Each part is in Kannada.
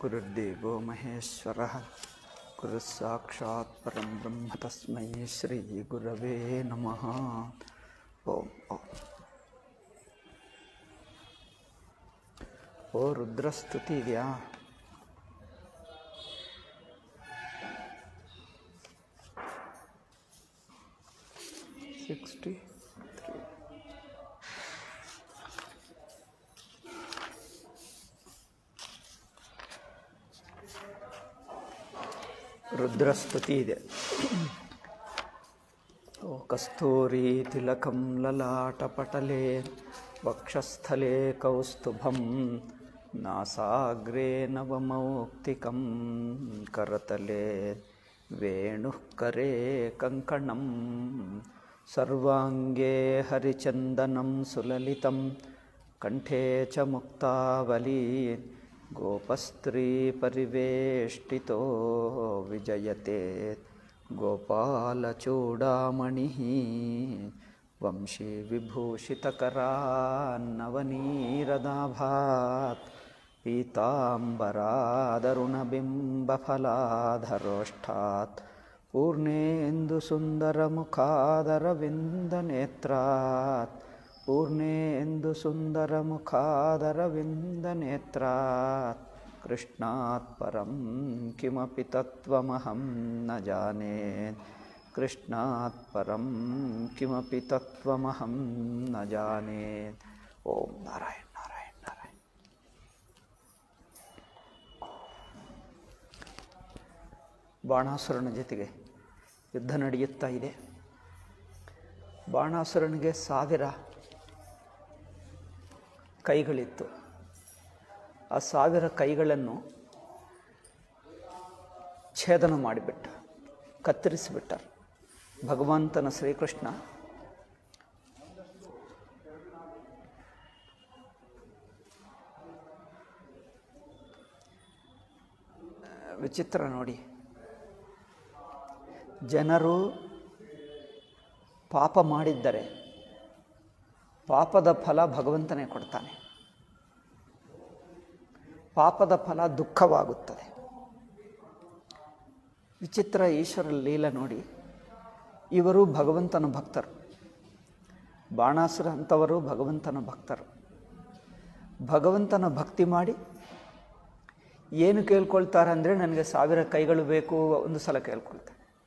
गुरुर्देवो महेश्वरः गुरुः साक्षात् परं ब्रह्म तस्मै श्रीगुरवे नमः ಓಂ ಓಂ ಓ ರುದ್ರಸ್ತುತಿ ಇದೆಯಾ ಸಿಕ್ಸ್ಟಿ ತ್ರೀ ರುದ್ರಸ್ತುತಿ ಇದೆ ಓ ಕಸ್ತೂರಿ ತಿಲಕಂ ಲಲಾಟಪಟಲೆ ವಕ್ಷಸ್ಥಲೆ ಕೌಸ್ತುಭಂ ನಾಸಾಗ್ರೆ ನವಮೌಕ್ತಿಕಂ ಕರತಲೆ ವೇಣುಃ ಕರೆ ಕಂಕಣಂ ಸರ್ವಾಂಗೇ ಹರಿಚಂದನಂ ಸುಲಲಿತಂ ಕಂಠೆ ಚ ಮುಕ್ತಾವಲಿ ಗೋಪಸ್ತ್ರೀ ಪರಿವೇಷ್ಟಿತೋ ವಿಜಯತೆ गोपालचूडामणिः वंशी विभूषितकरान्नवनीरदाभात् पीताम्बरादरुणबिम्बफलाधरोष्ठात् पूर्णेन्दुसुन्दरमुखादरविन्दनेत्रात् पूर्णेन्दुसुन्दरमुखादरविन्दनेत्रात् कृष्णात् परं किमपि तत्त्वमहं न जाने कृष्णात् परं किमपि तत्त्वमहं न जाने ॐ नारायण नारायण नारायण ಬಾಣಾಸುರನ ಜೊತೆಗೆ ಯುದ್ಧ ನಡೆಯುತ್ತಾ ಇದೆ ಬಾಣಾಸುರನಿಗೆ ಸಾವಿರ ಕೈಗಳಿತ್ತು ಆ ಸಾವಿರ ಕೈಗಳನ್ನು ಛೇದನ ಮಾಡಿಬಿಟ್ಟ ಕತ್ತರಿಸಿಬಿಟ್ಟ ಭಗವಂತನ ಶ್ರೀಕೃಷ್ಣ ವಿಚಿತ್ರ ನೋಡಿ ಜನರು ಪಾಪ ಮಾಡಿದ್ದರೆ ಪಾಪದ ಫಲ ಭಗವಂತನೇ ಕೊಡ್ತಾನೆ ಪಾಪದ ಫಲ ದುಃಖವಾಗುತ್ತದೆ ವಿಚಿತ್ರ ಈಶ್ವರ ಲೀಲ ನೋಡಿ ಇವರು ಭಗವಂತನ ಭಕ್ತರು ಬಾಣಾಸುರ ಅಂಥವರು ಭಗವಂತನ ಭಕ್ತರು ಭಗವಂತನ ಭಕ್ತಿ ಮಾಡಿ ಏನು ಕೇಳ್ಕೊಳ್ತಾರೆ ಅಂದರೆ ನನಗೆ ಸಾವಿರ ಕೈಗಳು ಬೇಕು ಒಂದು ಸಲ ಕೇಳ್ಕೊಳ್ತಾರೆ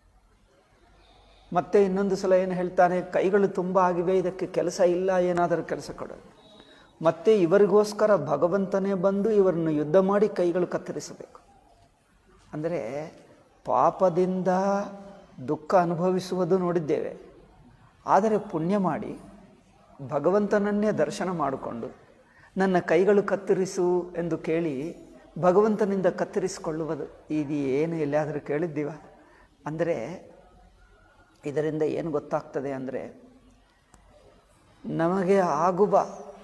ಮತ್ತೆ ಇನ್ನೊಂದು ಸಲ ಏನು ಹೇಳ್ತಾನೆ ಕೈಗಳು ತುಂಬ ಆಗಿವೆ ಇದಕ್ಕೆ ಕೆಲಸ ಇಲ್ಲ ಏನಾದರೂ ಕೆಲಸ ಕೊಡೋದು ಮತ್ತೆ ಇವರಿಗೋಸ್ಕರ ಭಗವಂತನೇ ಬಂದು ಇವರನ್ನು ಯುದ್ಧ ಮಾಡಿ ಕೈಗಳು ಕತ್ತರಿಸಬೇಕು ಅಂದರೆ ಪಾಪದಿಂದ ದುಃಖ ಅನುಭವಿಸುವುದು ನೋಡಿದ್ದೇವೆ ಆದರೆ ಪುಣ್ಯ ಮಾಡಿ ಭಗವಂತನನ್ನೇ ದರ್ಶನ ಮಾಡಿಕೊಂಡು ನನ್ನ ಕೈಗಳು ಕತ್ತರಿಸು ಎಂದು ಕೇಳಿ ಭಗವಂತನಿಂದ ಕತ್ತರಿಸಿಕೊಳ್ಳುವುದು ಇದು ಏನು ಎಲ್ಲಿಯಾದರೂ ಕೇಳಿದ್ದೀವ ಅಂದರೆ ಇದರಿಂದ ಏನು ಗೊತ್ತಾಗ್ತದೆ ಅಂದರೆ ನಮಗೆ ಆಗುವ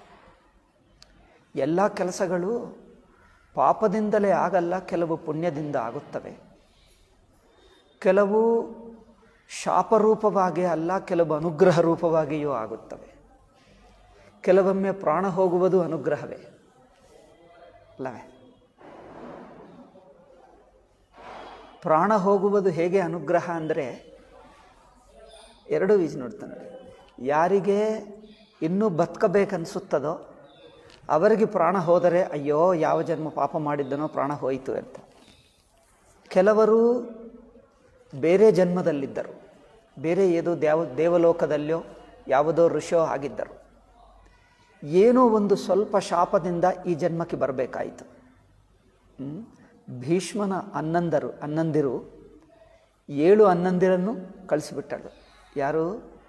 ಎಲ್ಲ ಕೆಲಸಗಳು ಪಾಪದಿಂದಲೇ ಆಗಲ್ಲ ಕೆಲವು ಪುಣ್ಯದಿಂದ ಆಗುತ್ತವೆ ಕೆಲವು ಶಾಪರೂಪವಾಗಿ ಅಲ್ಲ ಕೆಲವು ಅನುಗ್ರಹ ರೂಪವಾಗಿಯೂ ಆಗುತ್ತವೆ ಕೆಲವೊಮ್ಮೆ ಪ್ರಾಣ ಹೋಗುವುದು ಅನುಗ್ರಹವೇ ಅಲ್ಲವೇ ಪ್ರಾಣ ಹೋಗುವುದು ಹೇಗೆ ಅನುಗ್ರಹ ಅಂದರೆ ಎರಡು ಈಜು ನೋಡ್ತಾನೆ ಯಾರಿಗೆ ಇನ್ನೂ ಬದುಕಬೇಕನ್ನಿಸುತ್ತದೋ ಅವರಿಗೆ ಪ್ರಾಣ ಹೋದರೆ ಅಯ್ಯೋ ಯಾವ ಜನ್ಮ ಪಾಪ ಮಾಡಿದ್ದನೋ ಪ್ರಾಣ ಹೋಯಿತು ಅಂತ ಕೆಲವರು ಬೇರೆ ಜನ್ಮದಲ್ಲಿದ್ದರು ಬೇರೆ ಏದೋ ದೇವ ದೇವಲೋಕದಲ್ಲೋ ಯಾವುದೋ ಋಷೋ ಆಗಿದ್ದರು ಏನೋ ಒಂದು ಸ್ವಲ್ಪ ಶಾಪದಿಂದ ಈ ಜನ್ಮಕ್ಕೆ ಬರಬೇಕಾಯಿತು ಭೀಷ್ಮನ ಅನ್ನಂದರು ಅನ್ನಂದಿರು ಏಳು ಅನ್ನಂದಿರನ್ನು ಕಳಿಸಿಬಿಟ್ಟಳು ಯಾರು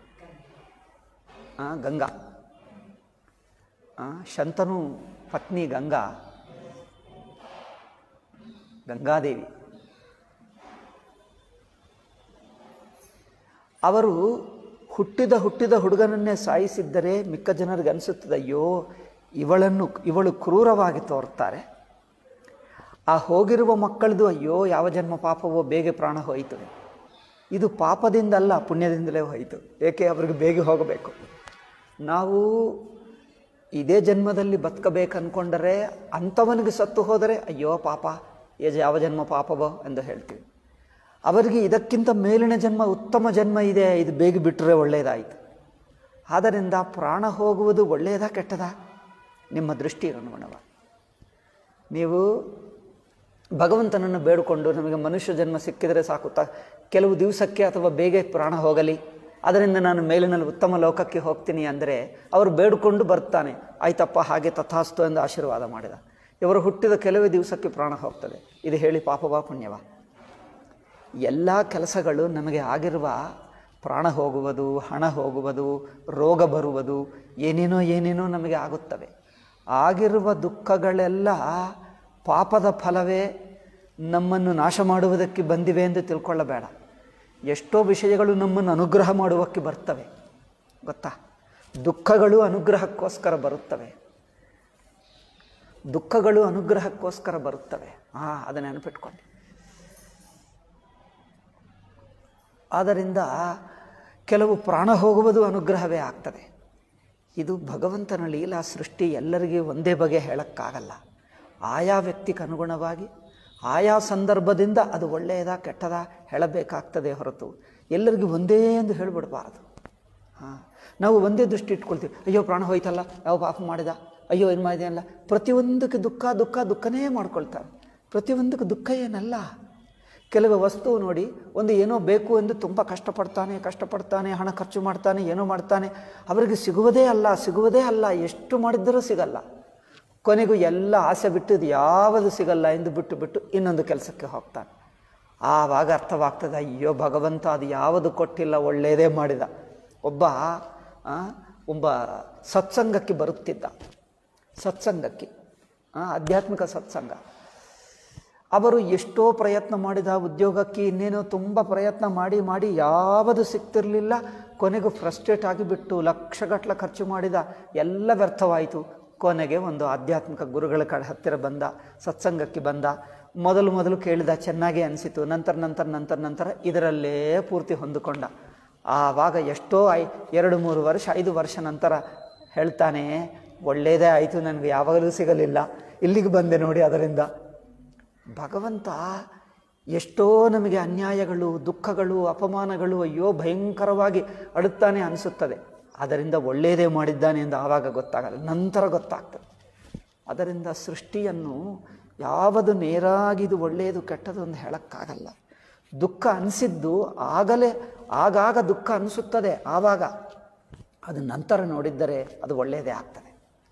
ಗಂಗಾ ಶಂತನು ಪತ್ನಿ ಗಂಗಾ ಗಂಗಾದೇವಿ ಅವರು ಹುಟ್ಟಿದ ಹುಟ್ಟಿದ ಹುಡುಗನನ್ನೇ ಸಾಯಿಸಿದ್ದರೆ ಮಿಕ್ಕ ಜನರಿಗೆ ಅನಿಸುತ್ತದೆ ಅಯ್ಯೋ ಇವಳನ್ನು ಇವಳು ಕ್ರೂರವಾಗಿ ತೋರ್ತಾರೆ ಆ ಹೋಗಿರುವ ಮಕ್ಕಳದು ಅಯ್ಯೋ ಯಾವ ಜನ್ಮ ಪಾಪವೋ ಬೇಗ ಪ್ರಾಣ ಹೋಯಿತು ಇದು ಪಾಪದಿಂದಲ್ಲ ಪುಣ್ಯದಿಂದಲೇ ಹೋಯಿತು ಏಕೆ ಅವ್ರಿಗೆ ಬೇಗ ಹೋಗಬೇಕು ನಾವು ಇದೇ ಜನ್ಮದಲ್ಲಿ ಬದುಕಬೇಕು ಅಂದ್ಕೊಂಡರೆ ಅಂಥವನಿಗೆ ಸತ್ತು ಹೋದರೆ ಅಯ್ಯೋ ಪಾಪ ಏಜ್ ಯಾವ ಜನ್ಮ ಪಾಪವೋ ಎಂದು ಹೇಳ್ತೀವಿ ಅವರಿಗೆ ಇದಕ್ಕಿಂತ ಮೇಲಿನ ಜನ್ಮ ಉತ್ತಮ ಜನ್ಮ ಇದೆ ಇದು ಬೇಗ ಬಿಟ್ಟರೆ ಒಳ್ಳೆಯದಾಯಿತು ಆದ್ದರಿಂದ ಪ್ರಾಣ ಹೋಗುವುದು ಒಳ್ಳೆಯದಾ ಕೆಟ್ಟದಾ ನಿಮ್ಮ ದೃಷ್ಟಿಗೆ ಅನುಗುಣವಾಗಿ ನೀವು ಭಗವಂತನನ್ನು ಬೇಡಿಕೊಂಡು ನಮಗೆ ಮನುಷ್ಯ ಜನ್ಮ ಸಿಕ್ಕಿದರೆ ಸಾಕು ತ ಕೆಲವು ದಿವಸಕ್ಕೆ ಅಥವಾ ಬೇಗ ಪ್ರಾಣ ಹೋಗಲಿ ಅದರಿಂದ ನಾನು ಮೇಲಿನಲ್ಲಿ ಉತ್ತಮ ಲೋಕಕ್ಕೆ ಹೋಗ್ತೀನಿ ಅಂದರೆ ಅವರು ಬೇಡಿಕೊಂಡು ಬರ್ತಾನೆ ಆಯ್ತಪ್ಪ ಹಾಗೆ ತಥಾಸ್ತು ಎಂದು ಆಶೀರ್ವಾದ ಮಾಡಿದ ಇವರು ಹುಟ್ಟಿದ ಕೆಲವೇ ದಿವಸಕ್ಕೆ ಪ್ರಾಣ ಹೋಗ್ತದೆ ಇದು ಹೇಳಿ ಪಾಪವಾ ಪುಣ್ಯವ ಎಲ್ಲ ಕೆಲಸಗಳು ನಮಗೆ ಆಗಿರುವ ಪ್ರಾಣ ಹೋಗುವುದು ಹಣ ಹೋಗುವುದು ರೋಗ ಬರುವುದು ಏನೇನೋ ಏನೇನೋ ನಮಗೆ ಆಗುತ್ತವೆ ಆಗಿರುವ ದುಃಖಗಳೆಲ್ಲ ಪಾಪದ ಫಲವೇ ನಮ್ಮನ್ನು ನಾಶ ಮಾಡುವುದಕ್ಕೆ ಬಂದಿವೆ ಎಂದು ತಿಳ್ಕೊಳ್ಳಬೇಡ ಎಷ್ಟೋ ವಿಷಯಗಳು ನಮ್ಮನ್ನು ಅನುಗ್ರಹ ಮಾಡುವಕ್ಕೆ ಬರ್ತವೆ ಗೊತ್ತಾ ದುಃಖಗಳು ಅನುಗ್ರಹಕ್ಕೋಸ್ಕರ ಬರುತ್ತವೆ ದುಃಖಗಳು ಅನುಗ್ರಹಕ್ಕೋಸ್ಕರ ಬರುತ್ತವೆ ಹಾಂ ಅದನ್ನು ನೆನಪಿಟ್ಕೊಳ್ಳಿ ಆದ್ದರಿಂದ ಕೆಲವು ಪ್ರಾಣ ಹೋಗುವುದು ಅನುಗ್ರಹವೇ ಆಗ್ತದೆ ಇದು ಭಗವಂತನ ಲೀಲಾ ಸೃಷ್ಟಿ ಎಲ್ಲರಿಗೂ ಒಂದೇ ಬಗೆ ಹೇಳೋಕ್ಕಾಗಲ್ಲ ಆಯಾ ವ್ಯಕ್ತಿಗೆ ಅನುಗುಣವಾಗಿ ಆಯಾ ಸಂದರ್ಭದಿಂದ ಅದು ಒಳ್ಳೆಯದಾ ಕೆಟ್ಟದಾ ಹೇಳಬೇಕಾಗ್ತದೆ ಹೊರತು ಎಲ್ಲರಿಗೂ ಒಂದೇ ಎಂದು ಹೇಳಿಬಿಡಬಾರದು ಹಾಂ ನಾವು ಒಂದೇ ದೃಷ್ಟಿ ಇಟ್ಕೊಳ್ತೀವಿ ಅಯ್ಯೋ ಪ್ರಾಣ ಹೋಯ್ತಲ್ಲ ಯಾವ ಪಾಪ ಮಾಡಿದ ಅಯ್ಯೋ ಏನು ಮಾಡಿದೆಯಲ್ಲ ಪ್ರತಿಯೊಂದಕ್ಕೆ ದುಃಖ ದುಃಖ ದುಃಖನೇ ಮಾಡ್ಕೊಳ್ತಾರೆ ಪ್ರತಿಯೊಂದಕ್ಕೆ ದುಃಖ ಏನಲ್ಲ ಕೆಲವು ವಸ್ತು ನೋಡಿ ಒಂದು ಏನೋ ಬೇಕು ಎಂದು ತುಂಬ ಕಷ್ಟಪಡ್ತಾನೆ ಕಷ್ಟಪಡ್ತಾನೆ ಹಣ ಖರ್ಚು ಮಾಡ್ತಾನೆ ಏನೋ ಮಾಡ್ತಾನೆ ಅವರಿಗೆ ಸಿಗುವುದೇ ಅಲ್ಲ ಸಿಗುವುದೇ ಅಲ್ಲ ಎಷ್ಟು ಮಾಡಿದ್ದರೂ ಸಿಗಲ್ಲ ಕೊನೆಗೂ ಎಲ್ಲ ಆಸೆ ಬಿಟ್ಟಿದ್ದು ಯಾವುದು ಸಿಗಲ್ಲ ಎಂದು ಬಿಟ್ಟು ಬಿಟ್ಟು ಇನ್ನೊಂದು ಕೆಲಸಕ್ಕೆ ಹೋಗ್ತಾನೆ ಆವಾಗ ಅರ್ಥವಾಗ್ತದೆ ಅಯ್ಯೋ ಭಗವಂತ ಅದು ಯಾವುದು ಕೊಟ್ಟಿಲ್ಲ ಒಳ್ಳೆಯದೇ ಮಾಡಿದ ಒಬ್ಬ ಆ, ಒಬ್ಬ ಸತ್ಸಂಗಕ್ಕೆ ಬರುತ್ತಿದ್ದ ಸತ್ಸಂಗಕ್ಕೆ ಆ, ಆಧ್ಯಾತ್ಮಿಕ ಸತ್ಸಂಗ ಅವರು ಎಷ್ಟೋ ಪ್ರಯತ್ನ ಮಾಡಿದ ಉದ್ಯೋಗಕ್ಕೆ ಇನ್ನೇನೋ ತುಂಬ ಪ್ರಯತ್ನ ಮಾಡಿ ಮಾಡಿ ಯಾವುದು ಸಿಗ್ತಿರಲಿಲ್ಲ ಕೊನೆಗೂ ಫ್ರಸ್ಟ್ರೇಟ್ ಆಗಿಬಿಟ್ಟು ಲಕ್ಷಗಟ್ಟಲೆ ಖರ್ಚು ಮಾಡಿದ ಎಲ್ಲ ವ್ಯರ್ಥವಾಯಿತು ಕೊನೆಗೆ ಒಂದು ಆಧ್ಯಾತ್ಮಿಕ ಗುರುಗಳ ಕಡೆ ಹತ್ತಿರ ಬಂದ ಸತ್ಸಂಗಕ್ಕೆ ಬಂದ ಮೊದಲು ಮೊದಲು ಕೇಳಿದ ಚೆನ್ನಾಗಿ ಅನಿಸಿತು ನಂತರ ನಂತರ ನಂತರ ನಂತರ ಇದರಲ್ಲೇ ಪೂರ್ತಿ ಹೊಂದಿಕೊಂಡ ಆವಾಗ ಎಷ್ಟೋ ಐ ಎರಡು ಮೂರು ವರ್ಷ ಐದು ವರ್ಷ ನಂತರ ಹೇಳ್ತಾನೆ ಒಳ್ಳೆಯದೇ ಆಯಿತು ನನಗೆ ಯಾವಾಗಲೂ ಸಿಗಲಿಲ್ಲ ಇಲ್ಲಿಗೆ ಬಂದೆ ನೋಡಿ ಅದರಿಂದ ಭಗವಂತ ಎಷ್ಟೋ ನಮಗೆ ಅನ್ಯಾಯಗಳು ದುಃಖಗಳು ಅಪಮಾನಗಳು ಅಯ್ಯೋ ಭಯಂಕರವಾಗಿ ಅಡುತ್ತಾನೆ ಅನಿಸುತ್ತದೆ ಅದರಿಂದ ಒಳ್ಳೆಯದೇ ಮಾಡಿದ್ದಾನೆ ಎಂದು ಆವಾಗ ಗೊತ್ತಾಗಲ್ಲ ನಂತರ ಗೊತ್ತಾಗ್ತದೆ ಅದರಿಂದ ಸೃಷ್ಟಿಯನ್ನು ಯಾವುದು ನೇರಾಗಿ ಇದು ಒಳ್ಳೆಯದು ಕೆಟ್ಟದು ಅಂತ ಹೇಳೋಕ್ಕಾಗಲ್ಲ ದುಃಖ ಅನಿಸಿದ್ದು ಆಗಲೇ ಆಗಾಗ ದುಃಖ ಅನಿಸುತ್ತದೆ ಆವಾಗ ಅದು ನಂತರ ನೋಡಿದ್ದರೆ ಅದು ಒಳ್ಳೆಯದೇ ಆಗ್ತದೆ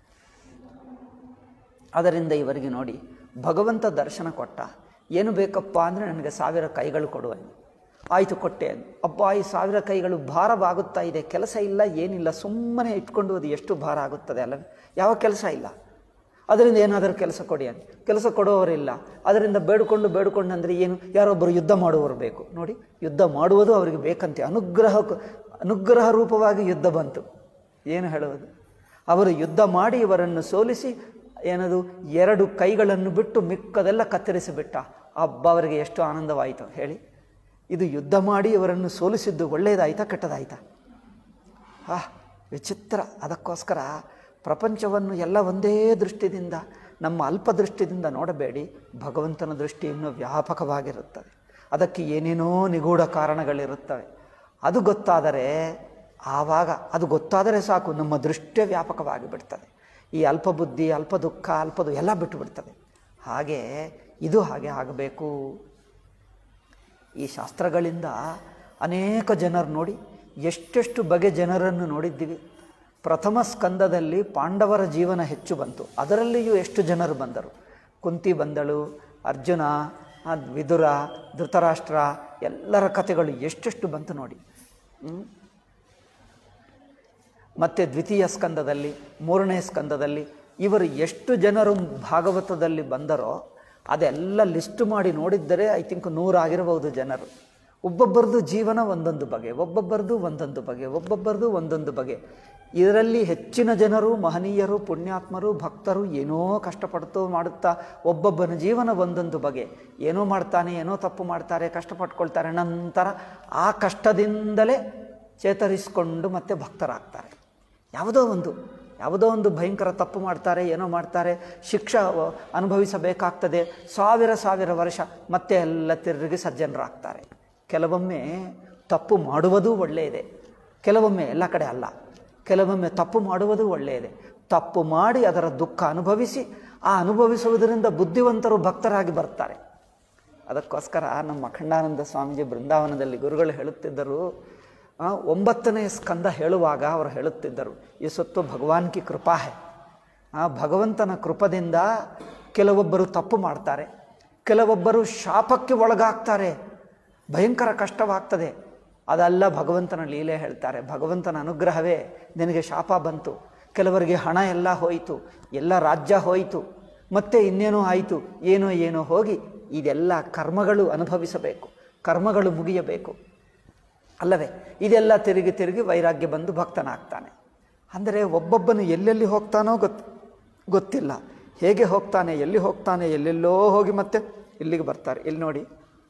ಅದರಿಂದ ಇವರಿಗೆ ನೋಡಿ ಭಗವಂತ ದರ್ಶನ ಕೊಟ್ಟ ಏನು ಬೇಕಪ್ಪ ಅಂದರೆ ನನಗೆ ಸಾವಿರ ಕೈಗಳು ಕೊಡುವ ಆಯಿತು ಕೊಟ್ಟೆ ಅಂದು. ಅಪ್ಪ ಈ ಸಾವಿರ ಕೈಗಳು ಭಾರವಾಗುತ್ತಾ ಇದೆ ಕೆಲಸ ಇಲ್ಲ ಏನಿಲ್ಲ ಸುಮ್ಮನೆ ಇಟ್ಕೊಂಡು ಅದು ಎಷ್ಟು ಭಾರ ಆಗುತ್ತದೆ ಅಲ್ಲವೇ ಯಾವ ಕೆಲಸ ಇಲ್ಲ ಅದರಿಂದ ಏನಾದರೂ ಕೆಲಸ ಕೊಡಿ ಅಂತ ಕೆಲಸ ಕೊಡುವವರಿಲ್ಲ ಅದರಿಂದ ಬೇಡಿಕೊಂಡು ಬೇಡಿಕೊಂಡು ಅಂದರೆ ಏನು ಯಾರೊಬ್ಬರು ಯುದ್ಧ ಮಾಡುವವರು ಬೇಕು ನೋಡಿ ಯುದ್ಧ ಮಾಡುವುದು ಅವರಿಗೆ ಬೇಕಂತೆ ಅನುಗ್ರಹ ಅನುಗ್ರಹ ರೂಪವಾಗಿ ಯುದ್ಧ ಬಂತು ಏನು ಹೇಳುವುದು ಅವರು ಯುದ್ಧ ಮಾಡಿ ಇವರನ್ನು ಸೋಲಿಸಿ ಏನದು ಎರಡು ಕೈಗಳನ್ನು ಬಿಟ್ಟು ಮಿಕ್ಕದೆಲ್ಲ ಕತ್ತರಿಸಿಬಿಟ್ಟ ಹಬ್ಬ ಅವರಿಗೆ ಎಷ್ಟು ಆನಂದವಾಯಿತು ಹೇಳಿ ಇದು ಯುದ್ಧ ಮಾಡಿ ಇವರನ್ನು ಸೋಲಿಸಿದ್ದು ಒಳ್ಳೆಯದಾಯ್ತಾ ಕೆಟ್ಟದಾಯ್ತಾ ಆ ವಿಚಿತ್ರ ಅದಕ್ಕೋಸ್ಕರ ಪ್ರಪಂಚವನ್ನು ಎಲ್ಲ ಒಂದೇ ದೃಷ್ಟಿದಿಂದ ನಮ್ಮ ಅಲ್ಪ ದೃಷ್ಟಿಯಿಂದ ನೋಡಬೇಡಿ ಭಗವಂತನ ದೃಷ್ಟಿ ಇನ್ನೂ ವ್ಯಾಪಕವಾಗಿರುತ್ತದೆ ಅದಕ್ಕೆ ಏನೇನೋ ನಿಗೂಢ ಕಾರಣಗಳಿರುತ್ತವೆ ಅದು ಗೊತ್ತಾದರೆ ಆವಾಗ ಅದು ಗೊತ್ತಾದರೆ ಸಾಕು ನಮ್ಮ ದೃಷ್ಟಿಯೇ ವ್ಯಾಪಕವಾಗಿ ಬಿಡ್ತದೆ ಈ ಅಲ್ಪ ಬುದ್ಧಿ ಅಲ್ಪ ದುಃಖ ಅಲ್ಪದು ಎಲ್ಲ ಬಿಟ್ಟು ಬಿಡ್ತದೆ ಹಾಗೆ ಇದು ಹಾಗೆ ಆಗಬೇಕು ಈ ಶಾಸ್ತ್ರಗಳಿಂದ ಅನೇಕ ಜನರು ನೋಡಿ ಎಷ್ಟೆಷ್ಟು ಬಗೆ ಜನರನ್ನು ನೋಡಿದ್ದೀವಿ ಪ್ರಥಮ ಸ್ಕಂದದಲ್ಲಿ ಪಾಂಡವರ ಜೀವನ ಹೆಚ್ಚು ಬಂತು ಅದರಲ್ಲಿಯೂ ಎಷ್ಟು ಜನರು ಬಂದರು ಕುಂತಿ ಬಂದಳು ಅರ್ಜುನ ಆ ವಿದುರ ಧೃತರಾಷ್ಟ್ರ ಎಲ್ಲರ ಕಥೆಗಳು ಎಷ್ಟೆಷ್ಟು ಬಂತು ನೋಡಿ ಹ್ಮ್? ಮತ್ತು ದ್ವಿತೀಯ ಸ್ಕಂದದಲ್ಲಿ ಮೂರನೇ ಸ್ಕಂದದಲ್ಲಿ ಇವರು ಎಷ್ಟು ಜನರು ಭಾಗವತದಲ್ಲಿ ಬಂದರೋ ಅದೆಲ್ಲ ಲಿಸ್ಟ್ ಮಾಡಿ ನೋಡಿದ್ದರೆ ಐ ಥಿಂಕ್ ನೂರಾಗಿರಬಹುದು ಜನರು ಒಬ್ಬೊಬ್ಬರದು ಜೀವನ ಒಂದೊಂದು ಬಗೆ ಒಬ್ಬೊಬ್ಬರದು ಒಂದೊಂದು ಬಗೆ ಒಬ್ಬೊಬ್ಬರದು ಒಂದೊಂದು ಬಗೆ ಇದರಲ್ಲಿ ಹೆಚ್ಚಿನ ಜನರು ಮಹನೀಯರು ಪುಣ್ಯಾತ್ಮರು ಭಕ್ತರು ಏನೋ ಕಷ್ಟಪಡ್ತೋ ಮಾಡುತ್ತಾ ಒಬ್ಬೊಬ್ಬನ ಜೀವನ ಒಂದೊಂದು ಬಗೆ ಏನೋ ಮಾಡ್ತಾನೆ ಏನೋ ತಪ್ಪು ಮಾಡ್ತಾರೆ ಕಷ್ಟಪಟ್ಕೊಳ್ತಾರೆ ನಂತರ ಆ ಕಷ್ಟದಿಂದಲೇ ಚೇತರಿಸಿಕೊಂಡು ಮತ್ತೆ ಭಕ್ತರಾಗ್ತಾರೆ ಯಾವುದೋ ಒಂದು ಯಾವುದೋ ಒಂದು ಭಯಂಕರ ತಪ್ಪು ಮಾಡ್ತಾರೆ ಏನೋ ಮಾಡ್ತಾರೆ ಶಿಕ್ಷೆ ಅನುಭವಿಸಬೇಕಾಗ್ತದೆ ಸಾವಿರ ಸಾವಿರ ವರ್ಷ ಮತ್ತೆ ಎಲ್ಲ ತಿರುಗಿ ಸಜ್ಜನರಾಗ್ತಾರೆ ಕೆಲವೊಮ್ಮೆ ತಪ್ಪು ಮಾಡುವುದೂ ಒಳ್ಳೆಯದೇ ಕೆಲವೊಮ್ಮೆ ಎಲ್ಲ ಕಡೆ ಅಲ್ಲ ಕೆಲವೊಮ್ಮೆ ತಪ್ಪು ಮಾಡುವುದು ಒಳ್ಳೆಯದೇ ತಪ್ಪು ಮಾಡಿ ಅದರ ದುಃಖ ಅನುಭವಿಸಿ ಆ ಅನುಭವಿಸುವುದರಿಂದ ಬುದ್ಧಿವಂತರು ಭಕ್ತರಾಗಿ ಬರ್ತಾರೆ ಅದಕ್ಕೋಸ್ಕರ ನಮ್ಮ ಅಖಂಡಾನಂದ ಸ್ವಾಮೀಜಿ ಬೃಂದಾವನದಲ್ಲಿ ಗುರುಗಳು ಹೇಳುತ್ತಿದ್ದರು ಆ, ಒಂಬತ್ತನೇ ಸ್ಕಂದ ಹೇಳುವಾಗ ಅವರು ಹೇಳುತ್ತಿದ್ದರು ಈ ಸೊತ್ತು ಭಗವಾನ್ ಕಿ ಕೃಪಾ ಹೇ ಆ ಭಗವಂತನ ಕೃಪದಿಂದ ಕೆಲವೊಬ್ಬರು ತಪ್ಪು ಮಾಡ್ತಾರೆ ಕೆಲವೊಬ್ಬರು ಶಾಪಕ್ಕೆ ಒಳಗಾಗ್ತಾರೆ ಭಯಂಕರ ಕಷ್ಟವಾಗ್ತದೆ ಅದೆಲ್ಲ ಭಗವಂತನ ಲೀಲೆ ಹೇಳ್ತಾರೆ ಭಗವಂತನ ಅನುಗ್ರಹವೇ ನಿನಗೆ ಶಾಪ ಬಂತು ಕೆಲವರಿಗೆ ಹಣ ಎಲ್ಲ ಹೋಯಿತು ಎಲ್ಲ ರಾಜ್ಯ ಹೋಯಿತು ಮತ್ತೆ ಇನ್ನೇನೋ ಆಯಿತು ಏನೋ ಏನೋ ಹೋಗಿ ಇದೆಲ್ಲ ಕರ್ಮಗಳು ಅನುಭವಿಸಬೇಕು ಕರ್ಮಗಳು ಮುಗಿಯಬೇಕು ಅಲ್ಲವೇ ಇದೆಲ್ಲ ತಿರುಗಿ ತಿರುಗಿ ವೈರಾಗ್ಯ ಬಂದು ಭಕ್ತನಾಗ್ತಾನೆ ಅಂದರೆ ಒಬ್ಬೊಬ್ಬನು ಎಲ್ಲೆಲ್ಲಿ ಹೋಗ್ತಾನೋ ಗೊತ್ತು ಗೊತ್ತಿಲ್ಲ ಹೇಗೆ ಹೋಗ್ತಾನೆ ಎಲ್ಲಿ ಹೋಗ್ತಾನೆ ಎಲ್ಲೆಲ್ಲೋ ಹೋಗಿ ಮತ್ತೆ ಇಲ್ಲಿಗೆ ಬರ್ತಾರೆ ಇಲ್ಲಿ ನೋಡಿ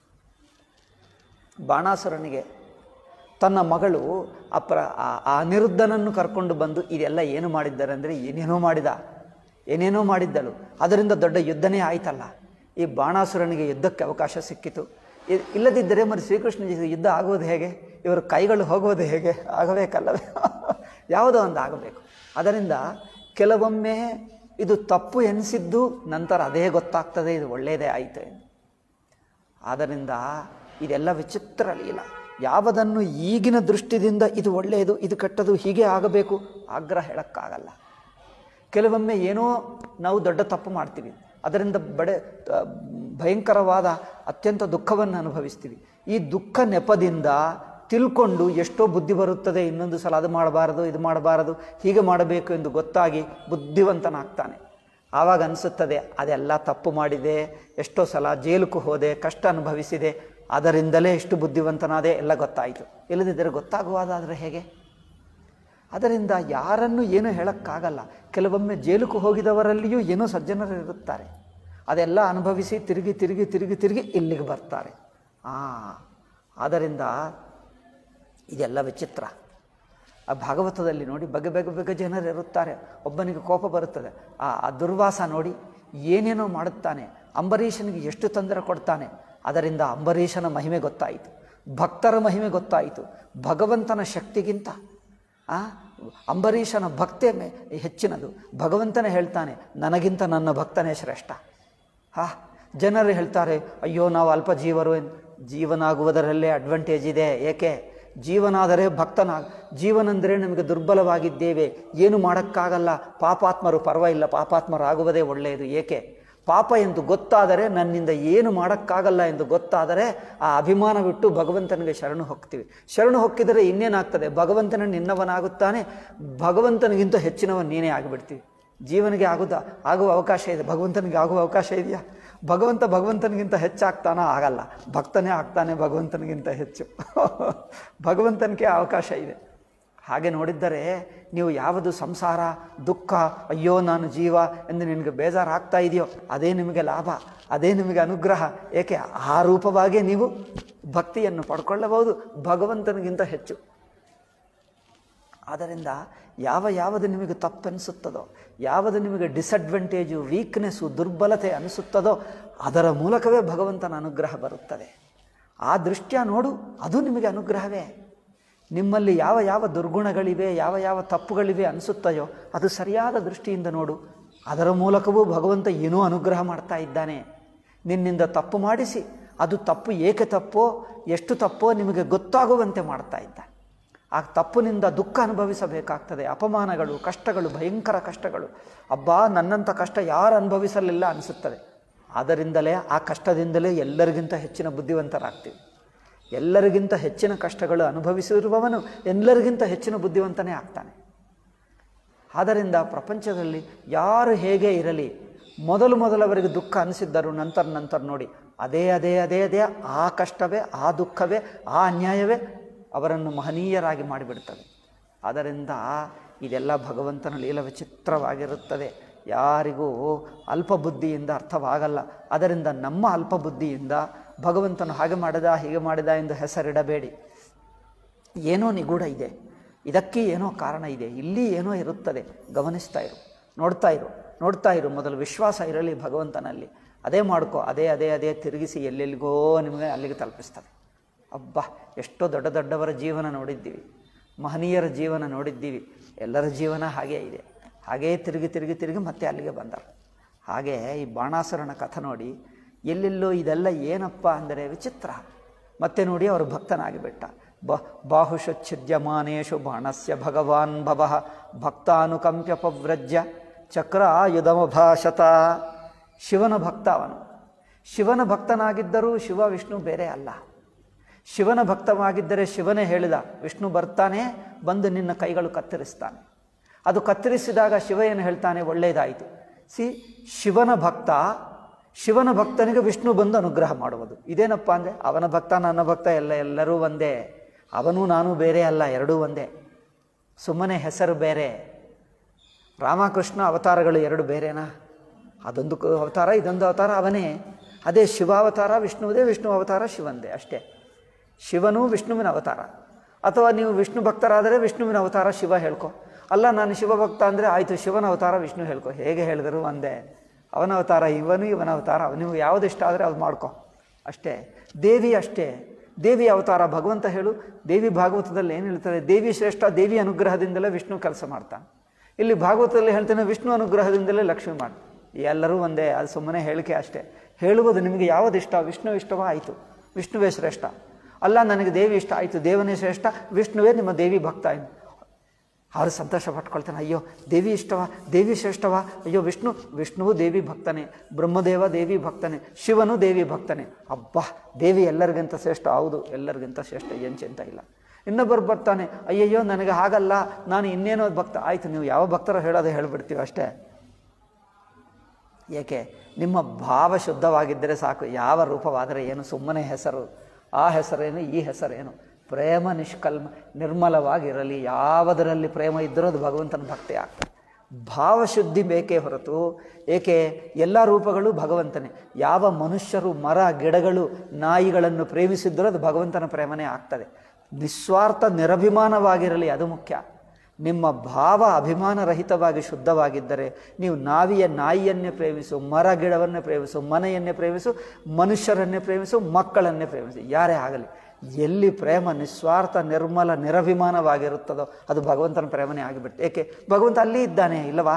ಬಾಣಾಸುರನಿಗೆ ತನ್ನ ಮಗಳು ಅಪ್ರ ಆ- ಆ ಅನಿರುದ್ಧನನ್ನು ಕರ್ಕೊಂಡು ಬಂದು ಇದೆಲ್ಲ ಏನು ಮಾಡಿದ್ದಾರೆ ಅಂದರೆ ಏನೇನೋ ಮಾಡಿದ ಏನೇನೋ ಮಾಡಿದ್ದಳು ಅದರಿಂದ ದೊಡ್ಡ ಯುದ್ಧನೇ ಆಯ್ತಲ್ಲ ಈ ಬಾಣಾಸುರನಿಗೆ ಯುದ್ಧಕ್ಕೆ ಅವಕಾಶ ಸಿಕ್ಕಿತು ಇ- ಇಲ್ಲದಿದ್ದರೆ మరి ಶ್ರೀಕೃಷ್ಣ ಜೊತೆ ಯುದ್ಧ ಆಗುವುದು ಹೇಗೆ ಇವರ ಕೈಗಳು ಹೋಗುವುದು ಹೇಗೆ ಆಗಬೇಕಲ್ಲವೇ ಯಾವುದೋ ಒಂದು ಆಗಬೇಕು ಅದರಿಂದ ಕೆಲವೊಮ್ಮೆ ಇದು ತಪ್ಪು ಎನಿಸಿದ್ದು ನಂತರ ಅದೇ ಗೊತ್ತಾಗ್ತದೆ ಇದು ಒಳ್ಳೆಯದೇ ಆಯಿತು ಎಂದು ಆದ್ದರಿಂದ ಇದೆಲ್ಲ ವಿಚಿತ್ರ ಲೀಲ ಯಾವುದನ್ನು ಈಗಿನ ದೃಷ್ಟಿದಿಂದ ಇದು ಒಳ್ಳೆಯದು ಇದು ಕೆಟ್ಟದು ಹೀಗೆ ಆಗಬೇಕು ಆಗ್ರಹ ಹೇಳೋಕ್ಕಾಗಲ್ಲ ಕೆಲವೊಮ್ಮೆ ಏನೋ ನಾವು ದೊಡ್ಡ ತಪ್ಪು ಮಾಡ್ತೀವಿ ಅದರಿಂದ ಬಡೆ ಆ, ಭಯಂಕರವಾದ ಅತ್ಯಂತ ದುಃಖವನ್ನು ಅನುಭವಿಸ್ತೀವಿ ಈ ದುಃಖ ನೆಪದಿಂದ ತಿಳ್ಕೊಂಡು ಎಷ್ಟೋ ಬುದ್ಧಿ ಬರುತ್ತದೆ ಇನ್ನೊಂದು ಸಲ ಅದು ಮಾಡಬಾರದು ಇದು ಮಾಡಬಾರದು ಹೀಗೆ ಮಾಡಬೇಕು ಎಂದು ಗೊತ್ತಾಗಿ ಬುದ್ಧಿವಂತನಾಗ್ತಾನೆ ಆವಾಗ ಅನಿಸುತ್ತದೆ ಅದೆಲ್ಲ ತಪ್ಪು ಮಾಡಿದೆ ಎಷ್ಟೋ ಸಲ ಜೈಲಕ್ಕೂ ಹೋದೆ ಕಷ್ಟ ಅನುಭವಿಸಿದೆ ಅದರಿಂದಲೇ ಎಷ್ಟು ಬುದ್ಧಿವಂತನಾದೆ ಎಲ್ಲ ಗೊತ್ತಾಯಿತು ಇಲ್ಲದಿದ್ದರೆ ಗೊತ್ತಾಗುವುದಾದರೆ ಹೇಗೆ ಅದರಿಂದ ಯಾರನ್ನು ಏನು ಹೇಳೋಕ್ಕಾಗಲ್ಲ ಕೆಲವೊಮ್ಮೆ ಜೈಲಕ್ಕೂ ಹೋಗಿದವರಲ್ಲಿಯೂ ಏನೋ ಸಜ್ಜನರು ಇರುತ್ತಾರೆ ಅದೆಲ್ಲ ಅನುಭವಿಸಿ ತಿರುಗಿ ತಿರುಗಿ ತಿರುಗಿ ತಿರುಗಿ ಇಲ್ಲಿಗೆ ಬರ್ತಾರೆ ಆ ಆದ್ದರಿಂದ ಇದೆಲ್ಲ ವಿಚಿತ್ರ ಆ ಭಾಗವತದಲ್ಲಿ ನೋಡಿ ಬಗೆ ಬಗೆ ಬಗೆ ಜನರು ಇರುತ್ತಾರೆ ಒಬ್ಬನಿಗೆ ಕೋಪ ಬರುತ್ತದೆ ಆ ಆ ದುರ್ವಾಸ ನೋಡಿ ಏನೇನೋ ಮಾಡುತ್ತಾನೆ ಅಂಬರೀಷನಿಗೆ ಎಷ್ಟು ತೊಂದರೆ ಕೊಡ್ತಾನೆ ಅದರಿಂದ ಅಂಬರೀಷನ ಮಹಿಮೆ ಗೊತ್ತಾಯಿತು ಭಕ್ತರ ಮಹಿಮೆ ಗೊತ್ತಾಯಿತು ಭಗವಂತನ ಶಕ್ತಿಗಿಂತ ಆ ಅಂಬರೀಷನ ಭಕ್ತಿ ಮೆ- ಹೆಚ್ಚಿನದು ಭಗವಂತನೇ ಹೇಳ್ತಾನೆ ನನಗಿಂತ ನನ್ನ ಭಕ್ತನೇ ಶ್ರೇಷ್ಠ ಹಾ ಜನರು ಹೇಳ್ತಾರೆ ಅಯ್ಯೋ ನಾವು ಅಲ್ಪ ಜೀವರು ಎನ್- ಜೀವನಾಗುವುದರಲ್ಲೇ ಅಡ್ವಾಂಟೇಜ್ ಇದೆ ಏಕೆ ಜೀವನಾದರೆ ಭಕ್ತನ ಜೀವನಂದರೆ ನಮಗೆ ದುರ್ಬಲವಾಗಿದ್ದೇವೆ ಏನು ಮಾಡೋಕ್ಕಾಗಲ್ಲ ಪಾಪಾತ್ಮರು ಪರವಾಗಿಲ್ಲ ಪಾಪಾತ್ಮರು ಆಗುವುದೇ ಒಳ್ಳೆಯದು ಏಕೆ ಪಾಪ ಎಂದು ಗೊತ್ತಾದರೆ ನನ್ನಿಂದ ಏನು ಮಾಡೋಕ್ಕಾಗಲ್ಲ ಎಂದು ಗೊತ್ತಾದರೆ ಆ ಅಭಿಮಾನ ಬಿಟ್ಟು ಭಗವಂತನಿಗೆ ಶರಣು ಹೋಗ್ತೀವಿ ಶರಣು ಹೊಕ್ಕಿದರೆ ಇನ್ನೇನಾಗ್ತದೆ ಭಗವಂತನ ನಿನ್ನವನಾಗುತ್ತಾನೆ ಭಗವಂತನಿಗಿಂತ ಹೆಚ್ಚಿನವನು ನೀನೇ ಆಗಿಬಿಡ್ತೀವಿ ಜೀವನಿಗೆ ಆಗುದ ಆಗುವ ಅವಕಾಶ ಇದೆ ಭಗವಂತನಿಗೆ ಆಗುವ ಅವಕಾಶ ಇದೆಯಾ ಭಗವಂತ ಭಗವಂತನಿಗಿಂತ ಹೆಚ್ಚಾಗ್ತಾನ ಆಗಲ್ಲ ಭಕ್ತನೇ ಆಗ್ತಾನೆ ಭಗವಂತನಿಗಿಂತ ಹೆಚ್ಚು ಭಗವಂತನಿಗೆ ಅವಕಾಶ ಇದೆ ಹಾಗೆ ನೋಡಿದ್ದರೆ ನೀವು ಯಾವುದು ಸಂಸಾರ ದುಃಖ ಅಯ್ಯೋ ನಾನು ಜೀವ ಎಂದು ನಿನಗೆ ಬೇಜಾರಾಗ್ತಾ ಇದೆಯೋ ಅದೇ ನಿಮಗೆ ಲಾಭ ಅದೇ ನಿಮಗೆ ಅನುಗ್ರಹ ಏಕೆ ಆ ರೂಪವಾಗೇ ನೀವು ಭಕ್ತಿಯನ್ನು ಪಡ್ಕೊಳ್ಳಬಹುದು ಭಗವಂತನಿಗಿಂತ ಹೆಚ್ಚು ಆದ್ದರಿಂದ ಯಾವ ಯಾವುದು ನಿಮಗೆ ತಪ್ಪೆನಿಸುತ್ತದೋ ಯಾವುದು ನಿಮಗೆ ಡಿಸಡ್ವಾಂಟೇಜು ವೀಕ್ನೆಸ್ಸು ದುರ್ಬಲತೆ ಅನಿಸುತ್ತದೋ ಅದರ ಮೂಲಕವೇ ಭಗವಂತನ ಅನುಗ್ರಹ ಬರುತ್ತದೆ ಆ ದೃಷ್ಟ್ಯ ನೋಡು ಅದು ನಿಮಗೆ ಅನುಗ್ರಹವೇ ನಿಮ್ಮಲ್ಲಿ ಯಾವ ಯಾವ ದುರ್ಗುಣಗಳಿವೆ ಯಾವ ಯಾವ ತಪ್ಪುಗಳಿವೆ ಅನಿಸುತ್ತಯೋ ಅದು ಸರಿಯಾದ ದೃಷ್ಟಿಯಿಂದ ನೋಡು ಅದರ ಮೂಲಕವೂ ಭಗವಂತ ಏನೋ ಅನುಗ್ರಹ ಮಾಡ್ತಾ ಇದ್ದಾನೆ ನಿನ್ನಿಂದ ತಪ್ಪು ಮಾಡಿಸಿ ಅದು ತಪ್ಪು ಏಕೆ ತಪ್ಪೋ ಎಷ್ಟು ತಪ್ಪೋ ನಿಮಗೆ ಗೊತ್ತಾಗುವಂತೆ ಮಾಡ್ತಾ ಇದ್ದಾನೆ ಆ ತಪ್ಪಿನಿಂದ ದುಃಖ ಅನುಭವಿಸಬೇಕಾಗ್ತದೆ ಅಪಮಾನಗಳು ಕಷ್ಟಗಳು ಭಯಂಕರ ಕಷ್ಟಗಳು ಅಬ್ಬಾ ನನ್ನಂಥ ಕಷ್ಟ ಯಾರು ಅನುಭವಿಸಲಿಲ್ಲ ಅನಿಸುತ್ತದೆ ಆದ್ದರಿಂದಲೇ ಆ ಕಷ್ಟದಿಂದಲೇ ಎಲ್ಲರಿಗಿಂತ ಹೆಚ್ಚಿನ ಬುದ್ಧಿವಂತರಾಗ್ತೀವಿ ಎಲ್ಲರಿಗಿಂತ ಹೆಚ್ಚಿನ ಕಷ್ಟಗಳು ಅನುಭವಿಸಿರುವವನು ಎಲ್ಲರಿಗಿಂತ ಹೆಚ್ಚಿನ ಬುದ್ಧಿವಂತನೇ ಆಗ್ತಾನೆ ಆದ್ದರಿಂದ ಪ್ರಪಂಚದಲ್ಲಿ ಯಾರು ಹೇಗೆ ಇರಲಿ ಮೊದಲು ಮೊದಲವರಿಗೆ ದುಃಖ ಅನಿಸಿದ್ದರು ನಂತರ ನಂತರ ನೋಡಿ ಅದೇ ಅದೇ ಅದೇ ಅದೇ ಆ ಕಷ್ಟವೇ ಆ ದುಃಖವೇ ಆ ಅನ್ಯಾಯವೇ ಅವರನ್ನು ಮಹನೀಯರಾಗಿ ಮಾಡಿಬಿಡ್ತದೆ ಆದ್ದರಿಂದ ಇದೆಲ್ಲ ಭಗವಂತನ ಲೀಲ ವಿಚಿತ್ರವಾಗಿರುತ್ತದೆ ಯಾರಿಗೂ ಅಲ್ಪ ಬುದ್ಧಿಯಿಂದ ಅರ್ಥವಾಗಲ್ಲ ಅದರಿಂದ ನಮ್ಮ ಅಲ್ಪ ಬುದ್ಧಿಯಿಂದ ಭಗವಂತನು ಹಾಗೆ ಮಾಡಿದ ಹೀಗೆ ಮಾಡಿದ ಎಂದು ಹೆಸರಿಡಬೇಡಿ ಏನೋ ನಿಗೂಢ ಇದೆ ಇದಕ್ಕೆ ಏನೋ ಕಾರಣ ಇದೆ ಇಲ್ಲಿ ಏನೋ ಇರುತ್ತದೆ ಗಮನಿಸ್ತಾ ಇರು ನೋಡ್ತಾ ಇರು ನೋಡ್ತಾ ಇರು ಮೊದಲು ವಿಶ್ವಾಸ ಇರಲಿ ಭಗವಂತನಲ್ಲಿ ಅದೇ ಮಾಡ್ಕೋ ಅದೇ ಅದೇ ಅದೇ ತಿರುಗಿಸಿ ಎಲ್ಲೆಲ್ಲಿಗೋ ನಿಮಗೆ ಅಲ್ಲಿಗೆ ತಲುಪಿಸ್ತದೆ ಅಬ್ಬಾ ಎಷ್ಟೋ ದೊಡ್ಡ ದೊಡ್ಡವರ ಜೀವನ ನೋಡಿದ್ದೀವಿ ಮಹನೀಯರ ಜೀವನ ನೋಡಿದ್ದೀವಿ ಎಲ್ಲರ ಜೀವನ ಹಾಗೇ ಇದೆ ಹಾಗೇ ತಿರುಗಿ ತಿರುಗಿ ತಿರುಗಿ ಮತ್ತೆ ಅಲ್ಲಿಗೆ ಬಂದರು ಹಾಗೆ ಈ ಬಾಣಾಸುರನ ಕಥೆ ನೋಡಿ ಎಲ್ಲೆಲ್ಲೋ ಇದೆಲ್ಲ ಏನಪ್ಪ ಅಂದರೆ ವಿಚಿತ್ರ ಮತ್ತೆ ನೋಡಿ ಅವರು ಭಕ್ತನಾಗಿಬಿಟ್ಟ ಬ ಬಾಹುಷಚ್ಛಿದ್ಯಮಾನೇಶು ಬಾಣಸ್ಯ ಭಗವಾನ್ ಭವಃ ಭಕ್ತಾನುಕಂಪ್ಯಪವ್ರಜ್ಯ ಚಕ್ರ ಆಯುಧಮಭಾಷತ ಶಿವನ ಭಕ್ತ ಅವನು ಶಿವನ ಭಕ್ತನಾಗಿದ್ದರೂ ಶಿವ ವಿಷ್ಣು ಬೇರೆ ಅಲ್ಲ ಶಿವನ ಭಕ್ತವಾಗಿದ್ದರೆ ಶಿವನೇ ಹೇಳಿದ ವಿಷ್ಣು ಬರ್ತಾನೆ ಬಂದು ನಿನ್ನ ಕೈಗಳು ಕತ್ತರಿಸ್ತಾನೆ ಅದು ಕತ್ತರಿಸಿದಾಗ ಶಿವ ಏನು ಹೇಳ್ತಾನೆ ಒಳ್ಳೆಯದಾಯಿತು ಸಿ ಶಿವನ ಭಕ್ತ ಶಿವನ ಭಕ್ತನಿಗೆ ವಿಷ್ಣು ಬಂದು ಅನುಗ್ರಹ ಮಾಡುವುದು ಇದೇನಪ್ಪ ಅಂದರೆ ಅವನ ಭಕ್ತ ನನ್ನ ಭಕ್ತ ಎಲ್ಲ ಎಲ್ಲರೂ ಒಂದೇ ಅವನು ನಾನು ಬೇರೆ ಅಲ್ಲ ಎರಡೂ ಒಂದೇ ಸುಮ್ಮನೆ ಹೆಸರು ಬೇರೆ ರಾಮಕೃಷ್ಣ ಅವತಾರಗಳು ಎರಡು ಬೇರೆನಾ ಅದೊಂದು ಕ- ಅವತಾರ ಇದೊಂದು ಅವತಾರ ಅವನೇ ಅದೇ ಶಿವಾವತಾರ ವಿಷ್ಣುವುದೇ ವಿಷ್ಣು ಅವತಾರ ಶಿವಂದೇ ಅಷ್ಟೇ ಶಿವನು ವಿಷ್ಣುವಿನ ಅವತಾರ ಅಥವಾ ನೀವು ವಿಷ್ಣು ಭಕ್ತರಾದರೆ ವಿಷ್ಣುವಿನ ಅವತಾರ ಶಿವ ಹೇಳ್ಕೊ ಅಲ್ಲ ನಾನು ಶಿವಭಕ್ತ ಅಂದರೆ ಆಯಿತು ಶಿವನ ಅವತಾರ ವಿಷ್ಣು ಹೇಳ್ಕೊ ಹೇಗೆ ಹೇಳಿದರು ಒಂದೇ ಅವನ ಅವತಾರ ಇವನು ಇವನ ಅವತಾರ ನೀವು ಯಾವುದು ಇಷ್ಟ ಆದರೆ ಅದು ಮಾಡ್ಕೊ ಅಷ್ಟೇ ದೇವಿ ಅಷ್ಟೇ ದೇವಿ ಅವತಾರ ಭಗವಂತ ಹೇಳು ದೇವಿ ಭಾಗವತದಲ್ಲಿ ಏನು ಹೇಳ್ತಾರೆ ದೇವಿ ಶ್ರೇಷ್ಠ ದೇವಿ ಅನುಗ್ರಹದಿಂದಲೇ ವಿಷ್ಣು ಕೆಲಸ ಮಾಡ್ತಾನೆ ಇಲ್ಲಿ ಭಾಗವತದಲ್ಲಿ ಹೇಳ್ತಾನೆ ವಿಷ್ಣು ಅನುಗ್ರಹದಿಂದಲೇ ಲಕ್ಷ್ಮಿ ಮಾಡಿ ಎಲ್ಲರೂ ಒಂದೇ ಅದು ಸುಮ್ಮನೆ ಹೇಳಿಕೆ ಅಷ್ಟೇ ಹೇಳುವುದು ನಿಮಗೆ ಯಾವುದು ಇಷ್ಟ ವಿಷ್ಣು ಇಷ್ಟವೋ ಆಯಿತು ವಿಷ್ಣುವೇ ಶ್ರೇಷ್ಠ ಅಲ್ಲ ನನಗೆ ದೇವಿ ಇಷ್ಟ ಆಯಿತು ದೇವನೇ ಶ್ರೇಷ್ಠ ವಿಷ್ಣುವೇ ನಿಮ್ಮ ದೇವಿ ಭಕ್ತ ಎಂದು ಅವರು ಸಂತೋಷ ಪಟ್ಕೊಳ್ತಾನೆ ಅಯ್ಯೋ ದೇವಿ ಇಷ್ಟವ ದೇವಿ ಶ್ರೇಷ್ಠವ ಅಯ್ಯೋ ವಿಷ್ಣು ವಿಷ್ಣುವು ದೇವಿ ಭಕ್ತನೇ ಬ್ರಹ್ಮದೇವ ದೇವಿ ಭಕ್ತನೇ ಶಿವನು ದೇವಿ ಭಕ್ತನೇ ಅಬ್ಬಾ ದೇವಿ ಎಲ್ಲರಿಗಿಂತ ಶ್ರೇಷ್ಠ ಹೌದು ಎಲ್ಲರಿಗಿಂತ ಶ್ರೇಷ್ಠ ಏನು ಚಿಂತ ಇಲ್ಲ ಇನ್ನೊಬ್ಬರು ಬರ್ತಾನೆ ಅಯ್ಯಯ್ಯೋ ನನಗೆ ಹಾಗಲ್ಲ ನಾನು ಇನ್ನೇನೋ ಭಕ್ತ ಆಯಿತು ನೀವು ಯಾವ ಭಕ್ತರೋ ಹೇಳೋದು ಹೇಳ್ಬಿಡ್ತೀವಿ ಅಷ್ಟೇ ಏಕೆ ನಿಮ್ಮ ಭಾವ ಶುದ್ಧವಾಗಿದ್ದರೆ ಸಾಕು ಯಾವ ರೂಪವಾದರೆ ಏನು ಸುಮ್ಮನೆ ಹೆಸರು ಆ ಹೆಸರೇನು ಈ ಹೆಸರೇನು ಪ್ರೇಮ ನಿಷ್ಕಲ್ಮ ನಿರ್ಮಲವಾಗಿರಲಿ ಯಾವುದರಲ್ಲಿ ಪ್ರೇಮ ಇದ್ದರೂ ಅದು ಭಗವಂತನ ಭಕ್ತಿ ಆಗ್ತದೆ ಭಾವಶುದ್ಧಿ ಬೇಕೇ ಹೊರತು ಏಕೆ ಎಲ್ಲ ರೂಪಗಳು ಭಗವಂತನೇ ಯಾವ ಮನುಷ್ಯರು ಮರ ಗಿಡಗಳು ನಾಯಿಗಳನ್ನು ಪ್ರೇಮಿಸಿದ್ದರೂ ಅದು ಭಗವಂತನ ಪ್ರೇಮನೇ ಆಗ್ತದೆ ನಿಸ್ವಾರ್ಥ ನಿರಭಿಮಾನವಾಗಿರಲಿ ಅದು ಮುಖ್ಯ ನಿಮ್ಮ ಭಾವ ಅಭಿಮಾನರಹಿತವಾಗಿ ಶುದ್ಧವಾಗಿದ್ದರೆ ನೀವು ನಾವಿಯ ನಾಯಿಯನ್ನೇ ಪ್ರೇಮಿಸು ಮರ ಗಿಡವನ್ನೇ ಪ್ರೇಮಿಸು ಮನೆಯನ್ನೇ ಪ್ರೇಮಿಸು ಮನುಷ್ಯರನ್ನೇ ಪ್ರೇಮಿಸು ಮಕ್ಕಳನ್ನೇ ಪ್ರೇಮಿಸು ಯಾರೇ ಆಗಲಿ ಎಲ್ಲಿ ಪ್ರೇಮ ನಿಸ್ವಾರ್ಥ ನಿರ್ಮಲ ನಿರಭಿಮಾನವಾಗಿರುತ್ತದೋ ಅದು ಭಗವಂತನ ಪ್ರೇಮನೇ ಆಗಿಬಿಟ್ಟು ಏಕೆ ಭಗವಂತ ಅಲ್ಲಿ ಇದ್ದಾನೆ ಇಲ್ಲವಾ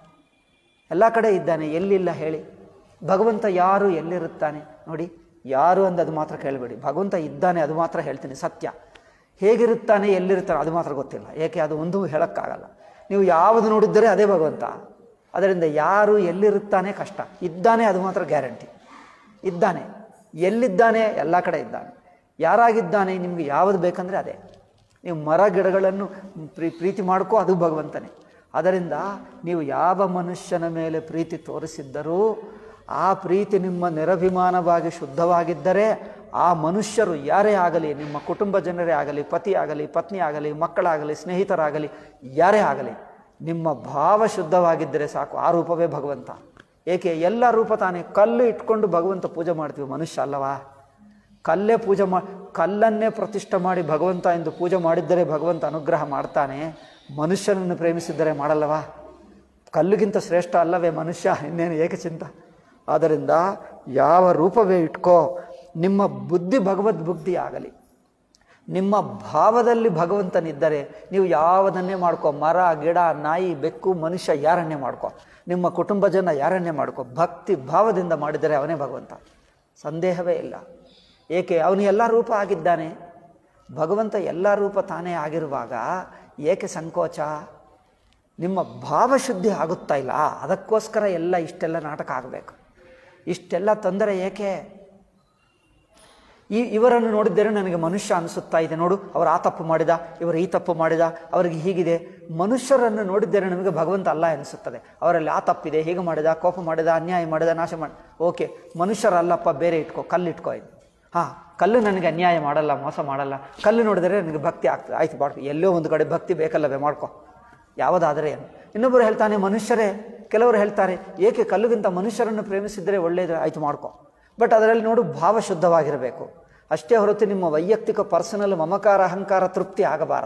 ಎಲ್ಲ ಕಡೆ ಇದ್ದಾನೆ ಎಲ್ಲಿಲ್ಲ ಹೇಳಿ ಭಗವಂತ ಯಾರು ಎಲ್ಲಿರುತ್ತಾನೆ ನೋಡಿ ಯಾರು ಅಂದು ಅದು ಮಾತ್ರ ಕೇಳಬೇಡಿ ಭಗವಂತ ಇದ್ದಾನೆ ಅದು ಮಾತ್ರ ಹೇಳ್ತೀನಿ ಸತ್ಯ ಹೇಗಿರುತ್ತಾನೆ ಎಲ್ಲಿರ್ತಾನೆ ಅದು ಮಾತ್ರ ಗೊತ್ತಿಲ್ಲ ಏಕೆ ಅದು ಒಂದು ಹೇಳೋಕ್ಕಾಗಲ್ಲ ನೀವು ಯಾವುದು ನೋಡಿದ್ದರೆ ಅದೇ ಭಗವಂತ ಅದರಿಂದ ಯಾರು ಎಲ್ಲಿರುತ್ತಾನೆ ಕಷ್ಟ ಇದ್ದಾನೆ ಅದು ಮಾತ್ರ ಗ್ಯಾರಂಟಿ ಇದ್ದಾನೆ ಎಲ್ಲಿದ್ದಾನೆ ಎಲ್ಲ ಕಡೆ ಇದ್ದಾನೆ ಯಾರಾಗಿದ್ದಾನೆ ನಿಮಗೆ ಯಾವುದು ಬೇಕಂದರೆ ಅದೇ ನೀವು ಮರ ಗಿಡಗಳನ್ನು ಪ್ರೀ ಪ್ರೀತಿ ಮಾಡ್ಕೋ ಅದು ಭಗವಂತನೇ ಅದರಿಂದ ನೀವು ಯಾವ ಮನುಷ್ಯನ ಮೇಲೆ ಪ್ರೀತಿ ತೋರಿಸಿದ್ದರೂ ಆ ಪ್ರೀತಿ ನಿಮ್ಮ ನಿರಭಿಮಾನವಾಗಿ ಶುದ್ಧವಾಗಿದ್ದರೆ ಆ ಮನುಷ್ಯರು ಯಾರೇ ಆಗಲಿ ನಿಮ್ಮ ಕುಟುಂಬ ಜನರೇ ಆಗಲಿ ಪತಿ ಆಗಲಿ ಪತ್ನಿ ಆಗಲಿ ಮಕ್ಕಳಾಗಲಿ ಸ್ನೇಹಿತರಾಗಲಿ ಯಾರೇ ಆಗಲಿ ನಿಮ್ಮ ಭಾವ ಶುದ್ಧವಾಗಿದ್ದರೆ ಸಾಕು ಆ ರೂಪವೇ ಭಗವಂತ ಏಕೆ ಎಲ್ಲ ರೂಪ ತಾನೇ ಕಲ್ಲು ಇಟ್ಕೊಂಡು ಭಗವಂತ ಪೂಜೆ ಮಾಡ್ತೀವಿ ಮನುಷ್ಯ ಅಲ್ಲವಾ ಕಲ್ಲೇ ಪೂಜೆ ಮಾ ಕಲ್ಲನ್ನೇ ಪ್ರತಿಷ್ಠೆ ಮಾಡಿ ಭಗವಂತ ಎಂದು ಪೂಜೆ ಮಾಡಿದ್ದರೆ ಭಗವಂತ ಅನುಗ್ರಹ ಮಾಡ್ತಾನೆ ಮನುಷ್ಯನನ್ನು ಪ್ರೇಮಿಸಿದ್ದರೆ ಮಾಡಲ್ಲವಾ ಕಲ್ಲುಗಿಂತ ಶ್ರೇಷ್ಠ ಅಲ್ಲವೇ ಮನುಷ್ಯ ಇನ್ನೇನು ಏಕೆ ಚಿಂತ ಆದ್ದರಿಂದ ಯಾವ ರೂಪವೇ ಇಟ್ಕೋ ನಿಮ್ಮ ಬುದ್ಧಿ ಭಗವದ್ ಬುದ್ಧಿ ಆಗಲಿ ನಿಮ್ಮ ಭಾವದಲ್ಲಿ ಭಗವಂತನಿದ್ದರೆ ನೀವು ಯಾವುದನ್ನೇ ಮಾಡ್ಕೋ ಮರ ಗಿಡ ನಾಯಿ ಬೆಕ್ಕು ಮನುಷ್ಯ ಯಾರನ್ನೇ ಮಾಡ್ಕೋ ನಿಮ್ಮ ಕುಟುಂಬ ಜನ ಯಾರನ್ನೇ ಮಾಡ್ಕೋ ಭಕ್ತಿ ಭಾವದಿಂದ ಮಾಡಿದರೆ ಅವನೇ ಭಗವಂತ ಸಂದೇಹವೇ ಇಲ್ಲ ಏಕೆ ಅವನು ಎಲ್ಲ ರೂಪ ಆಗಿದ್ದಾನೆ ಭಗವಂತ ಎಲ್ಲ ರೂಪ ತಾನೇ ಆಗಿರುವಾಗ ಏಕೆ ಸಂಕೋಚ ನಿಮ್ಮ ಭಾವಶುದ್ಧಿ ಆಗುತ್ತಾ ಇಲ್ಲ ಅದಕ್ಕೋಸ್ಕರ ಎಲ್ಲ ಇಷ್ಟೆಲ್ಲ ನಾಟಕ ಆಗಬೇಕು ಇಷ್ಟೆಲ್ಲ ತೊಂದರೆ ಏಕೆ ಈ ಇವರನ್ನು ನೋಡಿದ್ದರೆ ನನಗೆ ಮನುಷ್ಯ ಅನಿಸುತ್ತಾ ಇದೆ ನೋಡು ಅವರು ಆ ತಪ್ಪು ಮಾಡಿದ ಇವರು ಈ ತಪ್ಪು ಮಾಡಿದ ಅವರಿಗೆ ಹೀಗಿದೆ ಮನುಷ್ಯರನ್ನು ನೋಡಿದ್ದರೆ ನಮಗೆ ಭಗವಂತ ಅಲ್ಲ ಅನಿಸುತ್ತದೆ ಅವರಲ್ಲಿ ಆ ತಪ್ಪಿದೆ ಹೀಗೆ ಮಾಡಿದ ಕೋಪ ಮಾಡಿದ ಅನ್ಯಾಯ ಮಾಡಿದ ನಾಶ ಮಾಡಿ ಓಕೆ ಮನುಷ್ಯರಲ್ಲಪ್ಪ ಬೇರೆ ಇಟ್ಕೋ ಕಲ್ಲು ಇಟ್ಕೋ ಇದು ಹಾಂ ಕಲ್ಲು ನನಗೆ ಅನ್ಯಾಯ ಮಾಡಲ್ಲ ಮೋಸ ಮಾಡಲ್ಲ ಕಲ್ಲು ನೋಡಿದರೆ ನನಗೆ ಭಕ್ತಿ ಆಗ್ತದೆ ಆಯ್ತು ಮಾಡ್ಕೊ ಎಲ್ಲೋ ಒಂದು ಕಡೆ ಭಕ್ತಿ ಬೇಕಲ್ಲವೇ ಮಾಡ್ಕೊ ಯಾವುದಾದರೆ ಏನು ಇನ್ನೊಬ್ಬರು ಹೇಳ್ತಾನೆ ಮನುಷ್ಯರೇ ಕೆಲವರು ಹೇಳ್ತಾರೆ ಏಕೆ ಕಲ್ಲುಗಿಂತ ಮನುಷ್ಯರನ್ನು ಪ್ರೇಮಿಸಿದರೆ ಒಳ್ಳೆಯದು ಆಯಿತು ಮಾಡ್ಕೊ ಬಟ್ ಅದರಲ್ಲಿ ನೋಡು ಭಾವ ಶುದ್ಧವಾಗಿರಬೇಕು ಅಷ್ಟೇ ಹೊರತು ನಿಮ್ಮ ವೈಯಕ್ತಿಕ ಪರ್ಸನಲ್ ಮಮಕಾರ ಅಹಂಕಾರ ತೃಪ್ತಿ ಆಗಬಾರದು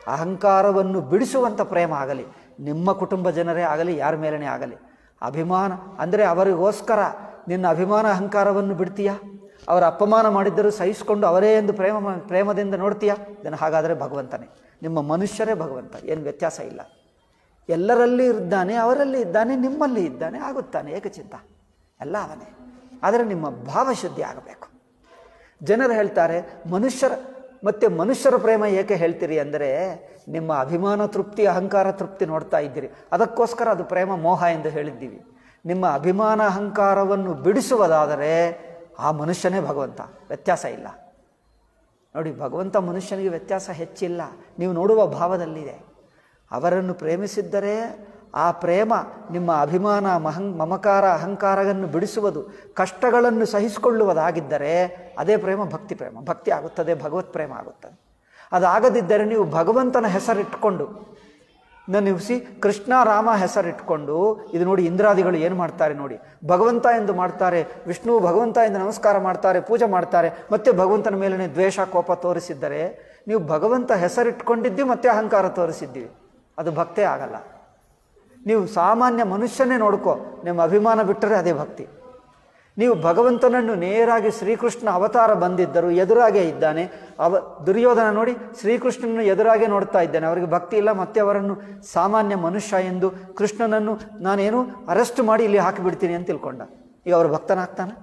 ಅಹಂಕಾರವನ್ನು ಬಿಡಿಸುವಂಥ ಪ್ರೇಮ ಆಗಲಿ ನಿಮ್ಮ ಕುಟುಂಬ ಜನರೇ ಆಗಲಿ ಯಾರ ಮೇಲೇ ಆಗಲಿ ಅಭಿಮಾನ ಅಂದರೆ ಅವರಿಗೋಸ್ಕರ ನಿನ್ನ ಅಭಿಮಾನ ಅಹಂಕಾರವನ್ನು ಬಿಡ್ತೀಯಾ ಅವರ ಅಪಮಾನ ಮಾಡಿದ್ದರೂ ಸಹಿಸಿಕೊಂಡು ಅವರೇ ಎಂದು ಪ್ರೇಮ ಪ್ರೇಮದಿಂದ ನೋಡ್ತೀಯಾ ಇದನ್ನು ಹಾಗಾದರೆ ಭಗವಂತನೇ ನಿಮ್ಮ ಮನುಷ್ಯರೇ ಭಗವಂತ ಏನು ವ್ಯತ್ಯಾಸ ಇಲ್ಲ ಎಲ್ಲರಲ್ಲಿ ಇದ್ದಾನೆ ಅವರಲ್ಲಿ ಇದ್ದಾನೆ ನಿಮ್ಮಲ್ಲಿ ಇದ್ದಾನೆ ಆಗುತ್ತಾನೆ ಏಕಚಿಂತ ಎಲ್ಲ ಅವನೇ ಆದರೆ ನಿಮ್ಮ ಭಾವಶುದ್ಧಿ ಆಗಬೇಕು ಜನರು ಹೇಳ್ತಾರೆ ಮನುಷ್ಯರ ಮತ್ತೆ ಮನುಷ್ಯರ ಪ್ರೇಮ ಏಕೆ ಹೇಳ್ತೀರಿ ಅಂದರೆ ನಿಮ್ಮ ಅಭಿಮಾನ ತೃಪ್ತಿ ಅಹಂಕಾರ ತೃಪ್ತಿ ನೋಡ್ತಾ ಇದ್ದೀರಿ ಅದಕ್ಕೋಸ್ಕರ ಅದು ಪ್ರೇಮ ಮೋಹ ಎಂದು ಹೇಳಿದ್ದೀವಿ ನಿಮ್ಮ ಅಭಿಮಾನ ಅಹಂಕಾರವನ್ನು ಬಿಡಿಸುವುದಾದರೆ ಆ ಮನುಷ್ಯನೇ ಭಗವಂತ ವ್ಯತ್ಯಾಸ ಇಲ್ಲ ನೋಡಿ ಭಗವಂತ ಮನುಷ್ಯನಿಗೆ ವ್ಯತ್ಯಾಸ ಹೆಚ್ಚಿಲ್ಲ ನೀವು ನೋಡುವ ಭಾವದಲ್ಲಿದೆ ಅವರನ್ನು ಪ್ರೇಮಿಸಿದ್ದರೆ ಆ ಪ್ರೇಮ ನಿಮ್ಮ ಅಭಿಮಾನ ಮಹಂ ಮಮಕಾರ ಅಹಂಕಾರವನ್ನು ಬಿಡಿಸುವುದು ಕಷ್ಟಗಳನ್ನು ಸಹಿಸಿಕೊಳ್ಳುವುದಾಗಿದ್ದರೆ ಅದೇ ಪ್ರೇಮ ಭಕ್ತಿ ಪ್ರೇಮ ಭಕ್ತಿ ಆಗುತ್ತದೆ ಭಗವತ್ ಪ್ರೇಮ ಆಗುತ್ತದೆ ಅದಾಗದಿದ್ದರೆ ನೀವು ಭಗವಂತನ ಹೆಸರಿಟ್ಕೊಂಡು ನೆನೆಸಿ ಕೃಷ್ಣ ರಾಮ ಹೆಸರಿಟ್ಕೊಂಡು ಇದು ನೋಡಿ ಇಂದ್ರಾದಿಗಳು ಏನು ಮಾಡ್ತಾರೆ ನೋಡಿ ಭಗವಂತ ಎಂದು ಮಾಡ್ತಾರೆ ವಿಷ್ಣು ಭಗವಂತ ಎಂದು ನಮಸ್ಕಾರ ಮಾಡ್ತಾರೆ ಪೂಜೆ ಮಾಡ್ತಾರೆ ಮತ್ತೆ ಭಗವಂತನ ಮೇಲೇ ದ್ವೇಷ ಕೋಪ ತೋರಿಸಿದ್ದರೆ ನೀವು ಭಗವಂತ ಹೆಸರಿಟ್ಕೊಂಡಿದ್ದೀವಿ ಮತ್ತೆ ಅಹಂಕಾರ ತೋರಿಸಿದ್ದೀವಿ ಅದು ಭಕ್ತೇ ಆಗಲ್ಲ ನೀವು ಸಾಮಾನ್ಯ ಮನುಷ್ಯನೇ ನೋಡ್ಕೋ ನಿಮ್ಮ ಅಭಿಮಾನ ಬಿಟ್ಟರೆ ಅದೇ ಭಕ್ತಿ ನೀವು ಭಗವಂತನನ್ನು ನೇರಾಗಿ ಶ್ರೀಕೃಷ್ಣ ಅವತಾರ ಬಂದಿದ್ದರು ಎದುರಾಗೇ ಇದ್ದಾನೆ ಅವ ದುರ್ಯೋಧನ ನೋಡಿ ಶ್ರೀಕೃಷ್ಣನನ್ನು ಎದುರಾಗೆ ನೋಡ್ತಾ ಇದ್ದಾನೆ ಅವರಿಗೆ ಭಕ್ತಿ ಇಲ್ಲ ಮತ್ತೆ ಅವರನ್ನು ಸಾಮಾನ್ಯ ಮನುಷ್ಯ ಎಂದು ಕೃಷ್ಣನನ್ನು ನಾನೇನು ಅರೆಸ್ಟ್ ಮಾಡಿ ಇಲ್ಲಿ ಹಾಕಿಬಿಡ್ತೀನಿ ಅಂತ ತಿಳ್ಕೊಂಡ ಈಗ ಅವರು ಭಕ್ತನಾಗ್ತಾನೆ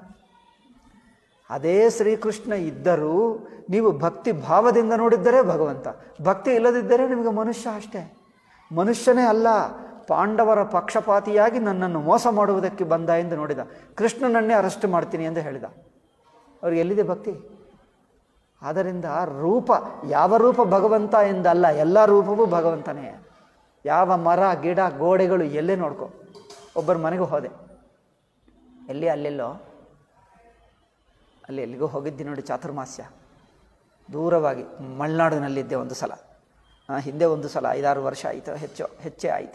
ಅದೇ ಶ್ರೀಕೃಷ್ಣ ಇದ್ದರೂ ನೀವು ಭಕ್ತಿ ಭಾವದಿಂದ ನೋಡಿದ್ದರೆ ಭಗವಂತ ಭಕ್ತಿ ಇಲ್ಲದಿದ್ದರೆ ನಿಮಗೆ ಮನುಷ್ಯ ಅಷ್ಟೇ ಮನುಷ್ಯನೇ ಅಲ್ಲ ಪಾಂಡವರ ಪಕ್ಷಪಾತಿಯಾಗಿ ನನ್ನನ್ನು ಮೋಸ ಮಾಡುವುದಕ್ಕೆ ಬಂದ ಎಂದು ನೋಡಿದ ಕೃಷ್ಣನನ್ನೇ ಅರೆಸ್ಟ್ ಮಾಡ್ತೀನಿ ಎಂದು ಹೇಳಿದ ಅವ್ರಿಗೆ ಎಲ್ಲಿದೆ ಭಕ್ತಿ ಆದ್ದರಿಂದ ರೂಪ ಯಾವ ರೂಪ ಭಗವಂತ ಎಂದಲ್ಲ ಎಲ್ಲ ರೂಪವೂ ಭಗವಂತನೇ ಯಾವ ಮರ ಗಿಡ ಗೋಡೆಗಳು ಎಲ್ಲೇ ನೋಡ್ಕೊ ಒಬ್ಬರ ಮನೆಗೆ ಹೋದೆ ಎಲ್ಲಿ ಅಲ್ಲೆಲ್ಲೋ ಅಲ್ಲಿ ಎಲ್ಲಿಗೋ ಹೋಗಿದ್ದೆ ನೋಡಿ ಚಾತುರ್ಮಾಸ್ಯ ದೂರವಾಗಿ ಮಲೆನಾಡಿನಲ್ಲಿದ್ದೆ ಒಂದು ಸಲ ಆ, ಹಿಂದೆ ಒಂದು ಸಲ ಐದಾರು ವರ್ಷ ಆಯಿತು ಹೆಚ್ಚು ಹೆಚ್ಚೇ ಆಯಿತು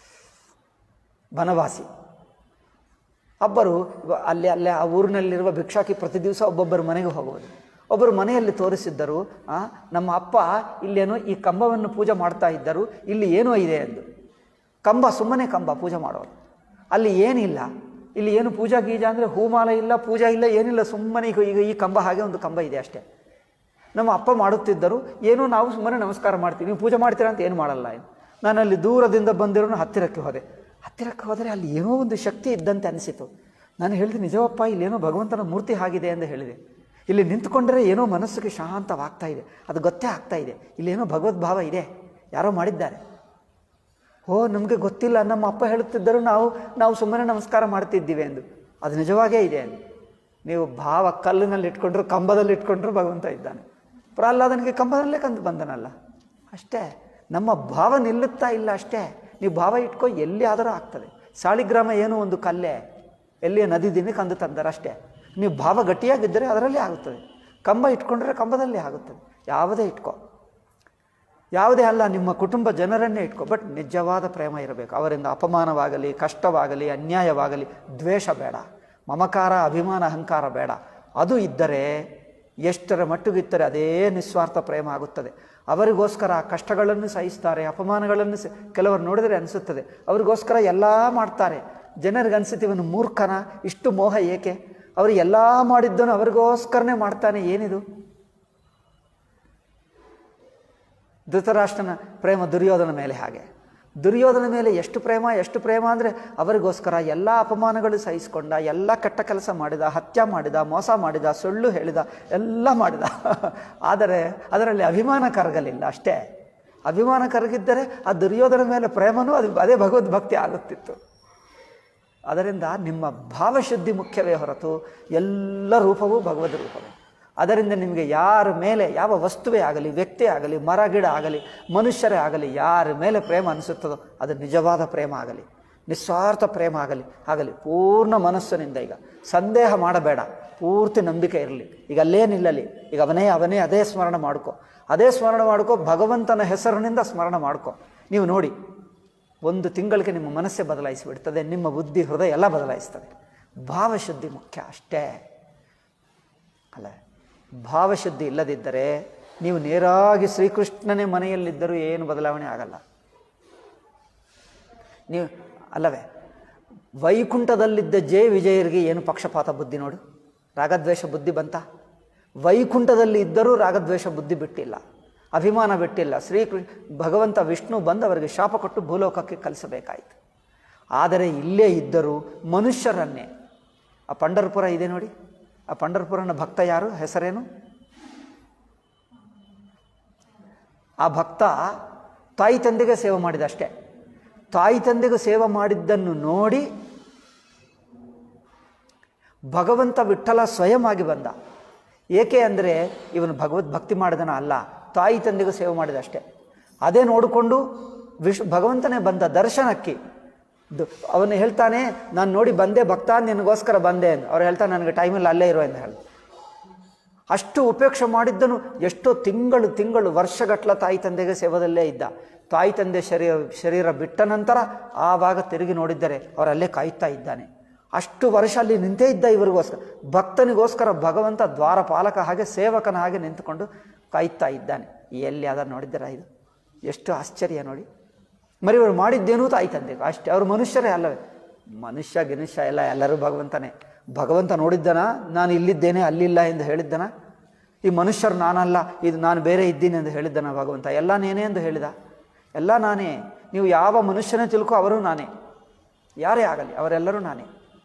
ಬನವಾಸಿ ಒಬ್ಬರು ಇವ- ಅಲ್ಲಿ ಅಲ್ಲೇ ಆ ಊರಿನಲ್ಲಿರುವ ಭಿಕ್ಷಾಕಿ ಪ್ರತಿ ದಿವಸ ಒಬ್ಬೊಬ್ಬರ ಮನೆಗೆ ಹೋಗುವುದು ಒಬ್ಬರು ಮನೆಯಲ್ಲಿ ತೋರಿಸಿದ್ದರು ಆ, ನಮ್ಮ ಅಪ್ಪ ಇಲ್ಲೇನೋ ಈ ಕಂಬವನ್ನು ಪೂಜೆ ಮಾಡ್ತಾ ಇದ್ದರು ಇಲ್ಲಿ ಏನೋ ಇದೆ ಎಂದು ಕಂಬ ಸುಮ್ಮನೆ ಕಂಬ ಪೂಜೆ ಮಾಡೋದು ಅಲ್ಲಿ ಏನಿಲ್ಲ ಇಲ್ಲಿ ಏನು ಪೂಜಾ ಗೀಜ ಅಂದರೆ ಹೂಮಾಲ ಇಲ್ಲ ಪೂಜಾ ಇಲ್ಲ ಏನಿಲ್ಲ ಸುಮ್ಮನೆ ಈಗ ಈಗ ಈ ಕಂಬ ಹಾಗೆ ಒಂದು ಕಂಬ ಇದೆ ಅಷ್ಟೇ ನಮ್ಮ ಅಪ್ಪ ಮಾಡುತ್ತಿದ್ದರು ಏನೋ ನಾವು ಸುಮ್ಮನೆ ನಮಸ್ಕಾರ ಮಾಡ್ತೀವಿ ನೀವು ಪೂಜೆ ಮಾಡ್ತೀರಾ ಅಂತ ಏನು ಮಾಡಲ್ಲ ಏನು ನಾನು ಅಲ್ಲಿ ದೂರದಿಂದ ಬಂದಿರೋ ಹತ್ತಿರಕ್ಕೆ ಹೋದೆ ಹತ್ತಿರಕ್ಕೆ ಹೋದರೆ ಅಲ್ಲಿ ಏನೋ ಒಂದು ಶಕ್ತಿ ಇದ್ದಂತೆ ಅನಿಸಿತು ನಾನು ಹೇಳಿದೆ ನಿಜವಪ್ಪ ಇಲ್ಲೇನೋ ಭಗವಂತನ ಮೂರ್ತಿ ಆಗಿದೆ ಎಂದು ಹೇಳಿದೆ ಇಲ್ಲಿ ನಿಂತ್ಕೊಂಡ್ರೆ ಏನೋ ಮನಸ್ಸಿಗೆ ಶಾಂತವಾಗ್ತಾ ಇದೆ ಅದು ಗೊತ್ತೇ ಆಗ್ತಾ ಇದೆ ಇಲ್ಲೇನೋ ಭಗವದ್ಭಾವ ಇದೆ ಯಾರೋ ಮಾಡಿದ್ದಾರೆ ಓ ನಮಗೆ ಗೊತ್ತಿಲ್ಲ ನಮ್ಮ ಅಪ್ಪ ಹೇಳುತ್ತಿದ್ದರು ನಾವು ನಾವು ಸುಮ್ಮನೆ ನಮಸ್ಕಾರ ಮಾಡ್ತಿದ್ದೀವಿ ಎಂದು ಅದು ನಿಜವಾಗೇ ಇದೆ ಎಂದು ನೀವು ಭಾವ ಕಲ್ಲಿನಲ್ಲಿ ಇಟ್ಕೊಂಡ್ರು ಕಂಬದಲ್ಲಿ ಇಟ್ಕೊಂಡ್ರು ಭಗವಂತ ಇದ್ದಾನೆ ಪ್ರಹ್ಲಾದನಿಗೆ ಕಂಬದಲ್ಲೇ ಕಂದು ಬಂದನಲ್ಲ ಅಷ್ಟೇ ನಮ್ಮ ಭಾವ ನಿಲ್ಲುತ್ತಾ ಇಲ್ಲ ಅಷ್ಟೇ ನೀವು ಭಾವ ಇಟ್ಕೊ ಎಲ್ಲಿ ಆದರೂ ಆಗ್ತದೆ ಸಾಳಿಗ್ರಾಮ ಏನೋ ಒಂದು ಕಲ್ಲೇ ಎಲ್ಲಿಯ ನದಿ ದಿನ ಕಂದು ತಂದರೆ ಅಷ್ಟೇ ನೀವು ಭಾವ ಗಟ್ಟಿಯಾಗಿದ್ದರೆ ಅದರಲ್ಲಿ ಆಗುತ್ತದೆ ಕಂಬ ಇಟ್ಕೊಂಡ್ರೆ ಕಂಬದಲ್ಲಿ ಆಗುತ್ತದೆ ಯಾವುದೇ ಇಟ್ಕೋ ಯಾವುದೇ ಅಲ್ಲ ನಿಮ್ಮ ಕುಟುಂಬ ಜನರನ್ನೇ ಇಟ್ಕೋ ಬಟ್ ನಿಜವಾದ ಪ್ರೇಮ ಇರಬೇಕು ಅವರಿಂದ ಅಪಮಾನವಾಗಲಿ ಕಷ್ಟವಾಗಲಿ ಅನ್ಯಾಯವಾಗಲಿ ದ್ವೇಷ ಬೇಡ ಮಮಕಾರ ಅಭಿಮಾನ ಅಹಂಕಾರ ಬೇಡ ಅದು ಇದ್ದರೆ ಎಷ್ಟರ ಮಟ್ಟಿಗಿದ್ದರೆ ಅದೇ ನಿಸ್ವಾರ್ಥ ಪ್ರೇಮ ಆಗುತ್ತದೆ ಅವರಿಗೋಸ್ಕರ ಕಷ್ಟಗಳನ್ನು ಸಹಿಸ್ತಾರೆ ಅಪಮಾನಗಳನ್ನು ಸ ಕೆಲವರು ನೋಡಿದರೆ ಅನಿಸುತ್ತದೆ ಅವರಿಗೋಸ್ಕರ ಎಲ್ಲ ಮಾಡ್ತಾರೆ ಜನರಿಗೆ ಅನಿಸುತ್ತೆ ಇವನು ಮೂರ್ಖನ ಇಷ್ಟು ಮೋಹ ಏಕೆ ಅವರು ಎಲ್ಲ ಮಾಡಿದ್ದನು ಅವರಿಗೋಸ್ಕರನೇ ಮಾಡ್ತಾನೆ ಏನಿದು ಧೃತರಾಷ್ಟ್ರನ ಪ್ರೇಮ ದುರ್ಯೋಧನ ಮೇಲೆ ಹಾಗೆ ದುರ್ಯೋಧನ ಮೇಲೆ ಎಷ್ಟು ಪ್ರೇಮ ಎಷ್ಟು ಪ್ರೇಮ ಅಂದರೆ ಅವರಿಗೋಸ್ಕರ ಎಲ್ಲ ಅಪಮಾನಗಳು ಸಹಿಸಿಕೊಂಡ ಎಲ್ಲ ಕೆಟ್ಟ ಕೆಲಸ ಮಾಡಿದ ಹತ್ಯೆ ಮಾಡಿದ ಮೋಸ ಮಾಡಿದ ಸುಳ್ಳು ಹೇಳಿದ ಎಲ್ಲ ಮಾಡಿದ ಆದರೆ ಅದರಲ್ಲಿ ಅಭಿಮಾನ ಕರಗಲಿಲ್ಲ ಅಷ್ಟೇ ಅಭಿಮಾನ ಕರಗಿದ್ದರೆ ಆ ದುರ್ಯೋಧನ ಮೇಲೆ ಪ್ರೇಮನೂ ಅದು ಅದೇ ಭಗವದ್ ಭಕ್ತಿ ಆಗುತ್ತಿತ್ತು ಅದರಿಂದ ನಿಮ್ಮ ಭಾವಶುದ್ಧಿ ಮುಖ್ಯವೇ ಹೊರತು ಎಲ್ಲ ರೂಪವೂ ಭಗವದ್ ರೂಪವೇ ಅದರಿಂದ ನಿಮಗೆ ಯಾರ ಮೇಲೆ ಯಾವ ವಸ್ತುವೇ ಆಗಲಿ ವ್ಯಕ್ತಿ ಆಗಲಿ ಮರ ಗಿಡ ಆಗಲಿ ಮನುಷ್ಯರೇ ಆಗಲಿ ಯಾರ ಮೇಲೆ ಪ್ರೇಮ ಅನಿಸುತ್ತದೋ ಅದು ನಿಜವಾದ ಪ್ರೇಮ ಆಗಲಿ ನಿಸ್ವಾರ್ಥ ಪ್ರೇಮ ಆಗಲಿ ಆಗಲಿ ಪೂರ್ಣ ಮನಸ್ಸಿನಿಂದ ಈಗ ಸಂದೇಹ ಮಾಡಬೇಡ ಪೂರ್ತಿ ನಂಬಿಕೆ ಇರಲಿ ಈಗ ಅಲ್ಲೇ ನಿಲ್ಲಲಿ ಈಗ ಅವನೇ ಅವನೇ ಅದೇ ಸ್ಮರಣ ಮಾಡ್ಕೊ ಅದೇ ಸ್ಮರಣ ಮಾಡ್ಕೊ ಭಗವಂತನ ಹೆಸರಿನಿಂದ ಸ್ಮರಣ ಮಾಡ್ಕೊ ನೀವು ನೋಡಿ ಒಂದು ತಿಂಗಳಿಗೆ ನಿಮ್ಮ ಮನಸ್ಸೇ ಬದಲಾಯಿಸಿಬಿಡ್ತದೆ ನಿಮ್ಮ ಬುದ್ಧಿ ಹೃದಯ ಎಲ್ಲ ಬದಲಾಯಿಸ್ತದೆ ಭಾವಶುದ್ಧಿ ಮುಖ್ಯ ಅಷ್ಟೇ ಅಲ್ಲ ಭಾವಶುದ್ಧಿ ಇಲ್ಲದಿದ್ದರೆ ನೀವು ನೇರಾಗಿ ಶ್ರೀಕೃಷ್ಣನೇ ಮನೆಯಲ್ಲಿದ್ದರೂ ಏನು ಬದಲಾವಣೆ ಆಗಲ್ಲ ನೀವು ಅಲ್ಲವೇ ವೈಕುಂಠದಲ್ಲಿದ್ದ ಜಯ ವಿಜಯರಿಗೆ ಏನು ಪಕ್ಷಪಾತ ಬುದ್ಧಿ ನೋಡು ರಾಗದ್ವೇಷ ಬುದ್ಧಿ ಬಂತ ವೈಕುಂಠದಲ್ಲಿ ಇದ್ದರೂ ರಾಗದ್ವೇಷ ಬುದ್ಧಿ ಬಿಟ್ಟಿಲ್ಲ ಅಭಿಮಾನ ಬಿಟ್ಟಿಲ್ಲ ಶ್ರೀಕೃ ಭಗವಂತ ವಿಷ್ಣು ಬಂದು ಅವರಿಗೆ ಶಾಪ ಕೊಟ್ಟು ಭೂಲೋಕಕ್ಕೆ ಕಲಿಸಬೇಕಾಯಿತು ಆದರೆ ಇಲ್ಲೇ ಇದ್ದರೂ ಮನುಷ್ಯರನ್ನೇ ಆ ಪಂಡರಪುರ ಇದೆ ನೋಡಿ ಆ ಪಂಡರಪುರನ ಭಕ್ತ ಯಾರು ಹೆಸರೇನು ಆ ಭಕ್ತ ತಾಯಿ ತಂದೆಗೆ ಸೇವೆ ಮಾಡಿದ ಅಷ್ಟೇ ತಾಯಿ ತಂದೆಗೆ ಸೇವೆ ಮಾಡಿದ್ದನ್ನು ನೋಡಿ ಭಗವಂತ ವಿಠಲ ಸ್ವಯಂ ಆಗಿ ಬಂದ ಏಕೆ ಅಂದರೆ ಇವನು ಭಗವದ್ ಭಕ್ತಿ ಮಾಡಿದನ ಅಲ್ಲ ತಾಯಿ ತಂದೆಗೂ ಸೇವೆ ಮಾಡಿದ ಅಷ್ಟೇ ಅದೇ ನೋಡಿಕೊಂಡು ವಿಶ್ ಭಗವಂತನೇ ಬಂದ ದರ್ಶನಕ್ಕೆ ದು- ಅವನು ಹೇಳ್ತಾನೆ ನಾನು ನೋಡಿ ಬಂದೆ ಭಕ್ತ ನಿನಗೋಸ್ಕರ ಬಂದೆ ಅಂತ ಅವ್ರು ಹೇಳ್ತಾನೆ ನನಗೆ ಟೈಮಲ್ಲಿ ಅಲ್ಲೇ ಇರೋ ಅಂತ ಹೇಳಿ ಅಷ್ಟು ಉಪೇಕ್ಷೆ ಮಾಡಿದ್ದನು ಎಷ್ಟೋ ತಿಂಗಳು ತಿಂಗಳು ವರ್ಷಗಟ್ಟಲ ತಾಯಿ ತಂದೆಗೆ ಸೇವದಲ್ಲೇ ಇದ್ದ ತಾಯಿ ತಂದೆ ಶರೀರ ಶರೀರ ಬಿಟ್ಟ ನಂತರ ಆವಾಗ ತಿರುಗಿ ನೋಡಿದ್ದರೆ ಅವರಲ್ಲೇ ಕಾಯುತ್ತಾ ಇದ್ದಾನೆ ಅಷ್ಟು ವರ್ಷ ಅಲ್ಲಿ ನಿಂತೇ ಇದ್ದ ಇವರಿಗೋಸ್ಕರ ಭಕ್ತನಿಗೋಸ್ಕರ ಭಗವಂತ ದ್ವಾರಪಾಲಕ ಹಾಗೆ ಸೇವಕನ ಹಾಗೆ ನಿಂತುಕೊಂಡು ಕಾಯುತ್ತಾ ಇದ್ದಾನೆ ಎಲ್ಲಿ ಅದನ್ನು ನೋಡಿದ್ದೀರಾ ಇದು ಎಷ್ಟು ಆಶ್ಚರ್ಯ ನೋಡಿ ಮರಿ ಇವರು ಮಾಡಿದ್ದೇನೂ ತಾಯಿ ತಂದೆ ಅಷ್ಟೇ ಅವರು ಮನುಷ್ಯರೇ ಅಲ್ಲವೇ ಮನುಷ್ಯ ಗಿನುಷ್ಯ ಎಲ್ಲ ಎಲ್ಲರೂ ಭಗವಂತನೇ ಭಗವಂತ ನೋಡಿದ್ದನ ನಾನು ಇಲ್ಲಿದ್ದೇನೆ ಅಲ್ಲಿಲ್ಲ ಎಂದು ಹೇಳಿದ್ದನ ಈ ಮನುಷ್ಯರು ನಾನಲ್ಲ ಇದು ನಾನು ಬೇರೆ ಇದ್ದೀನಿ ಎಂದು ಹೇಳಿದ್ದನ ಭಗವಂತ ಎಲ್ಲ ನೇನೇ ಎಂದು ಹೇಳಿದ ಎಲ್ಲ ನಾನೇ ನೀವು ಯಾವ ಮನುಷ್ಯನೇ ತಿಳ್ಕೊ ಅವರು ನಾನೇ ಯಾರೇ ಆಗಲಿ ಅವರೆಲ್ಲರೂ ನಾನೇ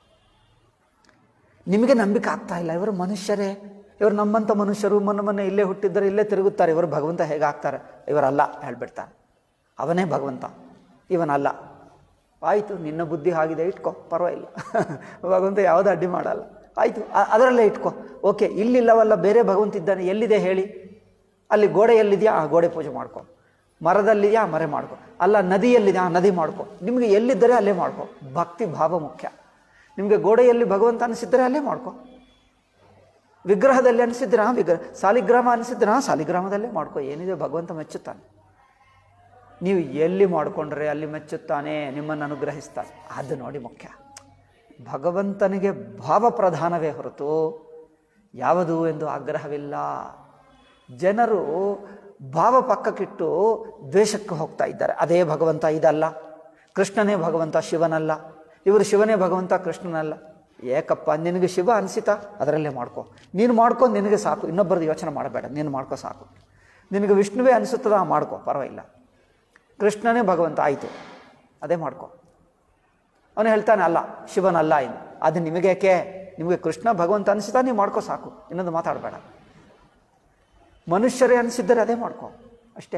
ನಿಮಗೆ ನಂಬಿಕೆ ಆಗ್ತಾ ಇಲ್ಲ ಇವರು ಮನುಷ್ಯರೇ ಇವರು ನಮ್ಮಂಥ ಮನುಷ್ಯರು ಮೊನ್ನೆ ಮೊನ್ನೆ ಇಲ್ಲೇ ಹುಟ್ಟಿದ್ದಾರೆ ಇಲ್ಲೇ ತಿರುಗುತ್ತಾರೆ ಇವರು ಭಗವಂತ ಹೇಗೆ ಆಗ್ತಾರೆ ಇವರಲ್ಲ ಹೇಳ್ಬಿಡ್ತಾರೆ ಅವನೇ ಭಗವಂತ ಇವನಲ್ಲ ಆಯಿತು ನಿನ್ನ ಬುದ್ಧಿ ಆಗಿದೆ ಇಟ್ಕೋ ಪರವಾಗಿಲ್ಲ ಭಗವಂತ ಯಾವುದೂ ಅಡ್ಡಿ ಮಾಡಲ್ಲ ಆಯಿತು ಅದರಲ್ಲೇ ಇಟ್ಕೋ ಓಕೆ ಇಲ್ಲಿಲ್ಲವಲ್ಲ ಬೇರೆ ಭಗವಂತ ಇದ್ದಾನೆ ಎಲ್ಲಿದೆ ಹೇಳಿ ಅಲ್ಲಿ ಗೋಡೆ ಎಲ್ಲಿದೆಯಾ ಆ ಗೋಡೆ ಪೂಜೆ ಮಾಡ್ಕೊ ಮರದಲ್ಲಿದೆಯಾ ಆ ಮರೆ ಮಾಡ್ಕೊ ಅಲ್ಲ ನದಿಯಲ್ಲಿದೆ ಆ ನದಿ ಮಾಡ್ಕೊ ನಿಮಗೆ ಎಲ್ಲಿದ್ದರೆ ಅಲ್ಲೇ ಮಾಡ್ಕೊ ಭಕ್ತಿ ಭಾವ ಮುಖ್ಯ ನಿಮಗೆ ಗೋಡೆಯಲ್ಲಿ ಭಗವಂತ ಅನಿಸಿದ್ದರೆ ಅಲ್ಲೇ ಮಾಡ್ಕೊ ವಿಗ್ರಹದಲ್ಲಿ ಅನಿಸಿದ್ರೆ ಆ ವಿಗ್ರಹ ಸಾಲಿಗ್ರಾಮ ಅನಿಸಿದ್ರೆ ಆ ಸಾಲಿಗ್ರಾಮದಲ್ಲೇ ಮಾಡ್ಕೊ ಏನಿದೆ ಭಗವಂತ ಮೆಚ್ಚುತ್ತಾನೆ ನೀವು ಎಲ್ಲಿ ಮಾಡಿಕೊಂಡ್ರೆ ಅಲ್ಲಿ ಮೆಚ್ಚುತ್ತಾನೆ ನಿಮ್ಮನ್ನು ಅನುಗ್ರಹಿಸ್ತಾನೆ ಅದು ನೋಡಿ ಮುಖ್ಯ ಭಗವಂತನಿಗೆ ಭಾವ ಪ್ರಧಾನವೇ ಹೊರತು ಯಾವುದು ಎಂದು ಆಗ್ರಹವಿಲ್ಲ ಜನರು ಭಾವ ಪಕ್ಕಕ್ಕಿಟ್ಟು ದ್ವೇಷಕ್ಕೆ ಹೋಗ್ತಾ ಇದ್ದಾರೆ ಅದೇ ಭಗವಂತ ಇದಲ್ಲ ಕೃಷ್ಣನೇ ಭಗವಂತ ಶಿವನಲ್ಲ ಇವರು ಶಿವನೇ ಭಗವಂತ ಕೃಷ್ಣನಲ್ಲ ಏಕಪ್ಪ ನಿನಗೆ ಶಿವ ಅನಿಸಿತಾ ಅದರಲ್ಲೇ ಮಾಡ್ಕೊ ನೀನು ಮಾಡ್ಕೊ ನಿನಗೆ ಸಾಕು ಇನ್ನೊಬ್ಬರದ್ದು ಯೋಚನೆ ಮಾಡಬೇಡ ನೀನು ಮಾಡ್ಕೊ ಸಾಕು ನಿನಗೆ ವಿಷ್ಣುವೇ ಅನಿಸುತ್ತದ ಮಾಡ್ಕೊ ಪರವಾಗಿಲ್ಲ ಕೃಷ್ಣನೇ ಭಗವಂತ ಆಯಿತು ಅದೇ ಮಾಡ್ಕೊ ಅವನು ಹೇಳ್ತಾನೆ ಅಲ್ಲ ಶಿವನಲ್ಲ ಇನ್ನು ಅದು ನಿಮಗೇಕೆ ನಿಮಗೆ ಕೃಷ್ಣ ಭಗವಂತ ಅನಿಸಿತಾ ನೀವು ಮಾಡ್ಕೋ ಸಾಕು ಇನ್ನೊಂದು ಮಾತಾಡಬೇಡ ಮನುಷ್ಯರೇ ಅನಿಸಿದ್ದರೆ ಅದೇ ಮಾಡ್ಕೊ ಅಷ್ಟೇ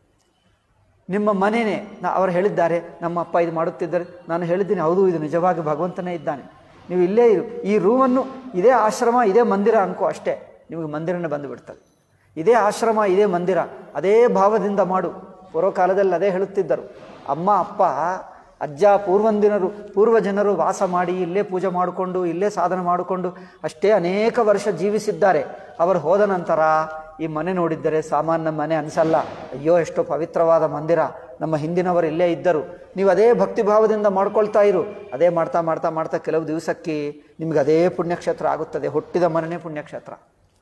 ನಿಮ್ಮ ಮನೆಯೇ ನಾ ಅವ್ರು ಹೇಳಿದ್ದಾರೆ ನಮ್ಮ ಅಪ್ಪ ಇದು ಮಾಡುತ್ತಿದ್ದರೆ ನಾನು ಹೇಳಿದ್ದೀನಿ ಹೌದು ಇದು ನಿಜವಾಗಿ ಭಗವಂತನೇ ಇದ್ದಾನೆ ನೀವು ಇಲ್ಲೇ ಇರು ಈ ರೂಮನ್ನು ಇದೇ ಆಶ್ರಮ ಇದೇ ಮಂದಿರ ಅನ್ಕೋ ಅಷ್ಟೇ ನಿಮಗೆ ಮಂದಿರನೇ ಬಂದು ಬಿಡ್ತದೆ ಇದೇ ಆಶ್ರಮ ಇದೇ ಮಂದಿರ ಅದೇ ಭಾವದಿಂದ ಮಾಡು ಪೂರ್ವಕಾಲದಲ್ಲಿ ಅದೇ ಹೇಳುತ್ತಿದ್ದರು ಅಮ್ಮ ಅಪ್ಪ ಅಜ್ಜ ಪೂರ್ವಂದಿನರು ಪೂರ್ವ ಜನರು ವಾಸ ಮಾಡಿ ಇಲ್ಲೇ ಪೂಜೆ ಮಾಡಿಕೊಂಡು ಇಲ್ಲೇ ಸಾಧನೆ ಮಾಡಿಕೊಂಡು ಅಷ್ಟೇ ಅನೇಕ ವರ್ಷ ಜೀವಿಸಿದ್ದಾರೆ ಅವರು ಹೋದ ನಂತರ ಈ ಮನೆ ನೋಡಿದ್ದರೆ ಸಾಮಾನ್ಯ ಮನೆ ಅನಿಸಲ್ಲ ಅಯ್ಯೋ ಎಷ್ಟೋ ಪವಿತ್ರವಾದ ಮಂದಿರ ನಮ್ಮ ಹಿಂದಿನವರು ಇಲ್ಲೇ ಇದ್ದರು ನೀವು ಅದೇ ಭಕ್ತಿಭಾವದಿಂದ ಮಾಡ್ಕೊಳ್ತಾ ಇರು ಅದೇ ಮಾಡ್ತಾ ಮಾಡ್ತಾ ಮಾಡ್ತಾ ಕೆಲವು ದಿವಸಕ್ಕೆ ನಿಮಗೆ ಅದೇ ಪುಣ್ಯಕ್ಷೇತ್ರ ಆಗುತ್ತದೆ ಹುಟ್ಟಿದ ಮನೆಯೇ ಪುಣ್ಯಕ್ಷೇತ್ರ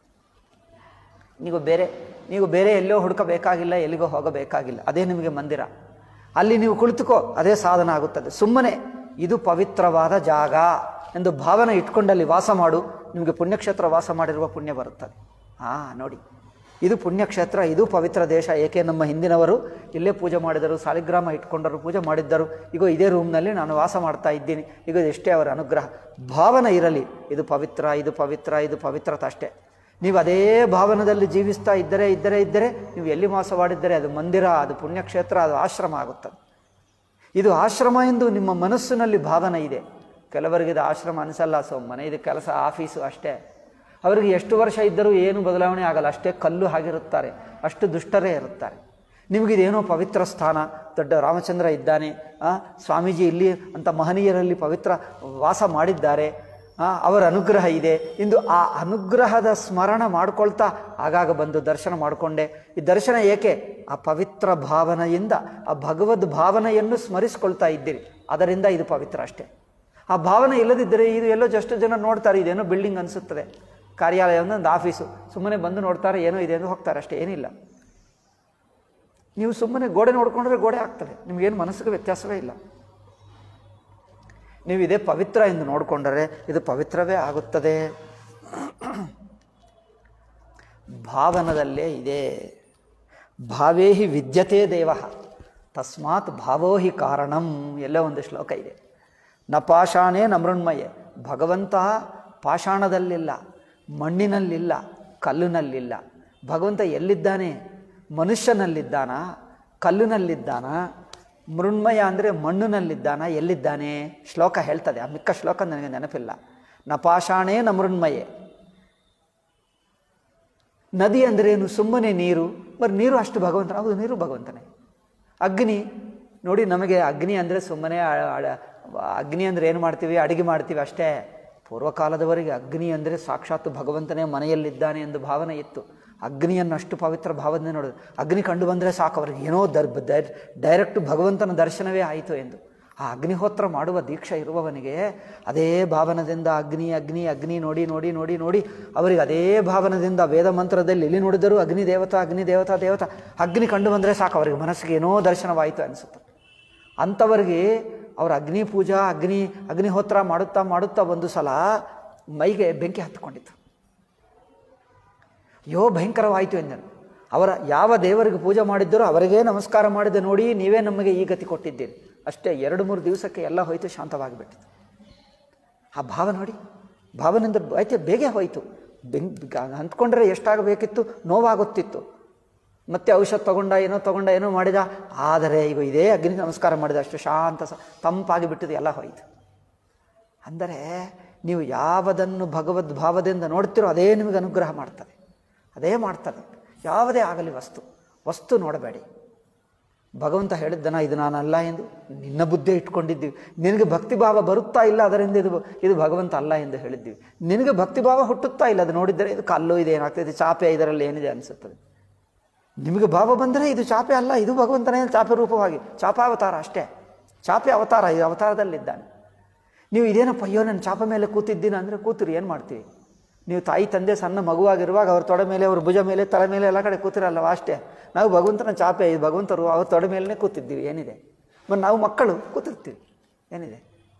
ನೀವು ಬೇರೆ ನೀವು ಬೇರೆ ಎಲ್ಲೋ ಹುಡುಕಬೇಕಾಗಿಲ್ಲ ಎಲ್ಲಿಗೋ ಹೋಗಬೇಕಾಗಿಲ್ಲ ಅದೇ ನಿಮಗೆ ಮಂದಿರ ಅಲ್ಲಿ ನೀವು ಕುಳಿತುಕೋ ಅದೇ ಸಾಧನ ಆಗುತ್ತದೆ ಸುಮ್ಮನೆ ಇದು ಪವಿತ್ರವಾದ ಜಾಗ ಎಂದು ಭಾವನೆ ಇಟ್ಕೊಂಡಲ್ಲಿ ವಾಸ ಮಾಡು ನಿಮಗೆ ಪುಣ್ಯಕ್ಷೇತ್ರ ವಾಸ ಮಾಡಿರುವ ಪುಣ್ಯ ಬರುತ್ತದೆ ಹಾಂ ನೋಡಿ ಇದು ಪುಣ್ಯಕ್ಷೇತ್ರ ಇದು ಪವಿತ್ರ ದೇಶ ಏಕೆ ನಮ್ಮ ಹಿಂದಿನವರು ಇಲ್ಲೇ ಪೂಜೆ ಮಾಡಿದರು ಸಾಲಿಗ್ರಾಮ ಇಟ್ಕೊಂಡರು ಪೂಜೆ ಮಾಡಿದ್ದರು ಈಗ ಇದೇ ರೂಮ್ನಲ್ಲಿ ನಾನು ವಾಸ ಮಾಡ್ತಾ ಇದ್ದೀನಿ ಈಗ ಎಷ್ಟೇ ಅವರ ಅನುಗ್ರಹ ಭಾವನೆ ಇರಲಿ ಇದು ಪವಿತ್ರ ಇದು ಪವಿತ್ರ ಇದು ಪವಿತ್ರತೆ ಅಷ್ಟೇ ನೀವು ಅದೇ ಭಾವನದಲ್ಲಿ ಜೀವಿಸ್ತಾ ಇದ್ದರೆ ಇದ್ದರೆ ಇದ್ದರೆ ನೀವು ಎಲ್ಲಿ ವಾಸವಾಡಿದ್ದರೆ ಅದು ಮಂದಿರ ಅದು ಪುಣ್ಯಕ್ಷೇತ್ರ ಅದು ಆಶ್ರಮ ಆಗುತ್ತದೆ ಇದು ಆಶ್ರಮ ಎಂದು ನಿಮ್ಮ ಮನಸ್ಸಿನಲ್ಲಿ ಭಾವನೆ ಇದೆ ಕೆಲವರಿಗೆ ಇದು ಆಶ್ರಮ ಅನಿಸಲ್ಲ ಸೊ ಮನೆ ಇದು ಕೆಲಸ ಆಫೀಸು ಅಷ್ಟೇ ಅವರಿಗೆ ಎಷ್ಟು ವರ್ಷ ಇದ್ದರೂ ಏನು ಬದಲಾವಣೆ ಆಗಲ್ಲ ಅಷ್ಟೇ ಕಲ್ಲು ಆಗಿರುತ್ತಾರೆ ಅಷ್ಟು ದುಷ್ಟರೇ ಇರುತ್ತಾರೆ ನಿಮಗಿದೇನೋ ಪವಿತ್ರ ಸ್ಥಾನ ದೊಡ್ಡ ರಾಮಚಂದ್ರ ಇದ್ದಾನೆ ಆ, ಸ್ವಾಮೀಜಿ ಇಲ್ಲಿ ಅಂತ ಮಹನೀಯರಲ್ಲಿ ಪವಿತ್ರ ವಾಸ ಮಾಡಿದ್ದಾರೆ ಆ, ಅವರ ಅನುಗ್ರಹ ಇದೆ ಇಂದು ಆ ಅನುಗ್ರಹದ ಸ್ಮರಣ ಮಾಡ್ಕೊಳ್ತಾ ಆಗಾಗ ಬಂದು ದರ್ಶನ ಮಾಡಿಕೊಂಡೆ ಈ ದರ್ಶನ ಏಕೆ ಆ ಪವಿತ್ರ ಭಾವನೆಯಿಂದ ಆ ಭಗವದ್ ಭಾವನೆಯನ್ನು ಸ್ಮರಿಸ್ಕೊಳ್ತಾ ಇದ್ದೀರಿ ಅದರಿಂದ ಇದು ಪವಿತ್ರ ಅಷ್ಟೇ ಆ ಭಾವನೆ ಇಲ್ಲದಿದ್ದರೆ ಇದು ಎಲ್ಲೋ ಜಸ್ಟ್ ಜನ ನೋಡ್ತಾರೆ ಇದೇನೋ ಬಿಲ್ಡಿಂಗ್ ಅನಿಸುತ್ತದೆ ಕಾರ್ಯಾಲಯ ಒಂದು ಆಫೀಸು ಸುಮ್ಮನೆ ಬಂದು ನೋಡ್ತಾರೆ ಏನೋ ಇದೆ ಎಂದು ಹೋಗ್ತಾರೆ ಅಷ್ಟೇ ಏನಿಲ್ಲ ನೀವು ಸುಮ್ಮನೆ ಗೋಡೆ ನೋಡ್ಕೊಂಡ್ರೆ ಗೋಡೆ ಆಗ್ತದೆ ನಿಮಗೇನು ಮನಸ್ಸಿಗೆ ವ್ಯತ್ಯಾಸವೇ ಇಲ್ಲ ನೀವು ಇದೇ ಪವಿತ್ರ ಎಂದು ನೋಡಿಕೊಂಡರೆ ಇದು ಪವಿತ್ರವೇ ಆಗುತ್ತದೆ ಭಾವನದಲ್ಲೇ ಇದೆ ಭಾವೇ ಹಿ ವಿದ್ಯತೆ ದೇವ ತಸ್ಮಾತ್ ಭಾವೋ ಹಿ ಕಾರಣಂ ಎಲ್ಲೋ ಒಂದು ಶ್ಲೋಕ ಇದೆ ನ ಪಾಷಾಣೇ ನ ಮೃಣ್ಮಯೇ ಭಗವಂತ ಪಾಷಾಣದಲ್ಲಿಲ್ಲ ಮಣ್ಣಿನಲ್ಲಿಲ್ಲ ಕಲ್ಲಿನಲ್ಲಿಲ್ಲ ಭಗವಂತ ಎಲ್ಲಿದ್ದಾನೆ ಮನುಷ್ಯನಲ್ಲಿದ್ದಾನ ಕಲ್ಲಿನಲ್ಲಿದ್ದಾನ ಮೃಣ್ಮಯ ಅಂದರೆ ಮಣ್ಣಿನಲ್ಲಿದ್ದಾನ ಎಲ್ಲಿದ್ದಾನೆ ಶ್ಲೋಕ ಹೇಳ್ತದೆ ಆ ಮಿಕ್ಕ ಶ್ಲೋಕ ನನಗೆ ನೆನಪಿಲ್ಲ ನ ಪಾಷಾಣೇ ನ ಮೃಣ್ಮಯೇ ನದಿ ಅಂದ್ರೇನು ಸುಮ್ಮನೆ ನೀರು మరి ನೀರು ಅಷ್ಟು ಭಗವಂತನ ಹೌದು ನೀರು ಭಗವಂತನೇ ಅಗ್ನಿ ನೋಡಿ ನಮಗೆ ಅಗ್ನಿ ಅಂದರೆ ಸುಮ್ಮನೆ ಆ- ಆ- ಅಗ್ನಿ ಅಂದರೆ ಏನು ಮಾಡ್ತೀವಿ ಅಡಿಗೆ ಮಾಡ್ತೀವಿ ಅಷ್ಟೇ ಪೂರ್ವಕಾಲದವರೆಗೆ ಅಗ್ನಿ ಅಂದರೆ ಸಾಕ್ಷಾತ್ ಭಗವಂತನೇ ಮನೆಯಲ್ಲಿದ್ದಾನೆ ಎಂದು ಭಾವನೆ ಇತ್ತು ಅಗ್ನಿಯನ್ನು ಅಷ್ಟು ಪವಿತ್ರ ಭಾವನೆ ನೋಡೋದು ಅಗ್ನಿ ಕಂಡು ಬಂದರೆ ಸಾಕು ಅವರಿಗೆ ಏನೋ ದರ್ ಡೈರೆಕ್ಟ್ ಭಗವಂತನ ದರ್ಶನವೇ ಆಯಿತು ಎಂದು ಆ ಅಗ್ನಿಹೋತ್ರ ಮಾಡುವ ದೀಕ್ಷೆ ಇರುವವನಿಗೆ ಅದೇ ಭಾವನದಿಂದ ಅಗ್ನಿ ಅಗ್ನಿ ಅಗ್ನಿ ನೋಡಿ ನೋಡಿ ನೋಡಿ ನೋಡಿ ಅವರಿಗೆ ಅದೇ ಭಾವನದಿಂದ ವೇದ ಮಂತ್ರದಲ್ಲಿ ಎಲ್ಲಿ ನೋಡಿದರೂ ಅಗ್ನಿ ದೇವತಾ ಅಗ್ನಿ ದೇವತಾ ದೇವತಾ ಅಗ್ನಿ ಕಂಡು ಬಂದರೆ ಸಾಕು ಅವರಿಗೆ ಮನಸ್ಸಿಗೆ ಏನೋ ದರ್ಶನವಾಯಿತು ಅನಿಸುತ್ತೆ ಅಂಥವರಿಗೆ ಅವರ ಅಗ್ನಿ ಪೂಜಾ ಅಗ್ನಿ ಅಗ್ನಿಹೋತ್ರ ಮಾಡುತ್ತಾ ಮಾಡುತ್ತಾ ಒಂದು ಸಲ ಮೈಗೆ ಬೆಂಕಿ ಹತ್ತಿಕೊಂಡಿತ್ತು ಯೋ ಭಯಂಕರವಾಯಿತು ಎಂದನು ಅವರ ಯಾವ ದೇವರಿಗೆ ಪೂಜೆ ಮಾಡಿದ್ದರೋ ಅವರಿಗೇ ನಮಸ್ಕಾರ ಮಾಡಿದೆ ನೋಡಿ ನೀವೇ ನಮಗೆ ಈ ಗತಿ ಕೊಟ್ಟಿದ್ದೀರಿ ಅಷ್ಟೇ ಎರಡು ಮೂರು ದಿವಸಕ್ಕೆ ಎಲ್ಲ ಹೋಯಿತು ಶಾಂತವಾಗಿಬಿಟ್ಟಿತು ಆ ಭಾವ ನೋಡಿ ಭಾವನೆಯಿಂದ ಆಯ್ತು ಬೇಗ ಹೋಯಿತು ಬೆಂಕ್ ಅಂದ್ಕೊಂಡ್ರೆ ಎಷ್ಟಾಗಬೇಕಿತ್ತು ನೋವಾಗುತ್ತಿತ್ತು ಮತ್ತೆ ಔಷಧ ತಗೊಂಡ ಏನೋ ತಗೊಂಡ ಏನೋ ಮಾಡಿದ ಆದರೆ ಈಗ ಇದೇ ಅಗ್ನಿ ನಮಸ್ಕಾರ ಮಾಡಿದ ಅಷ್ಟು ಶಾಂತ ಸ ತಂಪಾಗಿ ಬಿಟ್ಟಿದೆ ಎಲ್ಲ ಹೋಯಿತು ಅಂದರೆ ನೀವು ಯಾವುದನ್ನು ಭಗವದ್ ಭಾವದಿಂದ ನೋಡ್ತಿರೋ ಅದೇ ನಿಮಗೆ ಅನುಗ್ರಹ ಮಾಡ್ತದೆ ಅದೇ ಮಾಡ್ತದೆ ಯಾವುದೇ ಆಗಲಿ ವಸ್ತು ವಸ್ತು ನೋಡಬೇಡಿ ಭಗವಂತ ಹೇಳಿದ್ದನ ಇದು ನಾನಲ್ಲ ಎಂದು ನಿನ್ನ ಬುದ್ಧಿ ಇಟ್ಕೊಂಡಿದ್ದೀವಿ ನಿನಗೆ ಭಕ್ತಿಭಾವ ಬರುತ್ತಾ ಇಲ್ಲ ಅದರಿಂದ ಇದು ಇದು ಭಗವಂತ ಅಲ್ಲ ಎಂದು ಹೇಳಿದ್ದೀವಿ ನಿನಗೆ ಭಕ್ತಿಭಾವ ಹುಟ್ಟುತ್ತಾ ಇಲ್ಲ ಅದು ನೋಡಿದರೆ ಇದು ಕಲ್ಲು ಇದೆ ಏನಾಗ್ತದೆ ಚಾಪೆ ಇದರಲ್ಲಿ ಏನಿದೆ ಅನಿಸುತ್ತದೆ ನಿಮಗೆ ಭಾವ ಬಂದರೆ ಇದು ಚಾಪೆ ಅಲ್ಲ ಇದು ಭಗವಂತನೇ ಚಾಪೆ ರೂಪವಾಗಿ ಚಾಪಾವತಾರ ಅಷ್ಟೇ ಚಾಪೆ ಅವತಾರ ಇದು ಅವತಾರದಲ್ಲಿದ್ದಾನೆ ನೀವು ಇದೇನಪ್ಪ ಅಯ್ಯೋ ನಾನು ಚಾಪ ಮೇಲೆ ಕೂತಿದ್ದೀನಿ ಅಂದರೆ ಕೂತಿರಿ ಏನು ಮಾಡ್ತೀವಿ ನೀವು ತಾಯಿ ತಂದೆ ಸಣ್ಣ ಮಗುವಾಗಿರುವಾಗ ಅವ್ರ ತೊಡೆ ಮೇಲೆ ಅವ್ರ ಭುಜ ಮೇಲೆ ತಲೆ ಮೇಲೆ ಎಲ್ಲ ಕಡೆ ಕೂತಿರಲ್ಲವ ಅಷ್ಟೇ ನಾವು ಭಗವಂತನ ಚಾಪೆ ಇದು ಭಗವಂತರು ಅವ್ರ ತೊಡೆ ಮೇಲೇ ಕೂತಿದ್ದೀವಿ ಏನಿದೆ ಮತ್ತು ನಾವು ಮಕ್ಕಳು ಕೂತಿರ್ತೀವಿ ಏನಿದೆ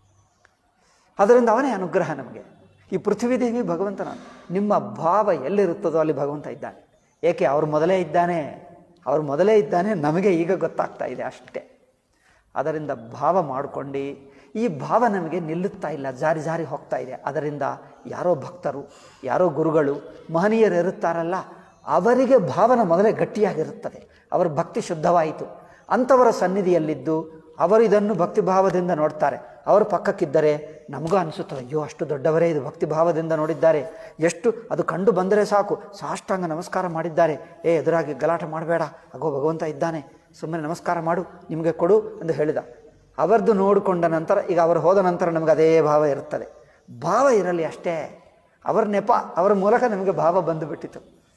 ಅದರಿಂದ ಅವನೇ ಅನುಗ್ರಹ ನಮಗೆ ಈ ಪೃಥ್ವಿ ದೇವಿ ಭಗವಂತನ ನಿಮ್ಮ ಭಾವ ಎಲ್ಲಿರುತ್ತದೋ ಅಲ್ಲಿ ಭಗವಂತ ಇದ್ದಾನೆ ಏಕೆ ಅವ್ರು ಮೊದಲೇ ಇದ್ದಾನೆ ಅವ್ರು ಮೊದಲೇ ಇದ್ದಾನೆ ನಮಗೆ ಈಗ ಗೊತ್ತಾಗ್ತಾ ಇದೆ ಅಷ್ಟೇ ಅದರಿಂದ ಭಾವ ಮಾಡಿಕೊಂಡು ಈ ಭಾವ ನಮಗೆ ನಿಲ್ಲುತ್ತಾ ಇಲ್ಲ ಜಾರಿ ಜಾರಿ ಹೋಗ್ತಾ ಇದೆ ಅದರಿಂದ ಯಾರೋ ಭಕ್ತರು ಯಾರೋ ಗುರುಗಳು ಮಹನೀಯರು ಇರುತ್ತಾರಲ್ಲ ಅವರಿಗೆ ಭಾವನ ಮೊದಲೇ ಗಟ್ಟಿಯಾಗಿರುತ್ತದೆ ಅವರ ಭಕ್ತಿ ಶುದ್ಧವಾಯಿತು ಅಂಥವರ ಸನ್ನಿಧಿಯಲ್ಲಿದ್ದು ಅವರು ಇದನ್ನು ಭಕ್ತಿಭಾವದಿಂದ ನೋಡ್ತಾರೆ ಅವರು ಪಕ್ಕಕ್ಕಿದ್ದರೆ ನಮಗೂ ಅನಿಸುತ್ತದೆ ಅಯ್ಯೋ ಅಷ್ಟು ದೊಡ್ಡವರೇ ಇದು ಭಕ್ತಿಭಾವದಿಂದ ನೋಡಿದ್ದಾರೆ ಎಷ್ಟು ಅದು ಕಂಡು ಬಂದರೆ ಸಾಕು ಸಾಷ್ಟಾಂಗ ನಮಸ್ಕಾರ ಮಾಡಿದ್ದಾರೆ ಏ ಎದುರಾಗಿ ಗಲಾಟೆ ಮಾಡಬೇಡ ಅಗೋ ಭಗವಂತ ಇದ್ದಾನೆ ಸುಮ್ಮನೆ ನಮಸ್ಕಾರ ಮಾಡು ನಿಮಗೆ ಕೊಡು ಎಂದು ಹೇಳಿದ ಅವರದ್ದು ನೋಡಿಕೊಂಡ ನಂತರ ಈಗ ಅವರು ಹೋದ ನಂತರ ನಮಗೆ ಅದೇ ಭಾವ ಇರುತ್ತದೆ ಭಾವ ಇರಲಿ ಅಷ್ಟೇ ಅವರ ನೆಪ ಅವರ ಮೂಲಕ ನಮಗೆ ಭಾವ ಬಂದುಬಿಟ್ಟಿತು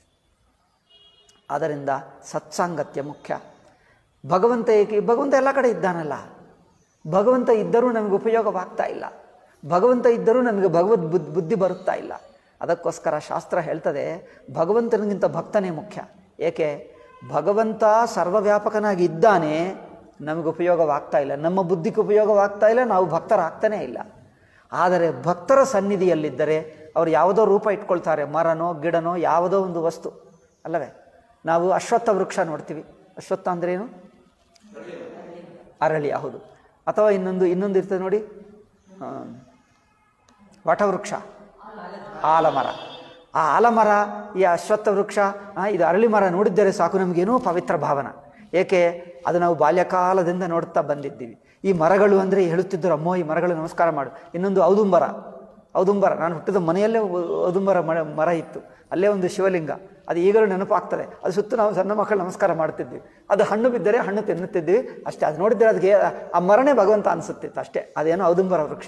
ಆದ್ದರಿಂದ ಸತ್ಸಾಂಗತ್ಯ ಮುಖ್ಯ ಭಗವಂತ ಏಕೆ ಭಗವಂತ ಎಲ್ಲ ಕಡೆ ಇದ್ದಾನಲ್ಲ ಭಗವಂತ ಇದ್ದರೂ ನಮಗೆ ಉಪಯೋಗವಾಗ್ತಾ ಇಲ್ಲ ಭಗವಂತ ಇದ್ದರೂ ನಮಗೆ ಭಗವದ್ ಬುದ್ಧಿ ಬುದ್ಧಿ ಬರುತ್ತಾ ಇಲ್ಲ ಅದಕ್ಕೋಸ್ಕರ ಶಾಸ್ತ್ರ ಹೇಳ್ತದೆ ಭಗವಂತನಿಗಿಂತ ಭಕ್ತನೇ ಮುಖ್ಯ ಏಕೆ ಭಗವಂತ ಸರ್ವವ್ಯಾಪಕನಾಗಿ ಇದ್ದಾನೆ ನಮಗೆ ಉಪಯೋಗವಾಗ್ತಾ ಇಲ್ಲ ನಮ್ಮ ಬುದ್ಧಿಗೆ ಉಪಯೋಗವಾಗ್ತಾ ಇಲ್ಲ ನಾವು ಭಕ್ತರಾಗ್ತಾನೇ ಇಲ್ಲ ಆದರೆ ಭಕ್ತರ ಸನ್ನಿಧಿಯಲ್ಲಿದ್ದರೆ ಅವರು ಯಾವುದೋ ರೂಪ ಇಟ್ಕೊಳ್ತಾರೆ ಮರನೋ ಗಿಡನೋ ಯಾವುದೋ ಒಂದು ವಸ್ತು ಅಲ್ಲವೇ ನಾವು ಅಶ್ವತ್ಥ ವೃಕ್ಷ ನೋಡ್ತೀವಿ ಅಶ್ವತ್ಥ ಅಂದ್ರೇನು ಅರಳಿ ಹೌದು ಅಥವಾ ಇನ್ನೊಂದು ಇನ್ನೊಂದು ಇರ್ತದೆ ನೋಡಿ ಆ, ವಟವೃಕ್ಷ ಆಲಮರ ಆ ಆಲಮರ ಈ ಅಶ್ವತ್ಥ ವೃಕ್ಷ ಆ, ಇದು ಅರಳಿ ಮರ ನೋಡಿದ್ದರೆ ಸಾಕು ನಮಗೇನೋ ಪವಿತ್ರ ಭಾವನ ಏಕೆ ಅದು ನಾವು ಬಾಲ್ಯಕಾಲದಿಂದ ನೋಡ್ತಾ ಬಂದಿದ್ದೀವಿ ಈ ಮರಗಳು ಅಂದರೆ ಹೇಳುತ್ತಿದ್ದರು ಅಮ್ಮೋ ಈ ಮರಗಳು ನಮಸ್ಕಾರ ಮಾಡು ಇನ್ನೊಂದು ಔದುಂಬರ ಔದುಂಬರ ನಾನು ಹುಟ್ಟಿದ ಮನೆಯಲ್ಲೇ ಔ- ಔದುಂಬರ ಮರ ಮರ ಇತ್ತು ಅಲ್ಲೇ ಒಂದು ಶಿವಲಿಂಗ ಅದು ಈಗಲೂ ನೆನಪಾಗ್ತದೆ ಅದು ಸುತ್ತ ನಾವು ಸಣ್ಣ ಮಕ್ಕಳು ನಮಸ್ಕಾರ ಮಾಡ್ತಿದ್ವಿ ಅದು ಹಣ್ಣು ಬಿದ್ದರೆ ಹಣ್ಣು ತಿನ್ನುತ್ತಿದ್ವಿ ಅಷ್ಟೇ ಅದು ನೋಡಿದರೆ ಅದಕ್ಕೆ ಆ ಮರನೇ ಭಗವಂತ ಅನಿಸುತ್ತಿತ್ತು ಅಷ್ಟೇ ಅದೇನೋ ಔದುಂಬರ ವೃಕ್ಷ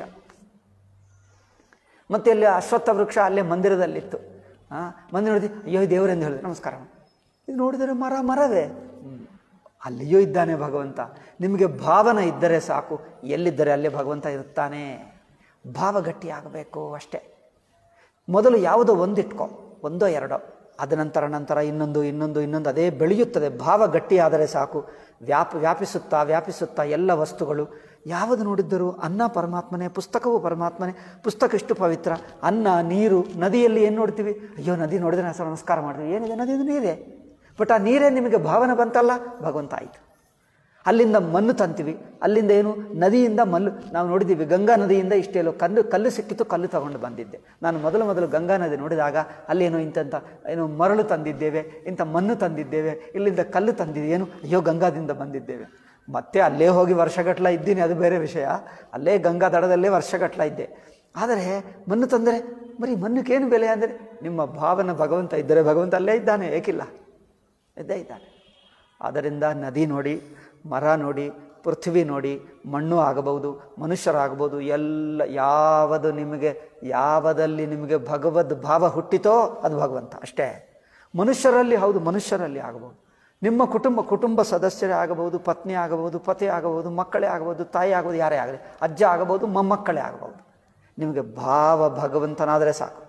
ಮತ್ತೆ ಅಲ್ಲಿ ಅಶ್ವತ್ಥ ವೃಕ್ಷ ಅಲ್ಲೇ ಮಂದಿರದಲ್ಲಿತ್ತು ಆ ಮಂದಿರ ನೋಡಿದ್ವಿ ಅಯ್ಯೋ ದೇವರೆಂದು ಹೇಳಿದ್ರು ನಮಸ್ಕಾರ ಇದು ನೋಡಿದರೆ ಮರ ಮರವೇ ಹ್ಮ್. ಅಲ್ಲಿಯೂ ಇದ್ದಾನೆ ಭಗವಂತ ನಿಮಗೆ ಭಾವನ ಇದ್ದರೆ ಸಾಕು ಎಲ್ಲಿದ್ದರೆ ಅಲ್ಲೇ ಭಗವಂತ ಇರುತ್ತಾನೆ ಭಾವ ಗಟ್ಟಿಯಾಗಬೇಕು ಅಷ್ಟೇ ಮೊದಲು ಯಾವುದೋ ಒಂದಿಟ್ಕೋ ಒಂದೋ ಎರಡೋ ಅದ ನಂತರ ನಂತರ ಇನ್ನೊಂದು ಇನ್ನೊಂದು ಇನ್ನೊಂದು ಅದೇ ಬೆಳೆಯುತ್ತದೆ ಭಾವ ಗಟ್ಟಿಯಾದರೆ ಸಾಕು ವ್ಯಾಪ ವ್ಯಾಪಿಸುತ್ತಾ ವ್ಯಾಪಿಸುತ್ತಾ ಎಲ್ಲ ವಸ್ತುಗಳು ಯಾವುದು ನೋಡಿದ್ದರೂ ಅನ್ನ ಪರಮಾತ್ಮನೇ ಪುಸ್ತಕವು ಪರಮಾತ್ಮನೇ ಪುಸ್ತಕ ಇಷ್ಟು ಪವಿತ್ರ ಅನ್ನ ನೀರು ನದಿಯಲ್ಲಿ ಏನು ನೋಡ್ತೀವಿ ಅಯ್ಯೋ ನದಿ ನೋಡಿದ್ರೆ ನಾವು ನಮಸ್ಕಾರ ಮಾಡ್ತೀವಿ ಏನಿದೆ ನದಿದು ನೀರೇ ಬಟ್ ಆ ನೀರೇ ನಿಮಗೆ ಭಾವನೆ ಬಂತಲ್ಲ ಭಗವಂತ ಆಯಿತು ಅಲ್ಲಿಂದ ಮಣ್ಣು ತಂತೀವಿ ಅಲ್ಲಿಂದ ಏನು ನದಿಯಿಂದ ಮಲ್ಲು ನಾವು ನೋಡಿದ್ದೀವಿ ಗಂಗಾ ನದಿಯಿಂದ ಇಷ್ಟೆಲ್ಲೋ ಕಲ್ಲು ಕಲ್ಲು ಸಿಕ್ಕಿತು ಕಲ್ಲು ತಗೊಂಡು ಬಂದಿದ್ದೆ ನಾನು ಮೊದಲು ಮೊದಲು ಗಂಗಾ ನದಿ ನೋಡಿದಾಗ ಅಲ್ಲೇನೋ ಇಂಥ ಏನು ಮರಳು ತಂದಿದ್ದೇವೆ ಇಂಥ ಮಣ್ಣು ತಂದಿದ್ದೇವೆ ಇಲ್ಲಿಂದ ಕಲ್ಲು ತಂದಿದ್ದೀವಿ ಏನು ಅಯ್ಯೋ ಗಂಗಾದಿಂದ ಬಂದಿದ್ದೇವೆ ಮತ್ತೆ ಅಲ್ಲೇ ಹೋಗಿ ವರ್ಷಗಟ್ಟಲ ಇದ್ದೀನಿ ಅದು ಬೇರೆ ವಿಷಯ ಅಲ್ಲೇ ಗಂಗಾ ದಡದಲ್ಲೇ ವರ್ಷಗಟ್ಟಲ ಇದ್ದೆ ಆದರೆ ಮಣ್ಣು ತಂದರೆ ಬರೀ ಮಣ್ಣಕ್ಕೇನು ಬೆಲೆ ಅಂದರೆ ನಿಮ್ಮ ಭಾವನ ಭಗವಂತ ಇದ್ದರೆ ಭಗವಂತ ಅಲ್ಲೇ ಇದ್ದಾನೆ ಏಕಿಲ್ಲ ಇದ್ದೇ ಇದ್ದಾನೆ ಆದ್ದರಿಂದ ನದಿ ನೋಡಿ ಮರ ನೋಡಿ ಪೃಥ್ವಿ ನೋಡಿ ಮಣ್ಣು ಆಗಬಹುದು ಮನುಷ್ಯರಾಗಬಹುದು ಎಲ್ಲ ಯಾವುದು ನಿಮಗೆ ಯಾವದಲ್ಲಿ ನಿಮಗೆ ಭಗವದ್ ಭಾವ ಹುಟ್ಟಿತೋ ಅದು ಭಗವಂತ ಅಷ್ಟೇ ಮನುಷ್ಯರಲ್ಲಿ ಹೌದು ಮನುಷ್ಯರಲ್ಲಿ ಆಗಬಹುದು ನಿಮ್ಮ ಕುಟುಂಬ ಕುಟುಂಬ ಸದಸ್ಯರೇ ಆಗಬಹುದು ಪತ್ನಿ ಆಗಬಹುದು ಪತಿ ಆಗಬಹುದು ಮಕ್ಕಳೇ ಆಗಬಹುದು ತಾಯಿ ಆಗಬಹುದು ಯಾರೇ ಆಗಲಿ ಅಜ್ಜ ಆಗಬಹುದು ಮೊಮ್ಮಕ್ಕಳೇ ಆಗಬಹುದು ನಿಮಗೆ ಭಾವ ಭಗವಂತನಾದರೆ ಸಾಕು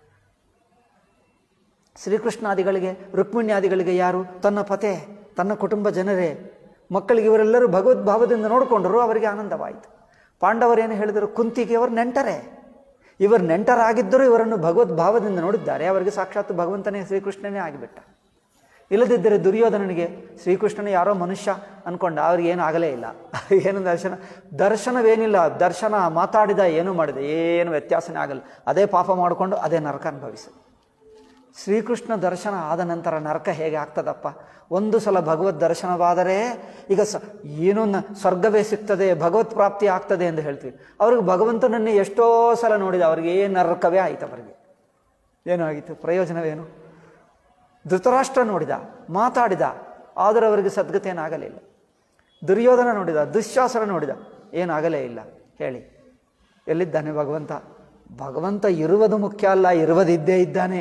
ಶ್ರೀಕೃಷ್ಣಾದಿಗಳಿಗೆ ರುಕ್ಮಿಣ್ಯಾದಿಗಳಿಗೆ ಯಾರು ತನ್ನ ಪತೆ ತನ್ನ ಕುಟುಂಬ ಜನರೇ ಮಕ್ಕಳಿಗೆ ಇವರೆಲ್ಲರೂ ಭಗವದ್ಭಾವದಿಂದ ನೋಡಿಕೊಂಡರು ಅವರಿಗೆ ಆನಂದವಾಯಿತು ಪಾಂಡವರೇನು ಹೇಳಿದರು ಕುಂತಿಗೆ ಅವರು ನೆಂಟರೇ ಇವರು ನೆಂಟರಾಗಿದ್ದರೂ ಇವರನ್ನು ಭಗವದ್ಭಾವದಿಂದ ನೋಡಿದ್ದಾರೆ ಅವರಿಗೆ ಸಾಕ್ಷಾತ್ ಭಗವಂತನೇ ಶ್ರೀಕೃಷ್ಣನೇ ಆಗಿಬಿಟ್ಟ ಇಲ್ಲದಿದ್ದರೆ ದುರ್ಯೋಧನನಿಗೆ ಶ್ರೀಕೃಷ್ಣನ ಯಾರೋ ಮನುಷ್ಯ ಅನ್ಕೊಂಡ ಅವ್ರಿಗೆ ಏನು ಆಗಲೇ ಇಲ್ಲ ಏನು ದರ್ಶನ ದರ್ಶನವೇನಿಲ್ಲ ದರ್ಶನ ಮಾತಾಡಿದ ಏನು ಮಾಡಿದ ಏನು ವ್ಯತ್ಯಾಸನೇ ಆಗಲ್ಲ ಅದೇ ಪಾಪ ಮಾಡಿಕೊಂಡು ಅದೇ ನರಕ ಅನುಭವಿಸ ಶ್ರೀಕೃಷ್ಣ ದರ್ಶನ ಆದ ನಂತರ ನರಕ ಹೇಗೆ ಆಗ್ತದಪ್ಪ ಒಂದು ಸಲ ಭಗವದ್ ದರ್ಶನವಾದರೆ ಈಗ ಸ ಏನೋ ನ ಸ್ವರ್ಗವೇ ಸಿಗ್ತದೆ ಭಗವತ್ ಪ್ರಾಪ್ತಿ ಆಗ್ತದೆ ಎಂದು ಹೇಳ್ತೀವಿ ಅವ್ರಿಗೆ ಭಗವಂತನನ್ನೇ ಎಷ್ಟೋ ಸಲ ನೋಡಿದ ಅವ್ರಿಗೆ ಏನು ನರಕವೇ ಆಯಿತು ಅವರಿಗೆ ಏನೂ ಆಗಿತ್ತು ಪ್ರಯೋಜನವೇನು ಧೃತರಾಷ್ಟ್ರ ನೋಡಿದ ಮಾತಾಡಿದ ಆದರೆ ಅವರಿಗೆ ಸದ್ಗತಿ ಏನಾಗಲಿಲ್ಲ ದುರ್ಯೋಧನ ನೋಡಿದ ದುಶ್ಯಾಸನ ನೋಡಿದ ಏನಾಗಲೇ ಇಲ್ಲ ಹೇಳಿ ಎಲ್ಲಿದ್ದಾನೆ ಭಗವಂತ ಭಗವಂತ ಇರುವುದು ಮುಖ್ಯ ಅಲ್ಲ ಇರುವುದಿದ್ದೇ ಇದ್ದಾನೆ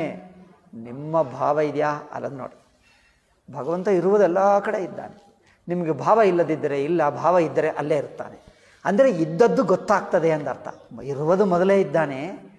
ನಿಮ್ಮ ಭಾವ ಇದೆಯಾ ಅಲ್ಲದು ನೋಡಿ ಭಗವಂತ ಇರುವುದೆಲ್ಲ ಕಡೆ ಇದ್ದಾನೆ ನಿಮಗೆ ಭಾವ ಇಲ್ಲದಿದ್ದರೆ ಇಲ್ಲ ಭಾವ ಇದ್ದರೆ ಅಲ್ಲೇ ಇರ್ತಾನೆ ಅಂದರೆ ಇದ್ದದ್ದು ಗೊತ್ತಾಗ್ತದೆ ಅಂದರ್ಥ ಇರುವುದು ಮೊದಲೇ ಇದ್ದಾನೆ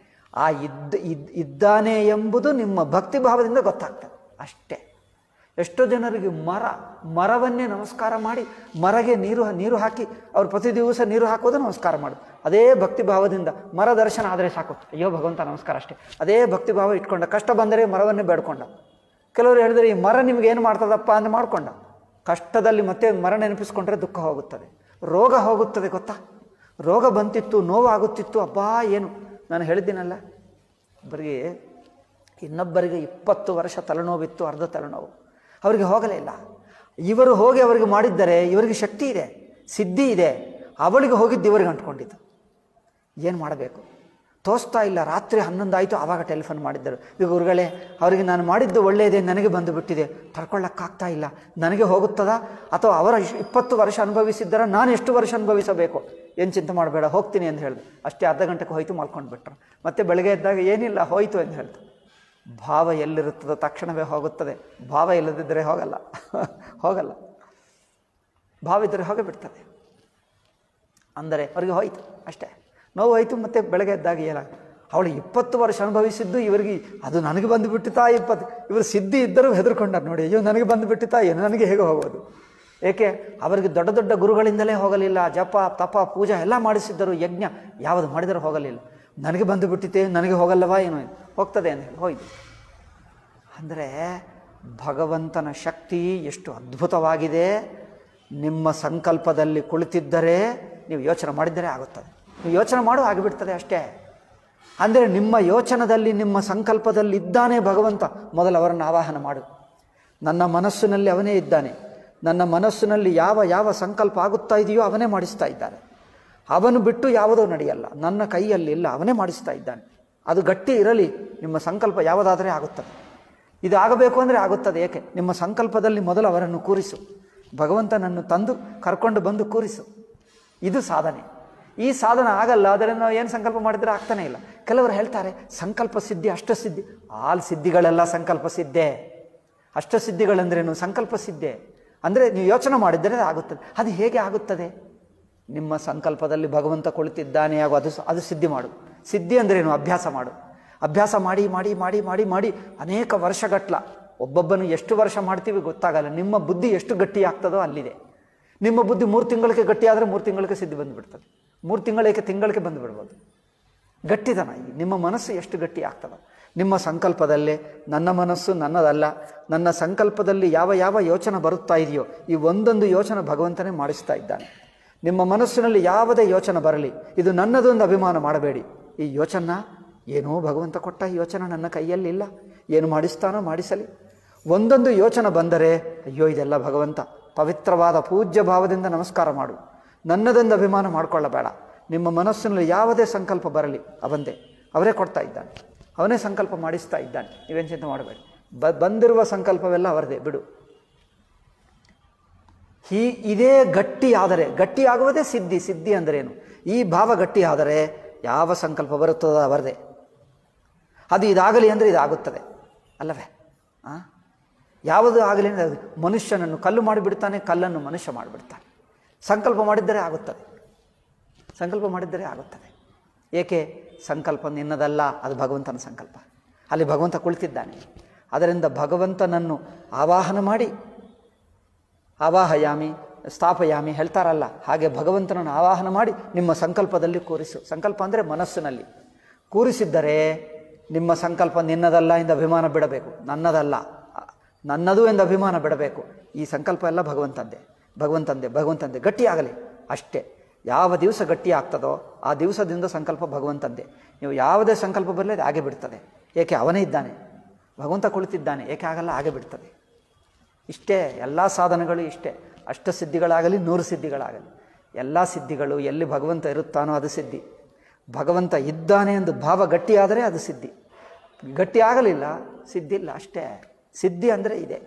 ಆ ಇದ್ದ ಇದ್ ಇದ್ದಾನೆ ಎಂಬುದು ನಿಮ್ಮ ಭಕ್ತಿ ಭಾವದಿಂದ ಗೊತ್ತಾಗ್ತದೆ ಅಷ್ಟೇ ಎಷ್ಟೋ ಜನರಿಗೆ ಮರ ಮರವನ್ನೇ ನಮಸ್ಕಾರ ಮಾಡಿ ಮರಗೆ ನೀರು ನೀರು ಹಾಕಿ ಅವ್ರು ಪ್ರತಿ ದಿವಸ ನೀರು ಹಾಕೋದು ನಮಸ್ಕಾರ ಮಾಡೋದು ಅದೇ ಭಕ್ತಿ ಭಾವದಿಂದ ಮರ ದರ್ಶನ ಆದರೆ ಸಾಕು ಅಯ್ಯೋ ಭಗವಂತ ನಮಸ್ಕಾರ ಅಷ್ಟೇ ಅದೇ ಭಕ್ತಿ ಭಾವ ಇಟ್ಕೊಂಡ ಕಷ್ಟ ಬಂದರೆ ಮರವನ್ನೇ ಬೇಡ್ಕೊಂಡ ಕೆಲವರು ಹೇಳಿದ್ರೆ ಈ ಮರ ನಿಮ್ಗೆ ಏನು ಮಾಡ್ತದಪ್ಪ ಅಂತ ಮಾಡ್ಕೊಂಡ ಕಷ್ಟದಲ್ಲಿ ಮತ್ತೆ ಮರ ನೆನಪಿಸ್ಕೊಂಡ್ರೆ ದುಃಖ ಹೋಗುತ್ತದೆ ರೋಗ ಹೋಗುತ್ತದೆ ಗೊತ್ತಾ ರೋಗ ಬಂತಿತ್ತು ನೋವಾಗುತ್ತಿತ್ತು ಅಬ್ಬಾ ಏನು ನಾನು ಹೇಳಿದ್ದೀನಲ್ಲ ಬರೀ ಇನ್ನೊಬ್ಬರಿಗೆ ಇಪ್ಪತ್ತು ವರ್ಷ ತಲೆನೋವಿತ್ತು ಅರ್ಧ ತಲೆನೋವು ಅವರಿಗೆ ಹೋಗಲೇ ಇಲ್ಲ ಇವರು ಹೋಗಿ ಅವರಿಗೆ ಮಾಡಿದ್ದರೆ ಇವರಿಗೆ ಶಕ್ತಿ ಇದೆ ಸಿದ್ಧಿ ಇದೆ ಅವಳಿಗೆ ಹೋಗಿದ್ದು ಇವರಿಗೆ ಅಂಟ್ಕೊಂಡಿದ್ದು ಏನು ಮಾಡಬೇಕು ತೋರಿಸ್ತಾ ಇಲ್ಲ ರಾತ್ರಿ ಹನ್ನೊಂದು ಆಯಿತು ಆವಾಗ ಟೆಲಿಫೋನ್ ಮಾಡಿದ್ದರು ಈಗ ಗುರುಗಳೇ ಅವರಿಗೆ ನಾನು ಮಾಡಿದ್ದು ಒಳ್ಳೆಯದೇ ನನಗೆ ಬಂದು ಬಿಟ್ಟಿದೆ ತಡ್ಕೊಳ್ಳೋಕ್ಕಾಗ್ತಾ ಇಲ್ಲ ನನಗೆ ಹೋಗುತ್ತದಾ ಅಥವಾ ಅವರ ಇಶ್- ಇಪ್ಪತ್ತು ವರ್ಷ ಅನುಭವಿಸಿದ್ದರ ನಾನು ಎಷ್ಟು ವರ್ಷ ಅನುಭವಿಸಬೇಕು ಏನು ಚಿಂತೆ ಮಾಡಬೇಡ ಹೋಗ್ತೀನಿ ಅಂತ ಹೇಳಿದೆ ಅಷ್ಟೇ ಅರ್ಧ ಗಂಟೆಗೆ ಹೋಯ್ತು ಮಲ್ಕೊಂಡು ಬಿಟ್ರು ಮತ್ತೆ ಬೆಳಗ್ಗೆ ಎದ್ದಾಗ ಏನಿಲ್ಲ ಹೋಯ್ತು ಅಂತ ಹೇಳ್ತು ಭಾವ ಎಲ್ಲಿರುತ್ತದೋ ತಕ್ಷಣವೇ ಹೋಗುತ್ತದೆ ಭಾವ ಇಲ್ಲದಿದ್ದರೆ ಹೋಗಲ್ಲ ಹೋಗಲ್ಲ ಭಾವ ಇದ್ದರೆ ಹೋಗೇ ಬಿಡ್ತದೆ ಅಂದರೆ ಅವರಿಗೆ ಹೋಯ್ತು ಅಷ್ಟೇ ನೋವು ಹೋಯ್ತು ಮತ್ತೆ ಬೆಳಗ್ಗೆ ಎದ್ದಾಗ ಏನಾಗ ಅವಳು ಇಪ್ಪತ್ತು ವರ್ಷ ಅನುಭವಿಸಿದ್ದು ಇವರಿಗೆ ಅದು ನನಗೆ ಬಂದು ಬಿಟ್ಟಿತಾ ಇಪ್ಪತ್ತು ಇವರು ಸಿದ್ಧಿ ಇದ್ದರೂ ಹೆದರ್ಕೊಂಡಾರ ನೋಡಿ ಅಯ್ಯೋ ನನಗೆ ಬಂದು ಬಿಟ್ಟಿತಾ ಏನು ನನಗೆ ಹೇಗೆ ಹೋಗೋದು ಏಕೆ ಅವರಿಗೆ ದೊಡ್ಡ ದೊಡ್ಡ ಗುರುಗಳಿಂದಲೇ ಹೋಗಲಿಲ್ಲ ಜಪ ತಪ ಪೂಜಾ ಎಲ್ಲ ಮಾಡಿಸಿದ್ದರು ಯಜ್ಞ ಯಾವುದು ಮಾಡಿದರೂ ಹೋಗಲಿಲ್ಲ ನನಗೆ ಬಂದು ಬಿಟ್ಟಿತೆ ನನಗೆ ಹೋಗಲ್ಲವಾ ಏನೋ ಹೋಗ್ತದೆ ಅಂತ ಹೇಳಿ ಹೋಯ್ತು ಅಂದರೆ ಭಗವಂತನ ಶಕ್ತಿ ಎಷ್ಟು ಅದ್ಭುತವಾಗಿದೆ ನಿಮ್ಮ ಸಂಕಲ್ಪದಲ್ಲಿ ಕುಳಿತಿದ್ದರೆ ನೀವು ಯೋಚನೆ ಮಾಡಿದ್ದರೆ ಆಗುತ್ತದೆ ನೀವು ಯೋಚನೆ ಮಾಡು ಆಗಿಬಿಡ್ತದೆ ಅಷ್ಟೇ ಅಂದರೆ ನಿಮ್ಮ ಯೋಚನದಲ್ಲಿ ನಿಮ್ಮ ಸಂಕಲ್ಪದಲ್ಲಿ ಇದ್ದಾನೆ ಭಗವಂತ ಮೊದಲು ಅವರನ್ನು ಆವಾಹನ ಮಾಡು ನನ್ನ ಮನಸ್ಸಿನಲ್ಲಿ ಅವನೇ ಇದ್ದಾನೆ ನನ್ನ ಮನಸ್ಸಿನಲ್ಲಿ ಯಾವ ಯಾವ ಸಂಕಲ್ಪ ಆಗುತ್ತಾ ಇದೆಯೋ ಅವನೇ ಮಾಡಿಸ್ತಾ ಇದ್ದಾನೆ ಅವನು ಬಿಟ್ಟು ಯಾವುದೋ ನಡೆಯಲ್ಲ ನನ್ನ ಕೈಯಲ್ಲಿ ಇಲ್ಲ ಅವನೇ ಮಾಡಿಸ್ತಾ ಇದ್ದಾನೆ ಅದು ಗಟ್ಟಿ ಇರಲಿ ನಿಮ್ಮ ಸಂಕಲ್ಪ ಯಾವುದಾದರೆ ಆಗುತ್ತದೆ ಇದು ಆಗಬೇಕು ಅಂದರೆ ಆಗುತ್ತದೆ ಏಕೆ ನಿಮ್ಮ ಸಂಕಲ್ಪದಲ್ಲಿ ಮೊದಲು ಅವರನ್ನು ಕೂರಿಸು ಭಗವಂತನನ್ನು ತಂದು ಕರ್ಕೊಂಡು ಬಂದು ಕೂರಿಸು ಇದು ಸಾಧನೆ ಈ ಸಾಧನ ಆಗಲ್ಲ ಆದರೆ ನಾವು ಏನು ಸಂಕಲ್ಪ ಮಾಡಿದರೆ ಆಗ್ತಾನೆ ಇಲ್ಲ ಕೆಲವರು ಹೇಳ್ತಾರೆ ಸಂಕಲ್ಪ ಸಿದ್ಧಿ ಅಷ್ಟಸಿದ್ಧಿ ಆಲ್ ಸಿದ್ಧಿಗಳೆಲ್ಲ ಸಂಕಲ್ಪ ಸಿದ್ಧೆ ಅಷ್ಟಸಿದ್ಧಿಗಳೆಂದ್ರೇನು ಸಂಕಲ್ಪ ಸಿದ್ಧೆ ಅಂದರೆ ನೀವು ಯೋಚನೆ ಮಾಡಿದರೆ ಆಗುತ್ತದೆ ಅದು ಹೇಗೆ ಆಗುತ್ತದೆ ನಿಮ್ಮ ಸಂಕಲ್ಪದಲ್ಲಿ ಭಗವಂತ ಕುಳಿತಿದ್ದಾನೆ ಹಾಗೂ ಅದು ಅದು ಸಿದ್ಧಿ ಮಾಡು ಸಿದ್ಧಿ ಅಂದ್ರೇನು ಅಭ್ಯಾಸ ಮಾಡು ಅಭ್ಯಾಸ ಮಾಡಿ ಮಾಡಿ ಮಾಡಿ ಮಾಡಿ ಮಾಡಿ ಅನೇಕ ವರ್ಷಗಟ್ಲ ಒಬ್ಬೊಬ್ಬನು ಎಷ್ಟು ವರ್ಷ ಮಾಡ್ತೀವಿ ಗೊತ್ತಾಗಲ್ಲ ನಿಮ್ಮ ಬುದ್ಧಿ ಎಷ್ಟು ಗಟ್ಟಿ ಆಗ್ತದೋ ಅಲ್ಲಿದೆ ನಿಮ್ಮ ಬುದ್ಧಿ ಮೂರು ತಿಂಗಳಿಗೆ ಗಟ್ಟಿ ಆದರೆ ಮೂರು ತಿಂಗಳಿಗೆ ಸಿದ್ಧಿ ಬಂದುಬಿಡ್ತದೆ ಮೂರು ತಿಂಗಳಿಗೆ ತಿಂಗಳಿಗೆ ಬಂದುಬಿಡ್ಬೋದು ಗಟ್ಟಿತನ ಈ ನಿಮ್ಮ ಮನಸ್ಸು ಎಷ್ಟು ಗಟ್ಟಿ ಆಗ್ತದೆ ನಿಮ್ಮ ಸಂಕಲ್ಪದಲ್ಲೇ ನನ್ನ ಮನಸ್ಸು ನನ್ನದಲ್ಲ ನನ್ನ ಸಂಕಲ್ಪದಲ್ಲಿ ಯಾವ ಯಾವ ಯೋಚನೆ ಬರುತ್ತಾ ಇದೆಯೋ ಈ ಒಂದೊಂದು ಯೋಚನೆ ಭಗವಂತನೇ ಮಾಡಿಸ್ತಾ ಇದ್ದಾನೆ ನಿಮ್ಮ ಮನಸ್ಸಿನಲ್ಲಿ ಯಾವುದೇ ಯೋಚನೆ ಬರಲಿ ಇದು ನನ್ನದೊಂದು ಅಭಿಮಾನ ಮಾಡಬೇಡಿ ಈ ಯೋಚನ ಏನೋ ಭಗವಂತ ಕೊಟ್ಟ ಈ ಯೋಚನೆ ನನ್ನ ಕೈಯಲ್ಲಿಲ್ಲ ಏನು ಮಾಡಿಸ್ತಾನೋ ಮಾಡಿಸಲಿ ಒಂದೊಂದು ಯೋಚನೆ ಬಂದರೆ ಅಯ್ಯೋ ಇದೆಲ್ಲ ಭಗವಂತ ಪವಿತ್ರವಾದ ಪೂಜ್ಯ ಭಾವದಿಂದ ನಮಸ್ಕಾರ ಮಾಡು ನನ್ನದೊಂದು ಅಭಿಮಾನ ಮಾಡಿಕೊಳ್ಳಬೇಡ ನಿಮ್ಮ ಮನಸ್ಸಿನಲ್ಲಿ ಯಾವುದೇ ಸಂಕಲ್ಪ ಬರಲಿ ಅವಂದೇ ಅವರೇ ಕೊಡ್ತಾ ಇದ್ದಾನೆ ಅವನೇ ಸಂಕಲ್ಪ ಮಾಡಿಸ್ತಾ ಇದ್ದಾನೆ ನೀವೇನು ಚಿಂತೆ ಮಾಡಬೇಡಿ ಬ ಬಂದಿರುವ ಸಂಕಲ್ಪವೆಲ್ಲ ಅವರದೇ ಬಿಡು ಹೀ ಇದೇ ಗಟ್ಟಿ ಆದರೆ ಗಟ್ಟಿ ಆಗುವುದೇ ಸಿದ್ಧಿ ಸಿದ್ಧಿ ಅಂದ್ರೇನು ಈ ಭಾವ ಗಟ್ಟಿ ಆದರೆ ಯಾವ ಸಂಕಲ್ಪ ಬರುತ್ತದೋ ಅವರದೇ ಅದು ಇದಾಗಲಿ ಅಂದರೆ ಇದಾಗುತ್ತದೆ ಅಲ್ಲವೇ ಆ ಯಾವುದು ಆಗಲಿ ಅಂದರೆ ಅದು ಮನುಷ್ಯನನ್ನು ಕಲ್ಲು ಮಾಡಿಬಿಡ್ತಾನೆ ಕಲ್ಲನ್ನು ಮನುಷ್ಯ ಮಾಡಿಬಿಡ್ತಾನೆ ಸಂಕಲ್ಪ ಮಾಡಿದ್ದರೆ ಆಗುತ್ತದೆ ಸಂಕಲ್ಪ ಮಾಡಿದ್ದರೆ ಆಗುತ್ತದೆ ಏಕೆ ಸಂಕಲ್ಪ ನಿನ್ನದಲ್ಲ ಅದು ಭಗವಂತನ ಸಂಕಲ್ಪ ಅಲ್ಲಿ ಭಗವಂತ ಕುಳಿತಿದ್ದಾನೆ ಅದರಿಂದ ಭಗವಂತನನ್ನು ಆವಾಹನ ಮಾಡಿ ಆವಾಹಯಾಮಿ ಸ್ಥಾಪಯಾಮಿ ಹೇಳ್ತಾರಲ್ಲ ಹಾಗೆ ಭಗವಂತನನ್ನು ಆವಾಹನ ಮಾಡಿ ನಿಮ್ಮ ಸಂಕಲ್ಪದಲ್ಲಿ ಕೂರಿಸು ಸಂಕಲ್ಪ ಅಂದರೆ ಮನಸ್ಸಿನಲ್ಲಿ ಕೂರಿಸಿದ್ದರೆ ನಿಮ್ಮ ಸಂಕಲ್ಪ ನಿನ್ನದಲ್ಲ ಎಂದು ಅಭಿಮಾನ ಬಿಡಬೇಕು ನನ್ನದಲ್ಲ ನನ್ನದು ಎಂದು ಅಭಿಮಾನ ಬಿಡಬೇಕು ಈ ಸಂಕಲ್ಪ ಎಲ್ಲ ಭಗವಂತಂದೆ ಭಗವಂತಂದೆ ಭಗವಂತಂದೆ ಗಟ್ಟಿಯಾಗಲಿ ಅಷ್ಟೇ ಯಾವ ದಿವಸ ಗಟ್ಟಿ ಆಗ್ತದೋ ಆ ದಿವಸದಿಂದ ಸಂಕಲ್ಪ ಭಗವಂತಂದೆ ನೀವು ಯಾವುದೇ ಸಂಕಲ್ಪ ಬರಲಿ ಅದು ಹಾಗೆ ಬಿಡ್ತದೆ ಏಕೆ ಅವನೇ ಇದ್ದಾನೆ ಭಗವಂತ ಕುಳಿತಿದ್ದಾನೆ ಏಕೆ ಆಗಲ್ಲ ಹಾಗೆ ಬಿಡ್ತದೆ ಇಷ್ಟೇ ಎಲ್ಲ ಸಾಧನಗಳು ಇಷ್ಟೇ ಅಷ್ಟ ಸಿದ್ಧಿಗಳಾಗಲಿ ನೂರು ಸಿದ್ಧಿಗಳಾಗಲಿ ಎಲ್ಲ ಸಿದ್ಧಿಗಳು ಎಲ್ಲಿ ಭಗವಂತ ಇರುತ್ತಾನೋ ಅದು ಸಿದ್ಧಿ ಭಗವಂತ ಇದ್ದಾನೆ ಎಂದು ಭಾವ ಗಟ್ಟಿಯಾದರೆ ಅದು ಸಿದ್ಧಿ ಗಟ್ಟಿ ಆಗಲಿಲ್ಲ ಸಿದ್ಧಿ ಇಲ್ಲ ಅಷ್ಟೇ ಸಿದ್ಧಿ ಅಂದರೆ ಇದೆ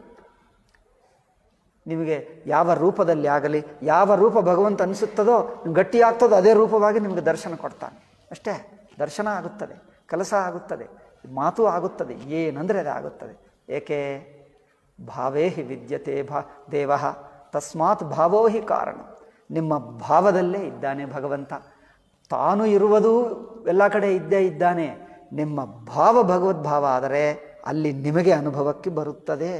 ನಿಮಗೆ ಯಾವ ರೂಪದಲ್ಲಿ ಆಗಲಿ ಯಾವ ರೂಪ ಭಗವಂತ ಅನಿಸುತ್ತದೋ ನಿಮ್ಗೆ ಗಟ್ಟಿ ಆಗ್ತದೋ ಅದೇ ರೂಪವಾಗಿ ನಿಮಗೆ ದರ್ಶನ ಕೊಡ್ತಾನೆ ಅಷ್ಟೇ ದರ್ಶನ ಆಗುತ್ತದೆ ಕೆಲಸ ಆಗುತ್ತದೆ ಮಾತು ಆಗುತ್ತದೆ ಏನಂದರೆ ಅದು ಆಗುತ್ತದೆ ಏಕೆ ಭಾವೇ ಹಿ ವಿದ್ಯತೆ ಭಾ ದೇವ ತಸ್ಮಾತ್ ಭಾವೋ ಹಿ ಕಾರಣ ನಿಮ್ಮ ಭಾವದಲ್ಲೇ ಇದ್ದಾನೆ ಭಗವಂತ ತಾನು ಇರುವುದು ಎಲ್ಲ ಕಡೆ ಇದ್ದೇ ಇದ್ದಾನೆ ನಿಮ್ಮ ಭಾವ ಭಗವದ್ಭಾವ ಆದರೆ ಅಲ್ಲಿ ನಿಮಗೆ ಅನುಭವಕ್ಕೆ ಬರುತ್ತದೆ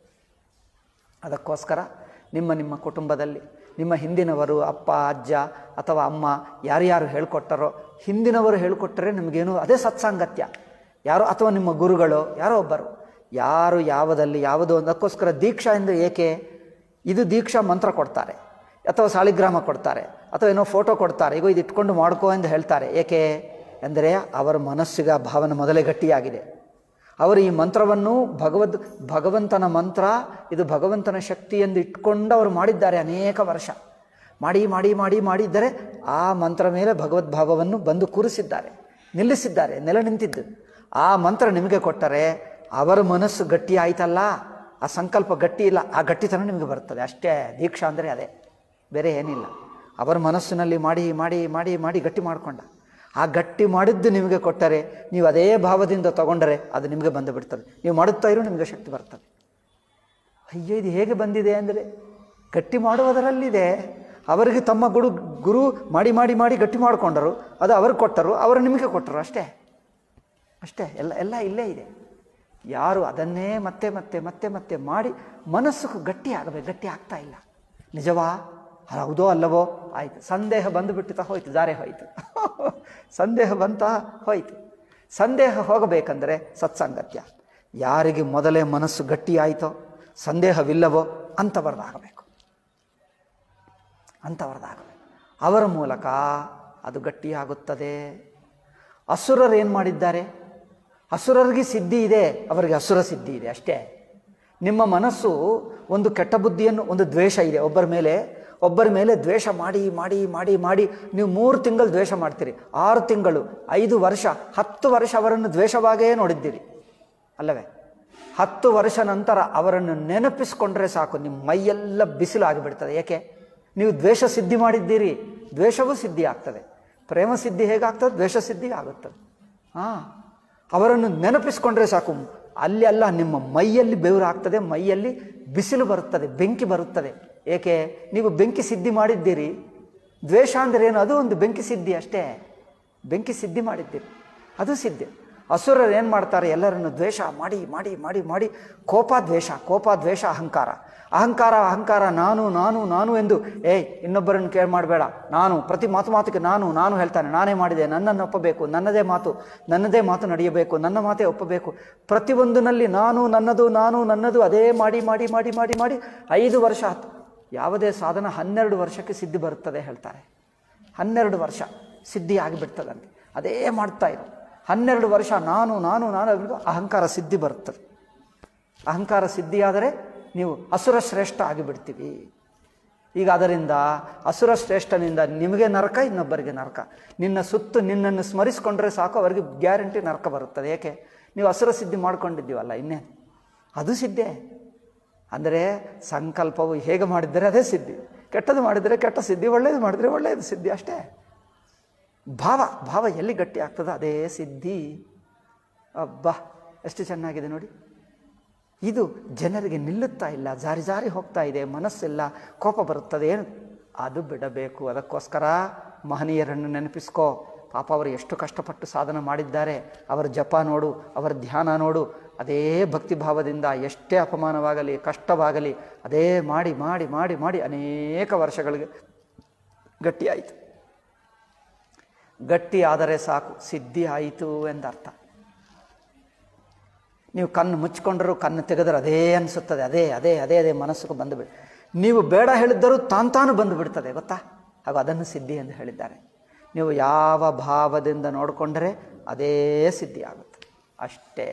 ಅದಕ್ಕೋಸ್ಕರ ನಿಮ್ಮ ನಿಮ್ಮ ಕುಟುಂಬದಲ್ಲಿ ನಿಮ್ಮ ಹಿಂದಿನವರು ಅಪ್ಪ ಅಜ್ಜ ಅಥವಾ ಅಮ್ಮ ಯಾರ್ಯಾರು ಹೇಳ್ಕೊಟ್ಟರೋ ಹಿಂದಿನವರು ಹೇಳ್ಕೊಟ್ಟರೆ ನಿಮಗೇನು ಅದೇ ಸತ್ಸಾಂಗತ್ಯ ಯಾರೋ ಅಥವಾ ನಿಮ್ಮ ಗುರುಗಳು ಯಾರೋ ಒಬ್ಬರು ಯಾರು ಯಾವುದಲ್ಲಿ ಯಾವುದೋ ಒಂದು ಅದಕ್ಕೋಸ್ಕರ ದೀಕ್ಷಾ ಎಂದು ಏಕೆ ಇದು ದೀಕ್ಷಾ ಮಂತ್ರ ಕೊಡ್ತಾರೆ ಅಥವಾ ಸಾಲಿಗ್ರಾಮ ಕೊಡ್ತಾರೆ ಅಥವಾ ಏನೋ ಫೋಟೋ ಕೊಡ್ತಾರೆ ಈಗ ಇದು ಇಟ್ಕೊಂಡು ಮಾಡ್ಕೋ ಎಂದು ಹೇಳ್ತಾರೆ ಏಕೆ ಎಂದರೆ ಅವರ ಮನಸ್ಸಿಗೆ ಆ ಭಾವನೆ ಮೊದಲೇ ಗಟ್ಟಿಯಾಗಿದೆ ಅವರು ಈ ಮಂತ್ರವನ್ನು ಭಗವದ್ ಭಗವಂತನ ಮಂತ್ರ ಇದು ಭಗವಂತನ ಶಕ್ತಿ ಎಂದು ಇಟ್ಕೊಂಡು ಅವರು ಮಾಡಿದ್ದಾರೆ ಅನೇಕ ವರ್ಷ ಮಾಡಿ ಮಾಡಿ ಮಾಡಿ ಮಾಡಿದ್ದರೆ ಆ ಮಂತ್ರ ಮೇಲೆ ಭಗವದ್ಭಾವವನ್ನು ಬಂದು ಕೂರಿಸಿದ್ದಾರೆ ನಿಲ್ಲಿಸಿದ್ದಾರೆ ನೆಲೆ ನಿಂತಿದ್ದು ಆ ಮಂತ್ರ ನಿಮಗೆ ಕೊಟ್ಟರೆ ಅವರ ಮನಸ್ಸು ಗಟ್ಟಿ ಆಯ್ತಲ್ಲ ಆ ಸಂಕಲ್ಪ ಗಟ್ಟಿ ಇಲ್ಲ ಆ ಗಟ್ಟಿತನ ನಿಮಗೆ ಬರ್ತದೆ ಅಷ್ಟೇ ದೀಕ್ಷಾ ಅಂದರೆ ಅದೇ ಬೇರೆ ಏನಿಲ್ಲ ಅವರ ಮನಸ್ಸಿನಲ್ಲಿ ಮಾಡಿ ಮಾಡಿ ಮಾಡಿ ಮಾಡಿ ಗಟ್ಟಿ ಮಾಡಿಕೊಂಡ ಆ ಗಟ್ಟಿ ಮಾಡಿದ್ದು ನಿಮಗೆ ಕೊಟ್ಟರೆ ನೀವು ಅದೇ ಭಾವದಿಂದ ತಗೊಂಡರೆ ಅದು ನಿಮಗೆ ಬಂದು ಬಿಡ್ತದೆ ನೀವು ಮಾಡುತ್ತಾ ಇರೋ ನಿಮಗೆ ಶಕ್ತಿ ಬರ್ತದೆ ಅಯ್ಯೋ ಇದು ಹೇಗೆ ಬಂದಿದೆ ಅಂದರೆ ಗಟ್ಟಿ ಮಾಡುವುದರಲ್ಲಿದೆ ಅವರಿಗೆ ತಮ್ಮ ಗುರು ಗುರು ಮಾಡಿ ಮಾಡಿ ಮಾಡಿ ಗಟ್ಟಿ ಮಾಡಿಕೊಂಡರು ಅದು ಅವರು ಕೊಟ್ಟರು ಅವರು ನಿಮಗೆ ಕೊಟ್ಟರು ಅಷ್ಟೇ ಅಷ್ಟೇ ಎಲ್ಲ ಎಲ್ಲ ಇಲ್ಲೇ ಇದೆ ಯಾರು ಅದನ್ನೇ ಮತ್ತೆ ಮತ್ತೆ ಮತ್ತೆ ಮತ್ತೆ ಮಾಡಿ ಮನಸ್ಸು ಗಟ್ಟಿ ಆಗಬೇಕು ಗಟ್ಟಿ ಆಗ್ತಾ ಇಲ್ಲ ನಿಜವಾ ಹೌದೋ ಅಲ್ಲವೋ ಆಯಿತು ಸಂದೇಹ ಬಂದುಬಿಟ್ಟಿತ ಹೋಯ್ತು ಜಾರೆ ಹೋಯಿತು ಸಂದೇಹ ಬಂತ ಹೋಯಿತು ಸಂದೇಹ ಹೋಗಬೇಕಂದ್ರೆ ಸತ್ಸಂಗತ್ಯ ಯಾರಿಗೆ ಮೊದಲೇ ಮನಸ್ಸು ಗಟ್ಟಿ ಆಯಿತೋ ಸಂದೇಹವಿಲ್ಲವೋ ಅಂಥವರದಾಗಬೇಕು ಅಂಥವರದಾಗಬೇಕು ಅವರ ಮೂಲಕ ಅದು ಗಟ್ಟಿಯಾಗುತ್ತದೆ ಅಸುರರು ಏನು ಮಾಡಿದ್ದಾರೆ ಅಸುರರಿಗೆ ಸಿದ್ಧಿ ಇದೆ ಅವರಿಗೆ ಅಸುರ ಸಿದ್ಧಿ ಇದೆ ಅಷ್ಟೇ ನಿಮ್ಮ ಮನಸ್ಸು ಒಂದು ಕೆಟ್ಟ ಬುದ್ಧಿಯನ್ನು ಒಂದು ದ್ವೇಷ ಇದೆ ಒಬ್ಬರ ಮೇಲೆ ಒಬ್ಬರ ಮೇಲೆ ದ್ವೇಷ ಮಾಡಿ ಮಾಡಿ ಮಾಡಿ ಮಾಡಿ ನೀವು ಮೂರು ತಿಂಗಳು ದ್ವೇಷ ಮಾಡ್ತೀರಿ ಆರು ತಿಂಗಳು ಐದು ವರ್ಷ ಹತ್ತು ವರ್ಷ ಅವರನ್ನು ದ್ವೇಷವಾಗೇ ನೋಡಿದ್ದೀರಿ ಅಲ್ಲವೇ ಹತ್ತು ವರ್ಷ ನಂತರ ಅವರನ್ನು ನೆನಪಿಸ್ಕೊಂಡ್ರೆ ಸಾಕು ನಿಮ್ಮ ಮೈಯೆಲ್ಲ ಬಿಸಿಲು ಆಗಿಬಿಡ್ತದೆ ಏಕೆ ನೀವು ದ್ವೇಷ ಸಿದ್ಧಿ ಮಾಡಿದ್ದೀರಿ ದ್ವೇಷವೂ ಸಿದ್ಧಿ ಆಗ್ತದೆ ಪ್ರೇಮ ಸಿದ್ಧಿ ಹೇಗಾಗ್ತದೆ ದ್ವೇಷ ಸಿದ್ಧಿ ಆಗುತ್ತದೆ ಹಾಂ ಅವರನ್ನು ನೆನಪಿಸ್ಕೊಂಡ್ರೆ ಸಾಕು ಅಲ್ಲಿ ಅಲ್ಲ ನಿಮ್ಮ ಮೈಯಲ್ಲಿ ಬೆವರು ಆಗ್ತದೆ ಮೈಯಲ್ಲಿ ಬಿಸಿಲು ಬರುತ್ತದೆ ಬೆಂಕಿ ಬರುತ್ತದೆ ಏಕೆ ನೀವು ಬೆಂಕಿ ಸಿದ್ಧಿ ಮಾಡಿದ್ದೀರಿ ದ್ವೇಷ ಅಂದರೆ ಏನು ಅದು ಒಂದು ಬೆಂಕಿ ಸಿದ್ಧಿ ಅಷ್ಟೇ ಬೆಂಕಿ ಸಿದ್ಧಿ ಮಾಡಿದ್ದೀರಿ ಅದು ಸಿದ್ಧಿ ಅಸುರರು ಏನು ಮಾಡ್ತಾರೆ ಎಲ್ಲರನ್ನು ದ್ವೇಷ ಮಾಡಿ ಮಾಡಿ ಮಾಡಿ ಮಾಡಿ ಕೋಪ ದ್ವೇಷ ಕೋಪ ದ್ವೇಷ ಅಹಂಕಾರ ಅಹಂಕಾರ ಅಹಂಕಾರ ನಾನು ನಾನು ನಾನು ಎಂದು ಏಯ್ ಇನ್ನೊಬ್ಬರನ್ನು ಕೇರ್ ಮಾಡಬೇಡ ನಾನು ಪ್ರತಿ ಮಾತು ಮಾತಿಗೆ ನಾನು ನಾನು ಹೇಳ್ತಾನೆ ನಾನೇ ಮಾಡಿದೆ ನನ್ನನ್ನು ಒಪ್ಪಬೇಕು ನನ್ನದೇ ಮಾತು ನನ್ನದೇ ಮಾತು ನಡೆಯಬೇಕು ನನ್ನ ಮಾತೇ ಒಪ್ಪಬೇಕು ಪ್ರತಿಯೊಂದಿನಲ್ಲಿ ನಾನು ನನ್ನದು ನಾನು ನನ್ನದು ಅದೇ ಮಾಡಿ ಮಾಡಿ ಮಾಡಿ ಮಾಡಿ ಮಾಡಿ ಐದು ವರ್ಷ ಆಯ್ತು ಯಾವುದೇ ಸಾಧನ ಹನ್ನೆರಡು ವರ್ಷಕ್ಕೆ ಸಿದ್ಧಿ ಬರುತ್ತದೆ ಹೇಳ್ತಾರೆ ಹನ್ನೆರಡು ವರ್ಷ ಸಿದ್ಧಿ ಆಗಿಬಿಡ್ತದಂತೆ ಅದೇ ಮಾಡ್ತಾ ಇರು ಹನ್ನೆರಡು ವರ್ಷ ನಾನು ನಾನು ನಾನು ಅಂದ್ಬಿಟ್ಟು ಅಹಂಕಾರ ಸಿದ್ಧಿ ಬರುತ್ತದೆ ಅಹಂಕಾರ ಸಿದ್ಧಿಯಾದರೆ ನೀವು ಅಸುರ ಶ್ರೇಷ್ಠ ಆಗಿಬಿಡ್ತೀವಿ ಈಗ ಅದರಿಂದ ಅಸುರ ಶ್ರೇಷ್ಠನಿಂದ ನಿಮಗೆ ನರಕ ಇನ್ನೊಬ್ಬರಿಗೆ ನರಕ ನಿನ್ನ ಸುತ್ತು ನಿನ್ನನ್ನು ಸ್ಮರಿಸ್ಕೊಂಡ್ರೆ ಸಾಕು ಅವರಿಗೆ ಗ್ಯಾರಂಟಿ ನರಕ ಬರುತ್ತದೆ ಏಕೆ ನೀವು ಅಸುರ ಸಿದ್ಧಿ ಮಾಡ್ಕೊಂಡಿದ್ದೀವಲ್ಲ ಇನ್ನೇನು ಅದು ಸಿದ್ಧೆ ಅಂದರೆ ಸಂಕಲ್ಪವು ಹೇಗೆ ಮಾಡಿದರೆ ಅದೇ ಸಿದ್ಧಿ ಕೆಟ್ಟದ್ದು ಮಾಡಿದರೆ ಕೆಟ್ಟ ಸಿದ್ಧಿ ಒಳ್ಳೆಯದು ಮಾಡಿದರೆ ಒಳ್ಳೆಯದು ಸಿದ್ಧಿ ಅಷ್ಟೇ ಭಾವ ಭಾವ ಎಲ್ಲಿ ಗಟ್ಟಿ ಆಗ್ತದೋ ಅದೇ ಸಿದ್ಧಿ ಅಬ್ಬಾ ಎಷ್ಟು ಚೆನ್ನಾಗಿದೆ ನೋಡಿ ಇದು ಜನರಿಗೆ ನಿಲ್ಲುತ್ತಾ ಇಲ್ಲ ಜಾರಿ ಜಾರಿ ಹೋಗ್ತಾ ಇದೆ ಮನಸ್ಸೆಲ್ಲ ಕೋಪ ಬರುತ್ತದೆ ಏನು ಅದು ಬಿಡಬೇಕು ಅದಕ್ಕೋಸ್ಕರ ಮಹನೀಯರನ್ನು ನೆನಪಿಸ್ಕೋ ಪಾಪ ಅವರು ಎಷ್ಟು ಕಷ್ಟಪಟ್ಟು ಸಾಧನ ಮಾಡಿದ್ದಾರೆ ಅವರ ಜಪ ನೋಡು ಅವರ ಧ್ಯಾನ ನೋಡು ಅದೇ ಭಕ್ತಿ ಭಾವದಿಂದ ಎಷ್ಟೇ ಅಪಮಾನವಾಗಲಿ ಕಷ್ಟವಾಗಲಿ ಅದೇ ಮಾಡಿ ಮಾಡಿ ಮಾಡಿ ಮಾಡಿ ಅನೇಕ ವರ್ಷಗಳಿಗೆ ಗಟ್ಟಿಯಾಯಿತು ಗಟ್ಟಿ ಆದರೆ ಸಾಕು ಸಿದ್ಧಿ ಆಯಿತು ಎಂದರ್ಥ ನೀವು ಕಣ್ಣು ಮುಚ್ಕೊಂಡರೂ ಕಣ್ಣು ತೆಗೆದ್ರೆ ಅದೇ ಅನಿಸುತ್ತದೆ ಅದೇ ಅದೇ ಅದೇ ಅದೇ ಮನಸ್ಸಿಗೆ ಬಂದುಬಿಡಿ ನೀವು ಬೇಡ ಹೇಳಿದ್ದರೂ ತಾನು ತಾನು ಬಂದು ಬಿಡ್ತದೆ ಗೊತ್ತಾ ಹಾಗೂ ಅದನ್ನು ಸಿದ್ಧಿ ಎಂದು ಹೇಳಿದ್ದಾರೆ ನೀವು ಯಾವ ಭಾವದಿಂದ ನೋಡಿಕೊಂಡರೆ ಅದೇ ಸಿದ್ಧಿ ಆಗುತ್ತೆ ಅಷ್ಟೇ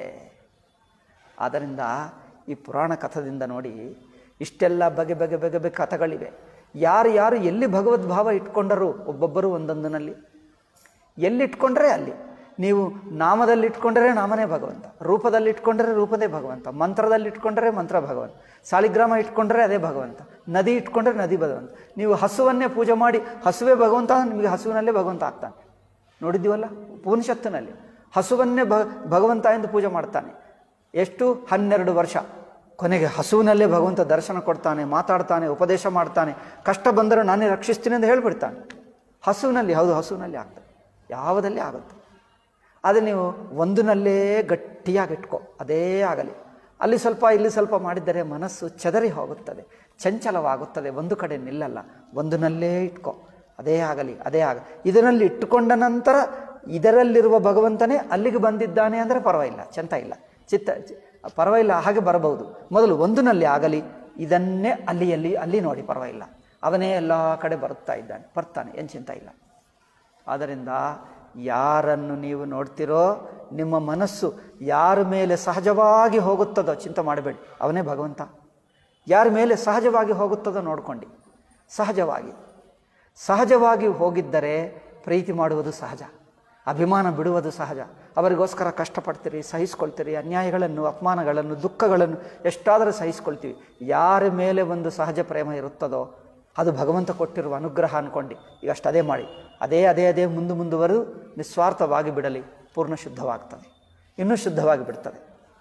ಆದ್ದರಿಂದ ಈ ಪುರಾಣ ಕಥದಿಂದ ನೋಡಿ ಇಷ್ಟೆಲ್ಲ ಬಗೆ ಬಗೆ ಬಗೆ ಬಗೆ ಕಥೆಗಳಿವೆ ಯಾರು ಯಾರು ಎಲ್ಲಿ ಭಗವದ್ಭಾವ ಇಟ್ಕೊಂಡರು ಒಬ್ಬೊಬ್ಬರು ಒಂದೊಂದನಲ್ಲಿ ಎಲ್ಲಿಟ್ಕೊಂಡ್ರೆ ಅಲ್ಲಿ ನೀವು ನಾಮದಲ್ಲಿ ಇಟ್ಕೊಂಡರೆ ನಾಮನೇ ಭಗವಂತ ರೂಪದಲ್ಲಿ ಇಟ್ಕೊಂಡರೆ ರೂಪದೇ ಭಗವಂತ ಮಂತ್ರದಲ್ಲಿ ಇಟ್ಕೊಂಡರೆ ಮಂತ್ರ ಭಗವಂತ ಸಾಲಿಗ್ರಾಮ ಇಟ್ಕೊಂಡ್ರೆ ಅದೇ ಭಗವಂತ ನದಿ ಇಟ್ಕೊಂಡ್ರೆ ನದಿ ಭಗವಂತ ನೀವು ಹಸುವನ್ನೇ ಪೂಜೆ ಮಾಡಿ ಹಸುವೇ ಭಗವಂತ ನಿಮಗೆ ಹಸುವಿನಲ್ಲೇ ಭಗವಂತ ಆಗ್ತಾನೆ ನೋಡಿದ್ದೀವಲ್ಲ ಉಪನಿಷತ್ತಿನಲ್ಲಿ ಹಸುವನ್ನೇ ಭ ಭಗವಂತ ಎಂದು ಪೂಜೆ ಮಾಡ್ತಾನೆ ಎಷ್ಟು ಹನ್ನೆರಡು ವರ್ಷ ಕೊನೆಗೆ ಹಸುವಿನಲ್ಲೇ ಭಗವಂತ ದರ್ಶನ ಕೊಡ್ತಾನೆ ಮಾತಾಡ್ತಾನೆ ಉಪದೇಶ ಮಾಡ್ತಾನೆ ಕಷ್ಟ ಬಂದರೆ ನಾನೇ ರಕ್ಷಿಸ್ತೀನಿ ಅಂತ ಹೇಳ್ಬಿಡ್ತಾನೆ ಹಸುವಿನಲ್ಲಿ ಹೌದು ಹಸುವಿನಲ್ಲಿ ಆಗ್ತದೆ ಯಾವುದಲ್ಲಿ ಆಗುತ್ತೆ ಆದರೆ ನೀವು ಒಂದಿನಲ್ಲೇ ಗಟ್ಟಿಯಾಗಿ ಇಟ್ಕೋ ಅದೇ ಆಗಲಿ ಅಲ್ಲಿ ಸ್ವಲ್ಪ ಇಲ್ಲಿ ಸ್ವಲ್ಪ ಮಾಡಿದರೆ ಮನಸ್ಸು ಚದರಿ ಹೋಗುತ್ತದೆ ಚಂಚಲವಾಗುತ್ತದೆ ಒಂದು ಕಡೆ ನಿಲ್ಲಲ್ಲ ಒಂದಿನಲ್ಲೇ ಇಟ್ಕೋ ಅದೇ ಆಗಲಿ ಅದೇ ಆಗ ಇದರಲ್ಲಿ ಇಟ್ಟುಕೊಂಡ ನಂತರ ಇದರಲ್ಲಿರುವ ಭಗವಂತನೇ ಅಲ್ಲಿಗೆ ಬಂದಿದ್ದಾನೆ ಅಂದರೆ ಪರವಾಗಿಲ್ಲ ಚೆಂತ ಇಲ್ಲ ಚಿತ್ತ ಚಿ- ಪರವಾಗಿಲ್ಲ ಹಾಗೆ ಬರಬಹುದು ಮೊದಲು ಒಂದಿನಲ್ಲಿ ಆಗಲಿ ಇದನ್ನೇ ಅಲ್ಲಿ ಅಲ್ಲಿ ಅಲ್ಲಿ ನೋಡಿ ಪರವಾಗಿಲ್ಲ ಅವನೇ ಎಲ್ಲ ಕಡೆ ಬರುತ್ತಾ ಇದ್ದಾನೆ ಬರ್ತಾನೆ ಏನು ಚಿಂತ ಇಲ್ಲ ಆದ್ದರಿಂದ ಯಾರನ್ನು ನೀವು ನೋಡ್ತಿರೋ ನಿಮ್ಮ ಮನಸ್ಸು ಯಾರ ಮೇಲೆ ಸಹಜವಾಗಿ ಹೋಗುತ್ತದೋ ಚಿಂತೆ ಮಾಡಬೇಡಿ ಅವನೇ ಭಗವಂತ ಯಾರ ಮೇಲೆ ಸಹಜವಾಗಿ ಹೋಗುತ್ತದೋ ನೋಡ್ಕೊಂಡು ಸಹಜವಾಗಿ ಸಹಜವಾಗಿ ಹೋಗಿದ್ದರೆ ಪ್ರೀತಿ ಮಾಡುವುದು ಸಹಜ ಅಭಿಮಾನ ಬಿಡುವುದು ಸಹಜ ಅವರಿಗೋಸ್ಕರ ಕಷ್ಟಪಡ್ತೀರಿ ಸಹಿಸ್ಕೊಳ್ತೀರಿ ಅನ್ಯಾಯಗಳನ್ನು ಅಪಮಾನಗಳನ್ನು ದುಃಖಗಳನ್ನು ಎಷ್ಟಾದರೂ ಸಹಿಸ್ಕೊಳ್ತೀವಿ ಯಾರ ಮೇಲೆ ಒಂದು ಸಹಜ ಪ್ರೇಮ ಇರುತ್ತದೋ ಅದು ಭಗವಂತ ಕೊಟ್ಟಿರುವ ಅನುಗ್ರಹ ಅಂದ್ಕೊಂಡು ಈಗ ಅಷ್ಟು ಅದೇ ಮಾಡಿ ಅದೇ ಅದೇ ಅದೇ ಮುಂದೆ ಮುಂದುವರೆದು ನಿಸ್ವಾರ್ಥವಾಗಿ ಬಿಡಲಿ ಪೂರ್ಣ ಶುದ್ಧವಾಗ್ತದೆ ಇನ್ನೂ ಶುದ್ಧವಾಗಿ ಬಿಡ್ತದೆ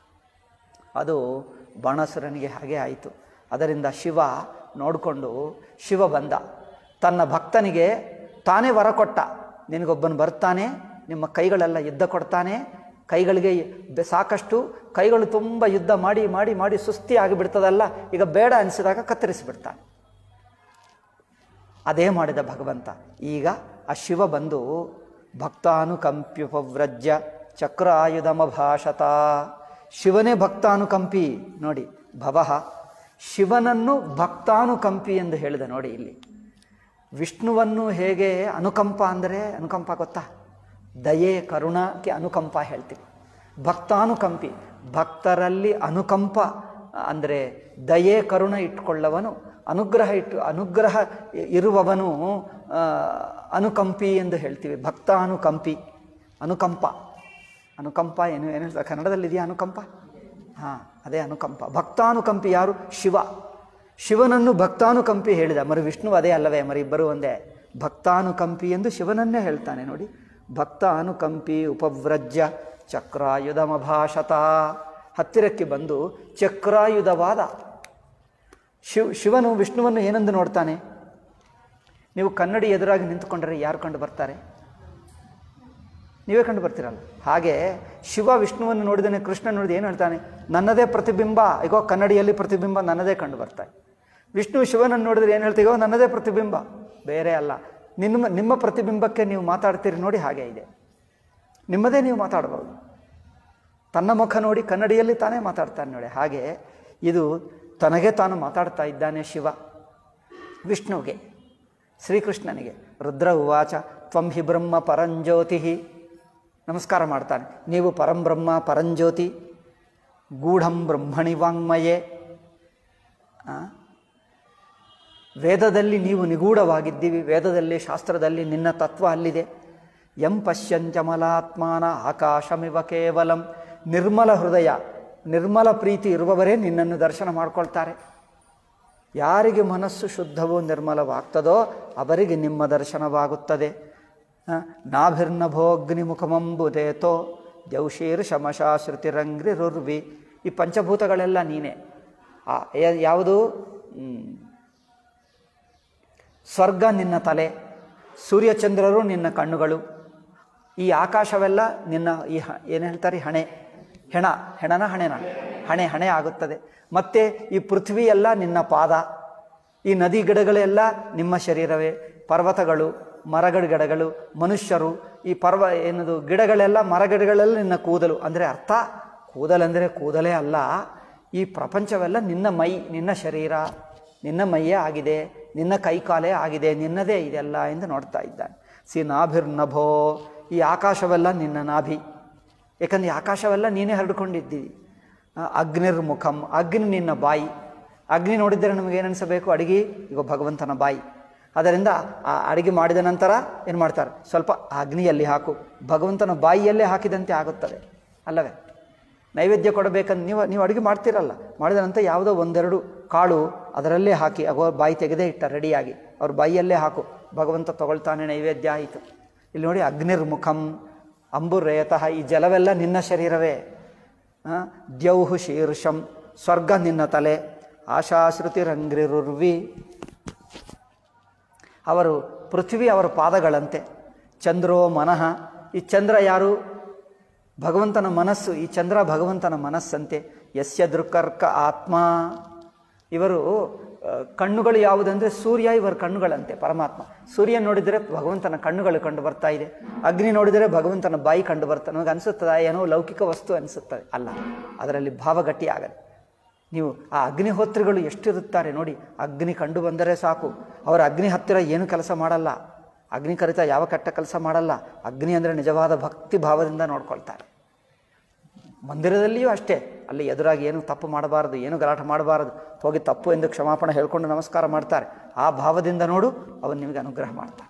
ಅದು ಬಾಣಾಸುರನಿಗೆ ಹಾಗೆ ಆಯಿತು ಅದರಿಂದ ಶಿವ ನೋಡಿಕೊಂಡು ಶಿವ ಬಂದ ತನ್ನ ಭಕ್ತನಿಗೆ ತಾನೇ ವರ ಕೊಟ್ಟ ನಿನಗೊಬ್ಬನು ಬರ್ತಾನೆ ನಿಮ್ಮ ಕೈಗಳೆಲ್ಲ ಯುದ್ಧ ಕೊಡ್ತಾನೆ ಕೈಗಳಿಗೆ ಬೆ- ಸಾಕಷ್ಟು ಕೈಗಳು ತುಂಬ ಯುದ್ಧ ಮಾಡಿ ಮಾಡಿ ಮಾಡಿ ಸುಸ್ತಿ ಆಗಿಬಿಡ್ತದಲ್ಲ ಈಗ ಬೇಡ ಅನಿಸಿದಾಗ ಕತ್ತರಿಸಿಬಿಡ್ತಾನೆ ಅದೇ ಮಾಡಿದ ಭಗವಂತ ಈಗ ಆ ಶಿವ ಬಂದು ಭಕ್ತಾನುಕಂಪ್ಯುಪವ್ರಜ್ಯ ಚಕ್ರಾಯುಧಮಭಾಷತ ಶಿವನೇ ಭಕ್ತಾನುಕಂಪಿ ನೋಡಿ ಭವಃ ಶಿವನನ್ನು ಭಕ್ತಾನುಕಂಪಿ ಎಂದು ಹೇಳಿದ ನೋಡಿ ಇಲ್ಲಿ ವಿಷ್ಣುವನ್ನು ಹೇಗೆ ಅನುಕಂಪ ಅಂದರೆ ಅನುಕಂಪ ಗೊತ್ತಾ ದಯೆ ಕರುಣಕ್ಕೆ ಅನುಕಂಪ ಹೇಳ್ತೀವಿ ಭಕ್ತಾನುಕಂಪಿ ಭಕ್ತರಲ್ಲಿ ಅನುಕಂಪ ಅಂದರೆ ದಯೆ ಕರುಣ ಇಟ್ಕೊಳ್ಳವನು ಅನುಗ್ರಹ ಇಟ್ಟು ಅನುಗ್ರಹ ಇರುವವನು ಆ, ಅನುಕಂಪಿ ಎಂದು ಹೇಳ್ತೀವಿ ಭಕ್ತಾನುಕಂಪಿ ಅನುಕಂಪ ಅನುಕಂಪ ಏನು ಏನು ಹೇಳ್ತಾರೆ ಕನ್ನಡದಲ್ಲಿ ಇದೆಯಾ ಅನುಕಂಪ ಹಾಂ ಅದೇ ಅನುಕಂಪ ಭಕ್ತಾನುಕಂಪಿ ಯಾರು ಶಿವ ಶಿವನನ್ನು ಭಕ್ತಾನುಕಂಪಿ ಹೇಳಿದ ಮರು ವಿಷ್ಣು ಅದೇ ಅಲ್ಲವೇ ಮರಿ ಇಬ್ಬರು ಒಂದೇ ಭಕ್ತಾನುಕಂಪಿ ಎಂದು ಶಿವನನ್ನೇ ಹೇಳ್ತಾನೆ ನೋಡಿ ಭಕ್ತಾನುಕಂಪಿ ಉಪವ್ರಜ್ಯ ಚಕ್ರಾಯುಧಮಭಾಷತ ಹತ್ತಿರಕ್ಕೆ ಬಂದು ಚಕ್ರಾಯುಧವಾದ ಶಿವ್ ಶಿವನು ವಿಷ್ಣುವನ್ನು ಏನೆಂದು ನೋಡ್ತಾನೆ ನೀವು ಕನ್ನಡಿ ಎದುರಾಗಿ ನಿಂತುಕೊಂಡರೆ ಯಾರು ಕಂಡು ಬರ್ತಾರೆ ನೀವೇ ಕಂಡು ಬರ್ತೀರಲ್ಲ ಹಾಗೆ ಶಿವ ವಿಷ್ಣುವನ್ನು ನೋಡಿದಾನೆ ಕೃಷ್ಣ ನೋಡಿದ ಏನು ಹೇಳ್ತಾನೆ ನನ್ನದೇ ಪ್ರತಿಬಿಂಬ ಈಗೋ ಕನ್ನಡಿಯಲ್ಲಿ ಪ್ರತಿಬಿಂಬ ನನ್ನದೇ ಕಂಡು ಬರ್ತಾನೆ ವಿಷ್ಣು ಶಿವನನ್ನು ನೋಡಿದ್ರೆ ಏನು ಹೇಳ್ತೀಗೋ ನನ್ನದೇ ಪ್ರತಿಬಿಂಬ ಬೇರೆ ಅಲ್ಲ ನಿಮ್ಮ ನಿಮ್ಮ ಪ್ರತಿಬಿಂಬಕ್ಕೆ ನೀವು ಮಾತಾಡ್ತೀರಿ ನೋಡಿ ಹಾಗೆ ಇದೆ ನಿಮ್ಮದೇ ನೀವು ಮಾತಾಡ್ಬೋದು ತನ್ನ ಮುಖ ನೋಡಿ ಕನ್ನಡಿಯಲ್ಲಿ ತಾನೇ ಮಾತಾಡ್ತಾನೆ ನೋಡಿ ಹಾಗೆ ಇದು ತನಗೆ ತಾನು ಮಾತಾಡ್ತಾ ಇದ್ದಾನೆ ಶಿವ ವಿಷ್ಣುವಿಗೆ ಶ್ರೀಕೃಷ್ಣನಿಗೆ ರುದ್ರ ಉವಾಚ ತ್ವಂ ಹಿ ಬ್ರಹ್ಮ ಪರಂಜ್ಯೋತಿ ನಮಸ್ಕಾರ ಮಾಡ್ತಾನೆ ನೀವು ಪರಂಬ್ರಹ್ಮ ಪರಂಜ್ಯೋತಿ ಗೂಢಂ ಬ್ರಹ್ಮಣಿ ವಾಂಗ್ಮಯೇ ಆ? ವೇದದಲ್ಲಿ ನೀವು ನಿಗೂಢವಾಗಿದ್ದೀವಿ ವೇದದಲ್ಲಿ ಶಾಸ್ತ್ರದಲ್ಲಿ ನಿನ್ನ ತತ್ವ ಅಲ್ಲಿದೆ ಎಂ ಪಶ್ಯಂಚಮಲಾತ್ಮಾನ ಆಕಾಶಮಿವ ಕೇವಲಂ ನಿರ್ಮಲ ಹೃದಯ ನಿರ್ಮಲ ಪ್ರೀತಿ ಇರುವವರೇ ನಿನ್ನನ್ನು ದರ್ಶನ ಮಾಡ್ಕೊಳ್ತಾರೆ ಯಾರಿಗೆ ಮನಸ್ಸು ಶುದ್ಧವೂ ನಿರ್ಮಲವಾಗ್ತದೋ ಅವರಿಗೆ ನಿಮ್ಮ ದರ್ಶನವಾಗುತ್ತದೆ ಆ, ನಾಭಿರ್ನಭೋಗ್ನಿಮುಖಮಂಬುದೇತೋ ಜೌಶೀರ್ ಶಮಶ ಶ್ರುತಿರಂಗ್ರಿ ರುರ್ವಿ ಈ ಪಂಚಭೂತಗಳೆಲ್ಲ ನೀನೇ ಆ, ಯಾ- ಯಾವುದು ಹ್ಮ್. ಸ್ವರ್ಗ ನಿನ್ನ ತಲೆ ಸೂರ್ಯಚಂದ್ರರು ನಿನ್ನ ಕಣ್ಣುಗಳು ಈ ಆಕಾಶವೆಲ್ಲ ನಿನ್ನ ಈ ಹ ಏನು ಹೇಳ್ತಾರೆ ಹಣೆ ಹೆಣ ಹೆಣನ ಹಣೆನ ಹಣೆ ಹಣೆ ಆಗುತ್ತದೆ ಮತ್ತೆ ಈ ಪೃಥ್ವಿ ಎಲ್ಲ ನಿನ್ನ ಪಾದ ಈ ನದಿ ಗಿಡಗಳೆಲ್ಲ ನಿಮ್ಮ ಶರೀರವೇ ಪರ್ವತಗಳು ಮರಗಳ ಗಿಡಗಳು ಮನುಷ್ಯರು ಈ ಪರ್ವ ಏನದು ಗಿಡಗಳೆಲ್ಲ ಮರಗಿಡಗಳೆಲ್ಲ ನಿನ್ನ ಕೂದಲು ಅಂದರೆ ಅರ್ಥ ಕೂದಲೆಂದರೆ ಕೂದಲೇ ಅಲ್ಲ ಈ ಪ್ರಪಂಚವೆಲ್ಲ ನಿನ್ನ ಮೈ ನಿನ್ನ ಶರೀರ ನಿನ್ನ ಮೈಯೇ ಆಗಿದೆ ನಿನ್ನ ಕೈಕಾಲೇ ಆಗಿದೆ ನಿನ್ನದೇ ಇದೆಲ್ಲ ಎಂದು ನೋಡ್ತಾ ಇದ್ದಾನೆ ಸಿ ನಾಭಿರ್ನಭೋ ಈ ಆಕಾಶವೆಲ್ಲ ನಿನ್ನ ನಾಭಿ ಯಾಕಂದ್ರೆ ಈ ಆಕಾಶವೆಲ್ಲ ನೀನೇ ಹರಡ್ಕೊಂಡಿದ್ದೀವಿ ಆ, ಅಗ್ನಿರ್ಮುಖಂ ಅಗ್ನಿ ನಿನ್ನ ಬಾಯಿ ಅಗ್ನಿ ನೋಡಿದರೆ ನಮಗೆ ಏನು ಅನಿಸಬೇಕು ಅಡಿಗೆ ಈಗ ಭಗವಂತನ ಬಾಯಿ ಅದರಿಂದ ಆ ಅಡಿಗೆ ಮಾಡಿದ ನಂತರ ಏನು ಮಾಡ್ತಾರೆ ಸ್ವಲ್ಪ ಆ ಅಗ್ನಿಯಲ್ಲಿ ಹಾಕು ಭಗವಂತನ ಬಾಯಿಯಲ್ಲೇ ಹಾಕಿದಂತೆ ಆಗುತ್ತದೆ ಅಲ್ಲವೇ ನೈವೇದ್ಯ ಕೊಡಬೇಕಂತ ನೀವು ನೀವು ಅಡುಗೆ ಮಾಡ್ತೀರಲ್ಲ ಮಾಡಿದ ನಂತರ ಯಾವುದೋ ಒಂದೆರಡು ಕಾಳು ಅದರಲ್ಲೇ ಹಾಕಿ ಅಗೋ ಬಾಯಿ ತೆಗೆದೇ ಇಟ್ಟ ರೆಡಿಯಾಗಿ ಅವ್ರ ಬಾಯಿಯಲ್ಲೇ ಹಾಕು ಭಗವಂತ ತಗೊಳ್ತಾನೆ ನೈವೇದ್ಯ ಆಯಿತು ಇಲ್ಲಿ ನೋಡಿ ಅಗ್ನಿರ್ಮುಖಂ ಅಂಬುರೇತಃ ಈ ಜಲವೆಲ್ಲ ನಿನ್ನ ಶರೀರವೇ ಆ, ದ್ಯೌಹು ಶೀರ್ಷಂ ಸ್ವರ್ಗ ನಿನ್ನ ತಲೆ ಆಶಾಶ್ರುತಿರಂಗ್ರಿರುರ್ವಿ ಅವರು ಪೃಥ್ವಿ ಅವರ ಪಾದಗಳಂತೆ ಚಂದ್ರೋ ಮನಃ ಈ ಚಂದ್ರ ಯಾರು ಭಗವಂತನ ಮನಸ್ಸು ಈ ಚಂದ್ರ ಭಗವಂತನ ಮನಸ್ಸಂತೆ ಯಸ್ಯ ದೃಕರ್ಕ ಆತ್ಮ ಇವರು ಆ, ಕಣ್ಣುಗಳು ಯಾವುದಂದ್ರೆ ಸೂರ್ಯ ಇವರ ಕಣ್ಣುಗಳಂತೆ ಪರಮಾತ್ಮ ಸೂರ್ಯ ನೋಡಿದರೆ ಭಗವಂತನ ಕಣ್ಣುಗಳು ಕಂಡು ಬರ್ತಾ ಇದೆ ಅಗ್ನಿ ನೋಡಿದರೆ ಭಗವಂತನ ಬಾಯಿ ಕಂಡು ಬರ್ತಾ ನಮಗೆ ಅನಿಸುತ್ತದೆ ಏನೋ ಲೌಕಿಕ ವಸ್ತು ಅನಿಸುತ್ತದೆ ಅಲ್ಲ ಅದರಲ್ಲಿ ಭಾವಗಟ್ಟಿ ಆಗಲ್ಲ ನೀವು ಆ ಅಗ್ನಿಹೋತ್ರಿಗಳು ಎಷ್ಟಿರುತ್ತಾರೆ ನೋಡಿ ಅಗ್ನಿ ಕಂಡು ಬಂದರೆ ಸಾಕು ಅವರ ಅಗ್ನಿ ಹತ್ತಿರ ಏನು ಕೆಲಸ ಮಾಡಲ್ಲ ಅಗ್ನಿ ಕರಿತ ಯಾವ ಕೆಟ್ಟ ಕೆಲಸ ಮಾಡಲ್ಲ ಅಗ್ನಿ ಅಂದರೆ ನಿಜವಾದ ಭಕ್ತಿ ಭಾವದಿಂದ ನೋಡ್ಕೊಳ್ತಾರೆ ಮಂದಿರದಲ್ಲಿಯೂ ಅಷ್ಟೇ ಅಲ್ಲಿ ಎದುರಾಗಿ ಏನು ತಪ್ಪು ಮಾಡಬಾರದು ಏನು ಗಲಾಟೆ ಮಾಡಬಾರದು ಹೋಗಿ ತಪ್ಪು ಎಂದು ಕ್ಷಮಾಪಣೆ ಹೇಳ್ಕೊಂಡು ನಮಸ್ಕಾರ ಮಾಡ್ತಾರೆ ಆ ಭಾವದಿಂದ ನೋಡು ಅವನು ನಿಮಗೆ ಅನುಗ್ರಹ ಮಾಡ್ತಾನೆ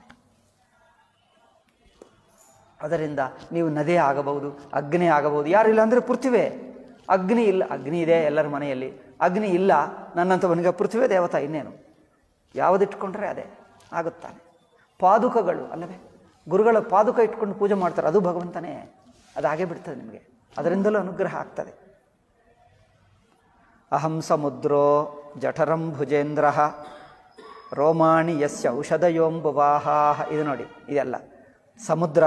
ಅದರಿಂದ ನೀವು ನದಿ ಆಗಬಹುದು ಅಗ್ನಿ ಆಗಬಹುದು ಯಾರಿಲ್ಲ ಅಂದರೆ ಪೃಥ್ವೇ ಅಗ್ನಿ ಇಲ್ಲ ಅಗ್ನಿ ಇದೆ ಎಲ್ಲರ ಮನೆಯಲ್ಲಿ ಅಗ್ನಿ ಇಲ್ಲ ನನ್ನಂಥವನಿಗೆ ಪೃಥ್ವೇ ದೇವತಾ ಇನ್ನೇನು ಯಾವುದಿಟ್ಕೊಂಡ್ರೆ ಅದೇ ಆಗುತ್ತಾನೆ ಪಾದುಕಗಳು ಅಲ್ಲವೇ ಗುರುಗಳ ಪಾದುಕ ಇಟ್ಕೊಂಡು ಪೂಜೆ ಮಾಡ್ತಾರೆ ಅದು ಭಗವಂತನೇ ಅದು ಹಾಗೆ ಬಿಡ್ತದೆ ನಿಮಗೆ ಅದರಿಂದಲೂ ಅನುಗ್ರಹ ಆಗ್ತದೆ ಅಹಂ ಸಮುದ್ರೋ ಜಠರಂ ಭುಜೇಂದ್ರ ರೋಮಾಣಿ ಯಸ್ಯ ಔಷಧಯೋಂಬುವಾಹಾ ಇದು ನೋಡಿ ಇದೆಲ್ಲ ಸಮುದ್ರ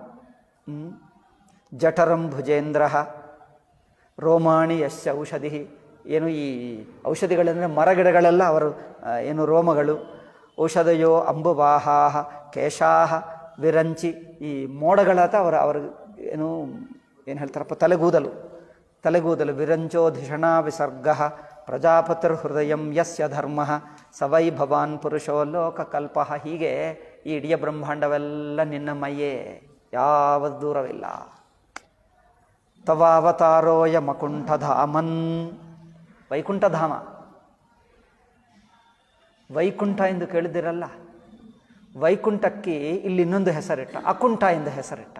ಜಠರಂ ಭುಜೇಂದ್ರ ರೋಮಾಣಿ ಯಸ್ಯ ಔಷಧಿ ಏನು ಈ ಔಷಧಿಗಳಂದರೆ ಮರಗಿಡಗಳೆಲ್ಲ ಅವರು ಆ, ಏನು ರೋಮಗಳು ಔಷಧಯೋ ಅಂಬುವಾಹಾ ಕೇಶಾಹ ವಿರಂಚಿ ಈ ಮೋಡಗಳಾತ ಅವರ ಅವರ ಏನು ಏನು ಹೇಳ್ತಾರಪ್ಪ ತಲೆಗೂದಲು ತಲೆಗೂದಲು ವಿರಂಚೋಧಿಷಣ ವಿಸರ್ಗ ಪ್ರಜಾಪತಿರ್ ಹೃದಯಂ ಯಸ್ಯ ಧರ್ಮ ಸವೈ ಭವಾನ್ ಪುರುಷೋ ಲೋಕಕಲ್ಪ ಹೀಗೆ ಈ ಇಡೀ ಬ್ರಹ್ಮಾಂಡವೆಲ್ಲ ನಿನ್ನ ಮೈಯೇ ಯಾವ ದೂರವಿಲ್ಲ ತವಾವತಾರೋಯ ಮಕುಂಠಧಾಮನ್ ವೈಕುಂಠಧಾಮ ವೈಕುಂಠ ಎಂದು ಕೇಳಿದಿರಲ್ಲ ವೈಕುಂಠಕ್ಕೆ ಇಲ್ಲಿ ಇನ್ನೊಂದು ಹೆಸರಿಟ್ಟ ಅಕುಂಠ ಎಂದು ಹೆಸರಿಟ್ಟ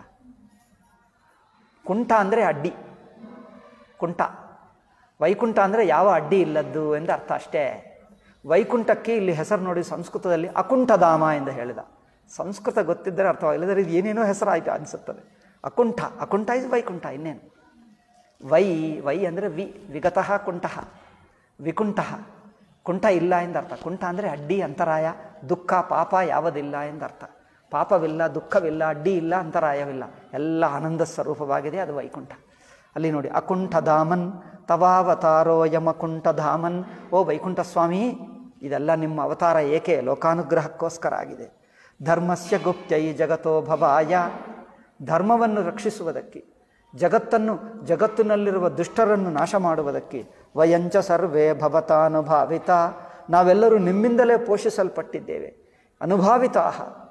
ಕುಂಠ ಅಂದರೆ ಅಡ್ಡಿ ಕುಂಠ ವೈಕುಂಠ ಅಂದರೆ ಯಾವ ಅಡ್ಡಿ ಇಲ್ಲದ್ದು ಎಂದು ಅರ್ಥ ಅಷ್ಟೇ ವೈಕುಂಠಕ್ಕೆ ಇಲ್ಲಿ ಹೆಸರು ನೋಡಿ ಸಂಸ್ಕೃತದಲ್ಲಿ ಅಕುಂಠಧಾಮ ಎಂದು ಹೇಳಿದ ಸಂಸ್ಕೃತ ಗೊತ್ತಿದ್ದರೆ ಅರ್ಥವಾಗಿಲ್ಲದ್ರೆ ಇದು ಏನೇನೋ ಹೆಸರಾಯಿತು ಅನಿಸುತ್ತದೆ ಅಕುಂಠ ಅಕುಂಠ ಇದು ವೈಕುಂಠ ಇನ್ನೇನು ವೈ ವೈ ಅಂದರೆ ವಿ ವಿಗತಃ ಕುಂಠ ವಿಕುಂಠ ಕುಂಠ ಇಲ್ಲ ಎಂದರ್ಥ ಕುಂಠ ಅಂದರೆ ಅಡ್ಡಿ ಅಂತರಾಯ ದುಃಖ ಪಾಪ ಯಾವುದಿಲ್ಲ ಎಂದರ್ಥ ಪಾಪವಿಲ್ಲ ದುಃಖವಿಲ್ಲ ಅಡ್ಡಿ ಇಲ್ಲ ಅಂತರಾಯವಿಲ್ಲ ಎಲ್ಲ ಆನಂದ ಸ್ವರೂಪವಾಗಿದೆ ಅದು ವೈಕುಂಠ ಅಲ್ಲಿ ನೋಡಿ ಅಕುಂಠ ಧಾಮನ್ ತವಾವತಾರೋ ಯಮಕುಂಠ ಧಾಮನ್ ಓ ವೈಕುಂಠ ಸ್ವಾಮಿ ಇದೆಲ್ಲ ನಿಮ್ಮ ಅವತಾರ ಏಕೆ ಲೋಕಾನುಗ್ರಹಕ್ಕೋಸ್ಕರ ಆಗಿದೆ ಧರ್ಮಸ್ಯ ಗುಪ್ತೈ ಜಗತೋ ಭವಾಯ ಧರ್ಮವನ್ನು ರಕ್ಷಿಸುವುದಕ್ಕೆ ಜಗತ್ತನ್ನು ಜಗತ್ತಿನಲ್ಲಿರುವ ದುಷ್ಟರನ್ನು ನಾಶ ಮಾಡುವುದಕ್ಕೆ ವಯಂಚ ಸರ್ವೇ ಭವತಾನುಭಾವಿತ ನಾವೆಲ್ಲರೂ ನಿಮ್ಮಿಂದಲೇ ಪೋಷಿಸಲ್ಪಟ್ಟಿದ್ದೇವೆ ಅನುಭಾವಿತಾಹ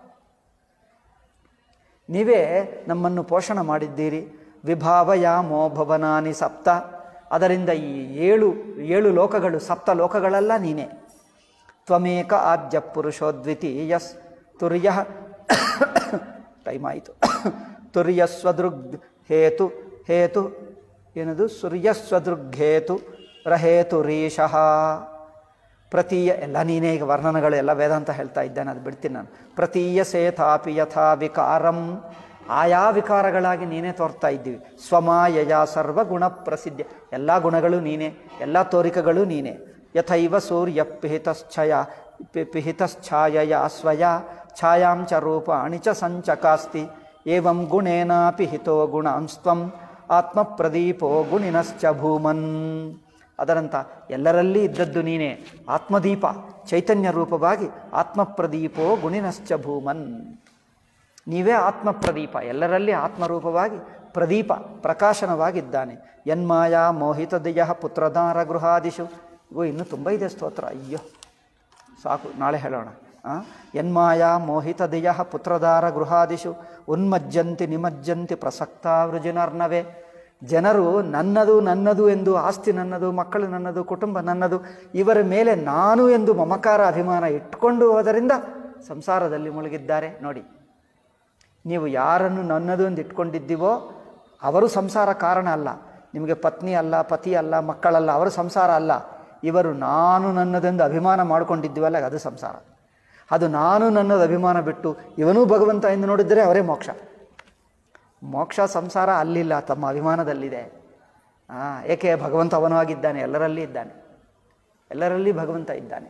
ನೀವೇ ನಮ್ಮನ್ನು ಪೋಷಣ ಮಾಡಿದ್ದೀರಿ ವಿಭಾವಯಾಮೋ ಭವನಾನಿ ಸಪ್ತ ಅದರಿಂದ ಈ ಏಳು ಏಳು ಲೋಕಗಳು ಸಪ್ತ ಲೋಕಗಳೆಲ್ಲ ನೀನೇ ತ್ವಮೇಕ ಆದ್ಯ ಪುರುಷೋ ದ್ವಿತೀಯಸ್ ತುರ್ಯ ಟೈಮ್ ಆಯಿತು ತುರ್ಯಸ್ವದೃಗ್ ಹೇತು ಹೇತು ಏನದು ಸೂರ್ಯಸ್ವದೃಗ್ಹೇತು ರಹೇತು ರೀಶಃ ಪ್ರತೀಯ ಎಲ್ಲ ನೀನೇ ಈಗ ವರ್ಣನಗಳು ಎಲ್ಲ ವೇದಾಂತ ಹೇಳ್ತಾ ಇದ್ದೇನೆ ಅದು ಬಿಡ್ತೀನಿ ನಾನು ಪ್ರತೀಯ ಸೇತಾಪಿ ಯಥಾ ವಿಕಾರಂ ಆಯಾ ವಿಕಾರಗಳಾಗಿ ನೀನೇ ತೋರ್ತಾ ಇದ್ದೀವಿ ಸ್ವಮಾಯಯ ಸರ್ವಗುಣ ಪ್ರಸಿದ್ಧ ಎಲ್ಲ ಗುಣಗಳು ನೀನೇ ಎಲ್ಲ ತೋರಿಕೆಗಳು ನೀನೇ ಯಥೈವ ಸೂರ್ಯ ಪಿಹಿತಶ್ಚಯ ಪಿ- ಪಿಹಿತಶ್ಛಾಯಯ ಸ್ವಯ ಛಾಯಾಂ ಚ ರೂಪಾಣಿ ಚ ಸಂಚಕಾಸ್ತಿ ಏವಂ ಗುಣೇನಾಪಿ ಹಿತೋ ಗುಣಾಂಸ್ತ್ವಂ ಆತ್ಮಪ್ರದೀಪೋ ಗುಣಿನಶ್ಚ ಭೂಮನ್ ಅದರಂತ ಎಲ್ಲರಲ್ಲಿ ಇದ್ದದ್ದು ನೀನೇ ಆತ್ಮದೀಪ ಚೈತನ್ಯ ರೂಪವಾಗಿ ಆತ್ಮಪ್ರದೀಪೋ ಗುಣಿನಶ್ಚ ಭೂಮನ್ ನೀವೇ ಆತ್ಮಪ್ರದೀಪ ಎಲ್ಲರಲ್ಲಿ ಆತ್ಮರೂಪವಾಗಿ ಪ್ರದೀಪ ಪ್ರಕಾಶನವಾಗಿದ್ದಾನೆ ಯನ್ಮಾಯಾ ಮೋಹಿತದಯ ಪುತ್ರದಾರ ಗೃಹಾದಿಶು ಇವು ಇನ್ನೂ ತುಂಬ ಇದೆ ಸ್ತೋತ್ರ ಅಯ್ಯೋ ಸಾಕು ನಾಳೆ ಹೇಳೋಣ ಆ? ಯನ್ಮಾಯಾ ಮೋಹಿತದಯ ಪುತ್ರದಾರ ಗೃಹಾದಿಶು ಉನ್ಮಜ್ಜಂತಿ ನಿಮಜ್ಜಂತಿ ಪ್ರಸಕ್ತ ವೃಜಿನರ್ನವೇ ಜನರು ನನ್ನದು ನನ್ನದು ಎಂದು ಆಸ್ತಿ ನನ್ನದು ಮಕ್ಕಳು ನನ್ನದು ಕುಟುಂಬ ನನ್ನದು ಇವರ ಮೇಲೆ ನಾನು ಎಂದು ಮಮಕಾರ ಅಭಿಮಾನ ಇಟ್ಕೊಂಡು ಹೋದರಿಂದ ಸಂಸಾರದಲ್ಲಿ ಮುಳುಗಿದ್ದಾರೆ ನೋಡಿ ನೀವು ಯಾರನ್ನು ನನ್ನದು ಎಂದು ಇಟ್ಕೊಂಡಿದ್ದೀವೋ ಅವರು ಸಂಸಾರ ಕಾರಣ ಅಲ್ಲ ನಿಮಗೆ ಪತ್ನಿ ಅಲ್ಲ ಪತಿ ಅಲ್ಲ ಮಕ್ಕಳಲ್ಲ ಅವರು ಸಂಸಾರ ಅಲ್ಲ ಇವರು ನಾನು ನನ್ನದೆಂದು ಅಭಿಮಾನ ಮಾಡಿಕೊಂಡಿದ್ದೀವಲ್ಲ ಅದು ಸಂಸಾರ ಅದು ನಾನು ನನ್ನದು ಅಭಿಮಾನ ಬಿಟ್ಟು ಇವನೂ ಭಗವಂತ ಎಂದು ನೋಡಿದರೆ ಅವರೇ ಮೋಕ್ಷ ಮೋಕ್ಷ ಸಂಸಾರ ಅಲ್ಲಿಲ್ಲ ತಮ್ಮ ಅಭಿಮಾನದಲ್ಲಿದೆ ಆ, ಏಕೆ ಭಗವಂತ ಅವನವಾಗಿದ್ದಾನೆ ಎಲ್ಲರಲ್ಲಿ ಇದ್ದಾನೆ ಎಲ್ಲರಲ್ಲಿ ಭಗವಂತ ಇದ್ದಾನೆ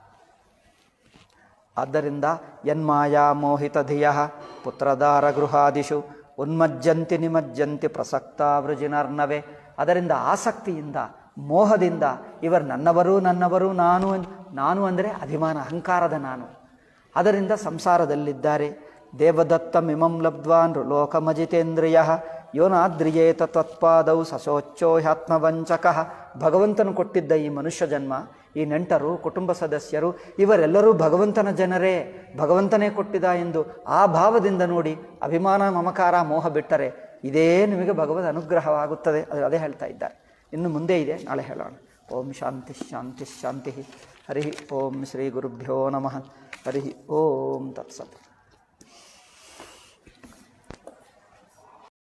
ಆದ್ದರಿಂದ ಯನ್ಮಾಯಾ ಮೋಹಿತ ಧಿಯ ಪುತ್ರದಾರ ಗೃಹಾದಿಷು ಉನ್ಮಜ್ಜಂತಿ ನಿಮಜ್ಜಂತಿ ಪ್ರಸಕ್ತ ವೃಜಿನರ್ನವೇ ಅದರಿಂದ ಆಸಕ್ತಿಯಿಂದ ಮೋಹದಿಂದ ಇವರು ನನ್ನವರು ನನ್ನವರು ನಾನು ಅನ್- ನಾನು ಅಂದರೆ ಅಭಿಮಾನ ಅಹಂಕಾರದ ನಾನು ಅದರಿಂದ ಸಂಸಾರದಲ್ಲಿದ್ದಾರೆ ದೇವದತ್ತಮಿಮಂ ಲಬ್ಧ್ವಾ ನೃಲೋಕಮಜಿತೇಂದ್ರಿಯ ಯೋನಾದ್ರಿಯೇತ ತತ್ಪಾದೌ ಸಶೋಚ್ಚೋ ಹ್ಯಾತ್ಮವಂಚಕ ಭಗವಂತನು ಕೊಟ್ಟಿದ್ದ ಈ ಮನುಷ್ಯ ಜನ್ಮ ಈ ನೆಂಟರು ಕುಟುಂಬ ಸದಸ್ಯರು ಇವರೆಲ್ಲರೂ ಭಗವಂತನ ಜನರೇ ಭಗವಂತನೇ ಕೊಟ್ಟಿದ ಎಂದು ಆ ಭಾವದಿಂದ ನೋಡಿ ಅಭಿಮಾನ ಮಮಕಾರ ಮೋಹ ಬಿಟ್ಟರೆ ಇದೇ ನಿಮಗೆ ಭಗವದ್ ಅನುಗ್ರಹವಾಗುತ್ತದೆ ಅದು ಅದೇ ಹೇಳ್ತಾ ಇದ್ದಾರೆ ಇನ್ನು ಮುಂದೆ ಇದೆ ನಾಳೆ ಹೇಳೋಣ ಓಂ ಶಾಂತಿ ಶಾಂತಿ ಶಾಂತಿ ಹರಿ ಓಂ ಶ್ರೀ ಗುರುಭ್ಯೋ ನಮಃ ಹರಿ ಓಂ ತತ್ಸತ್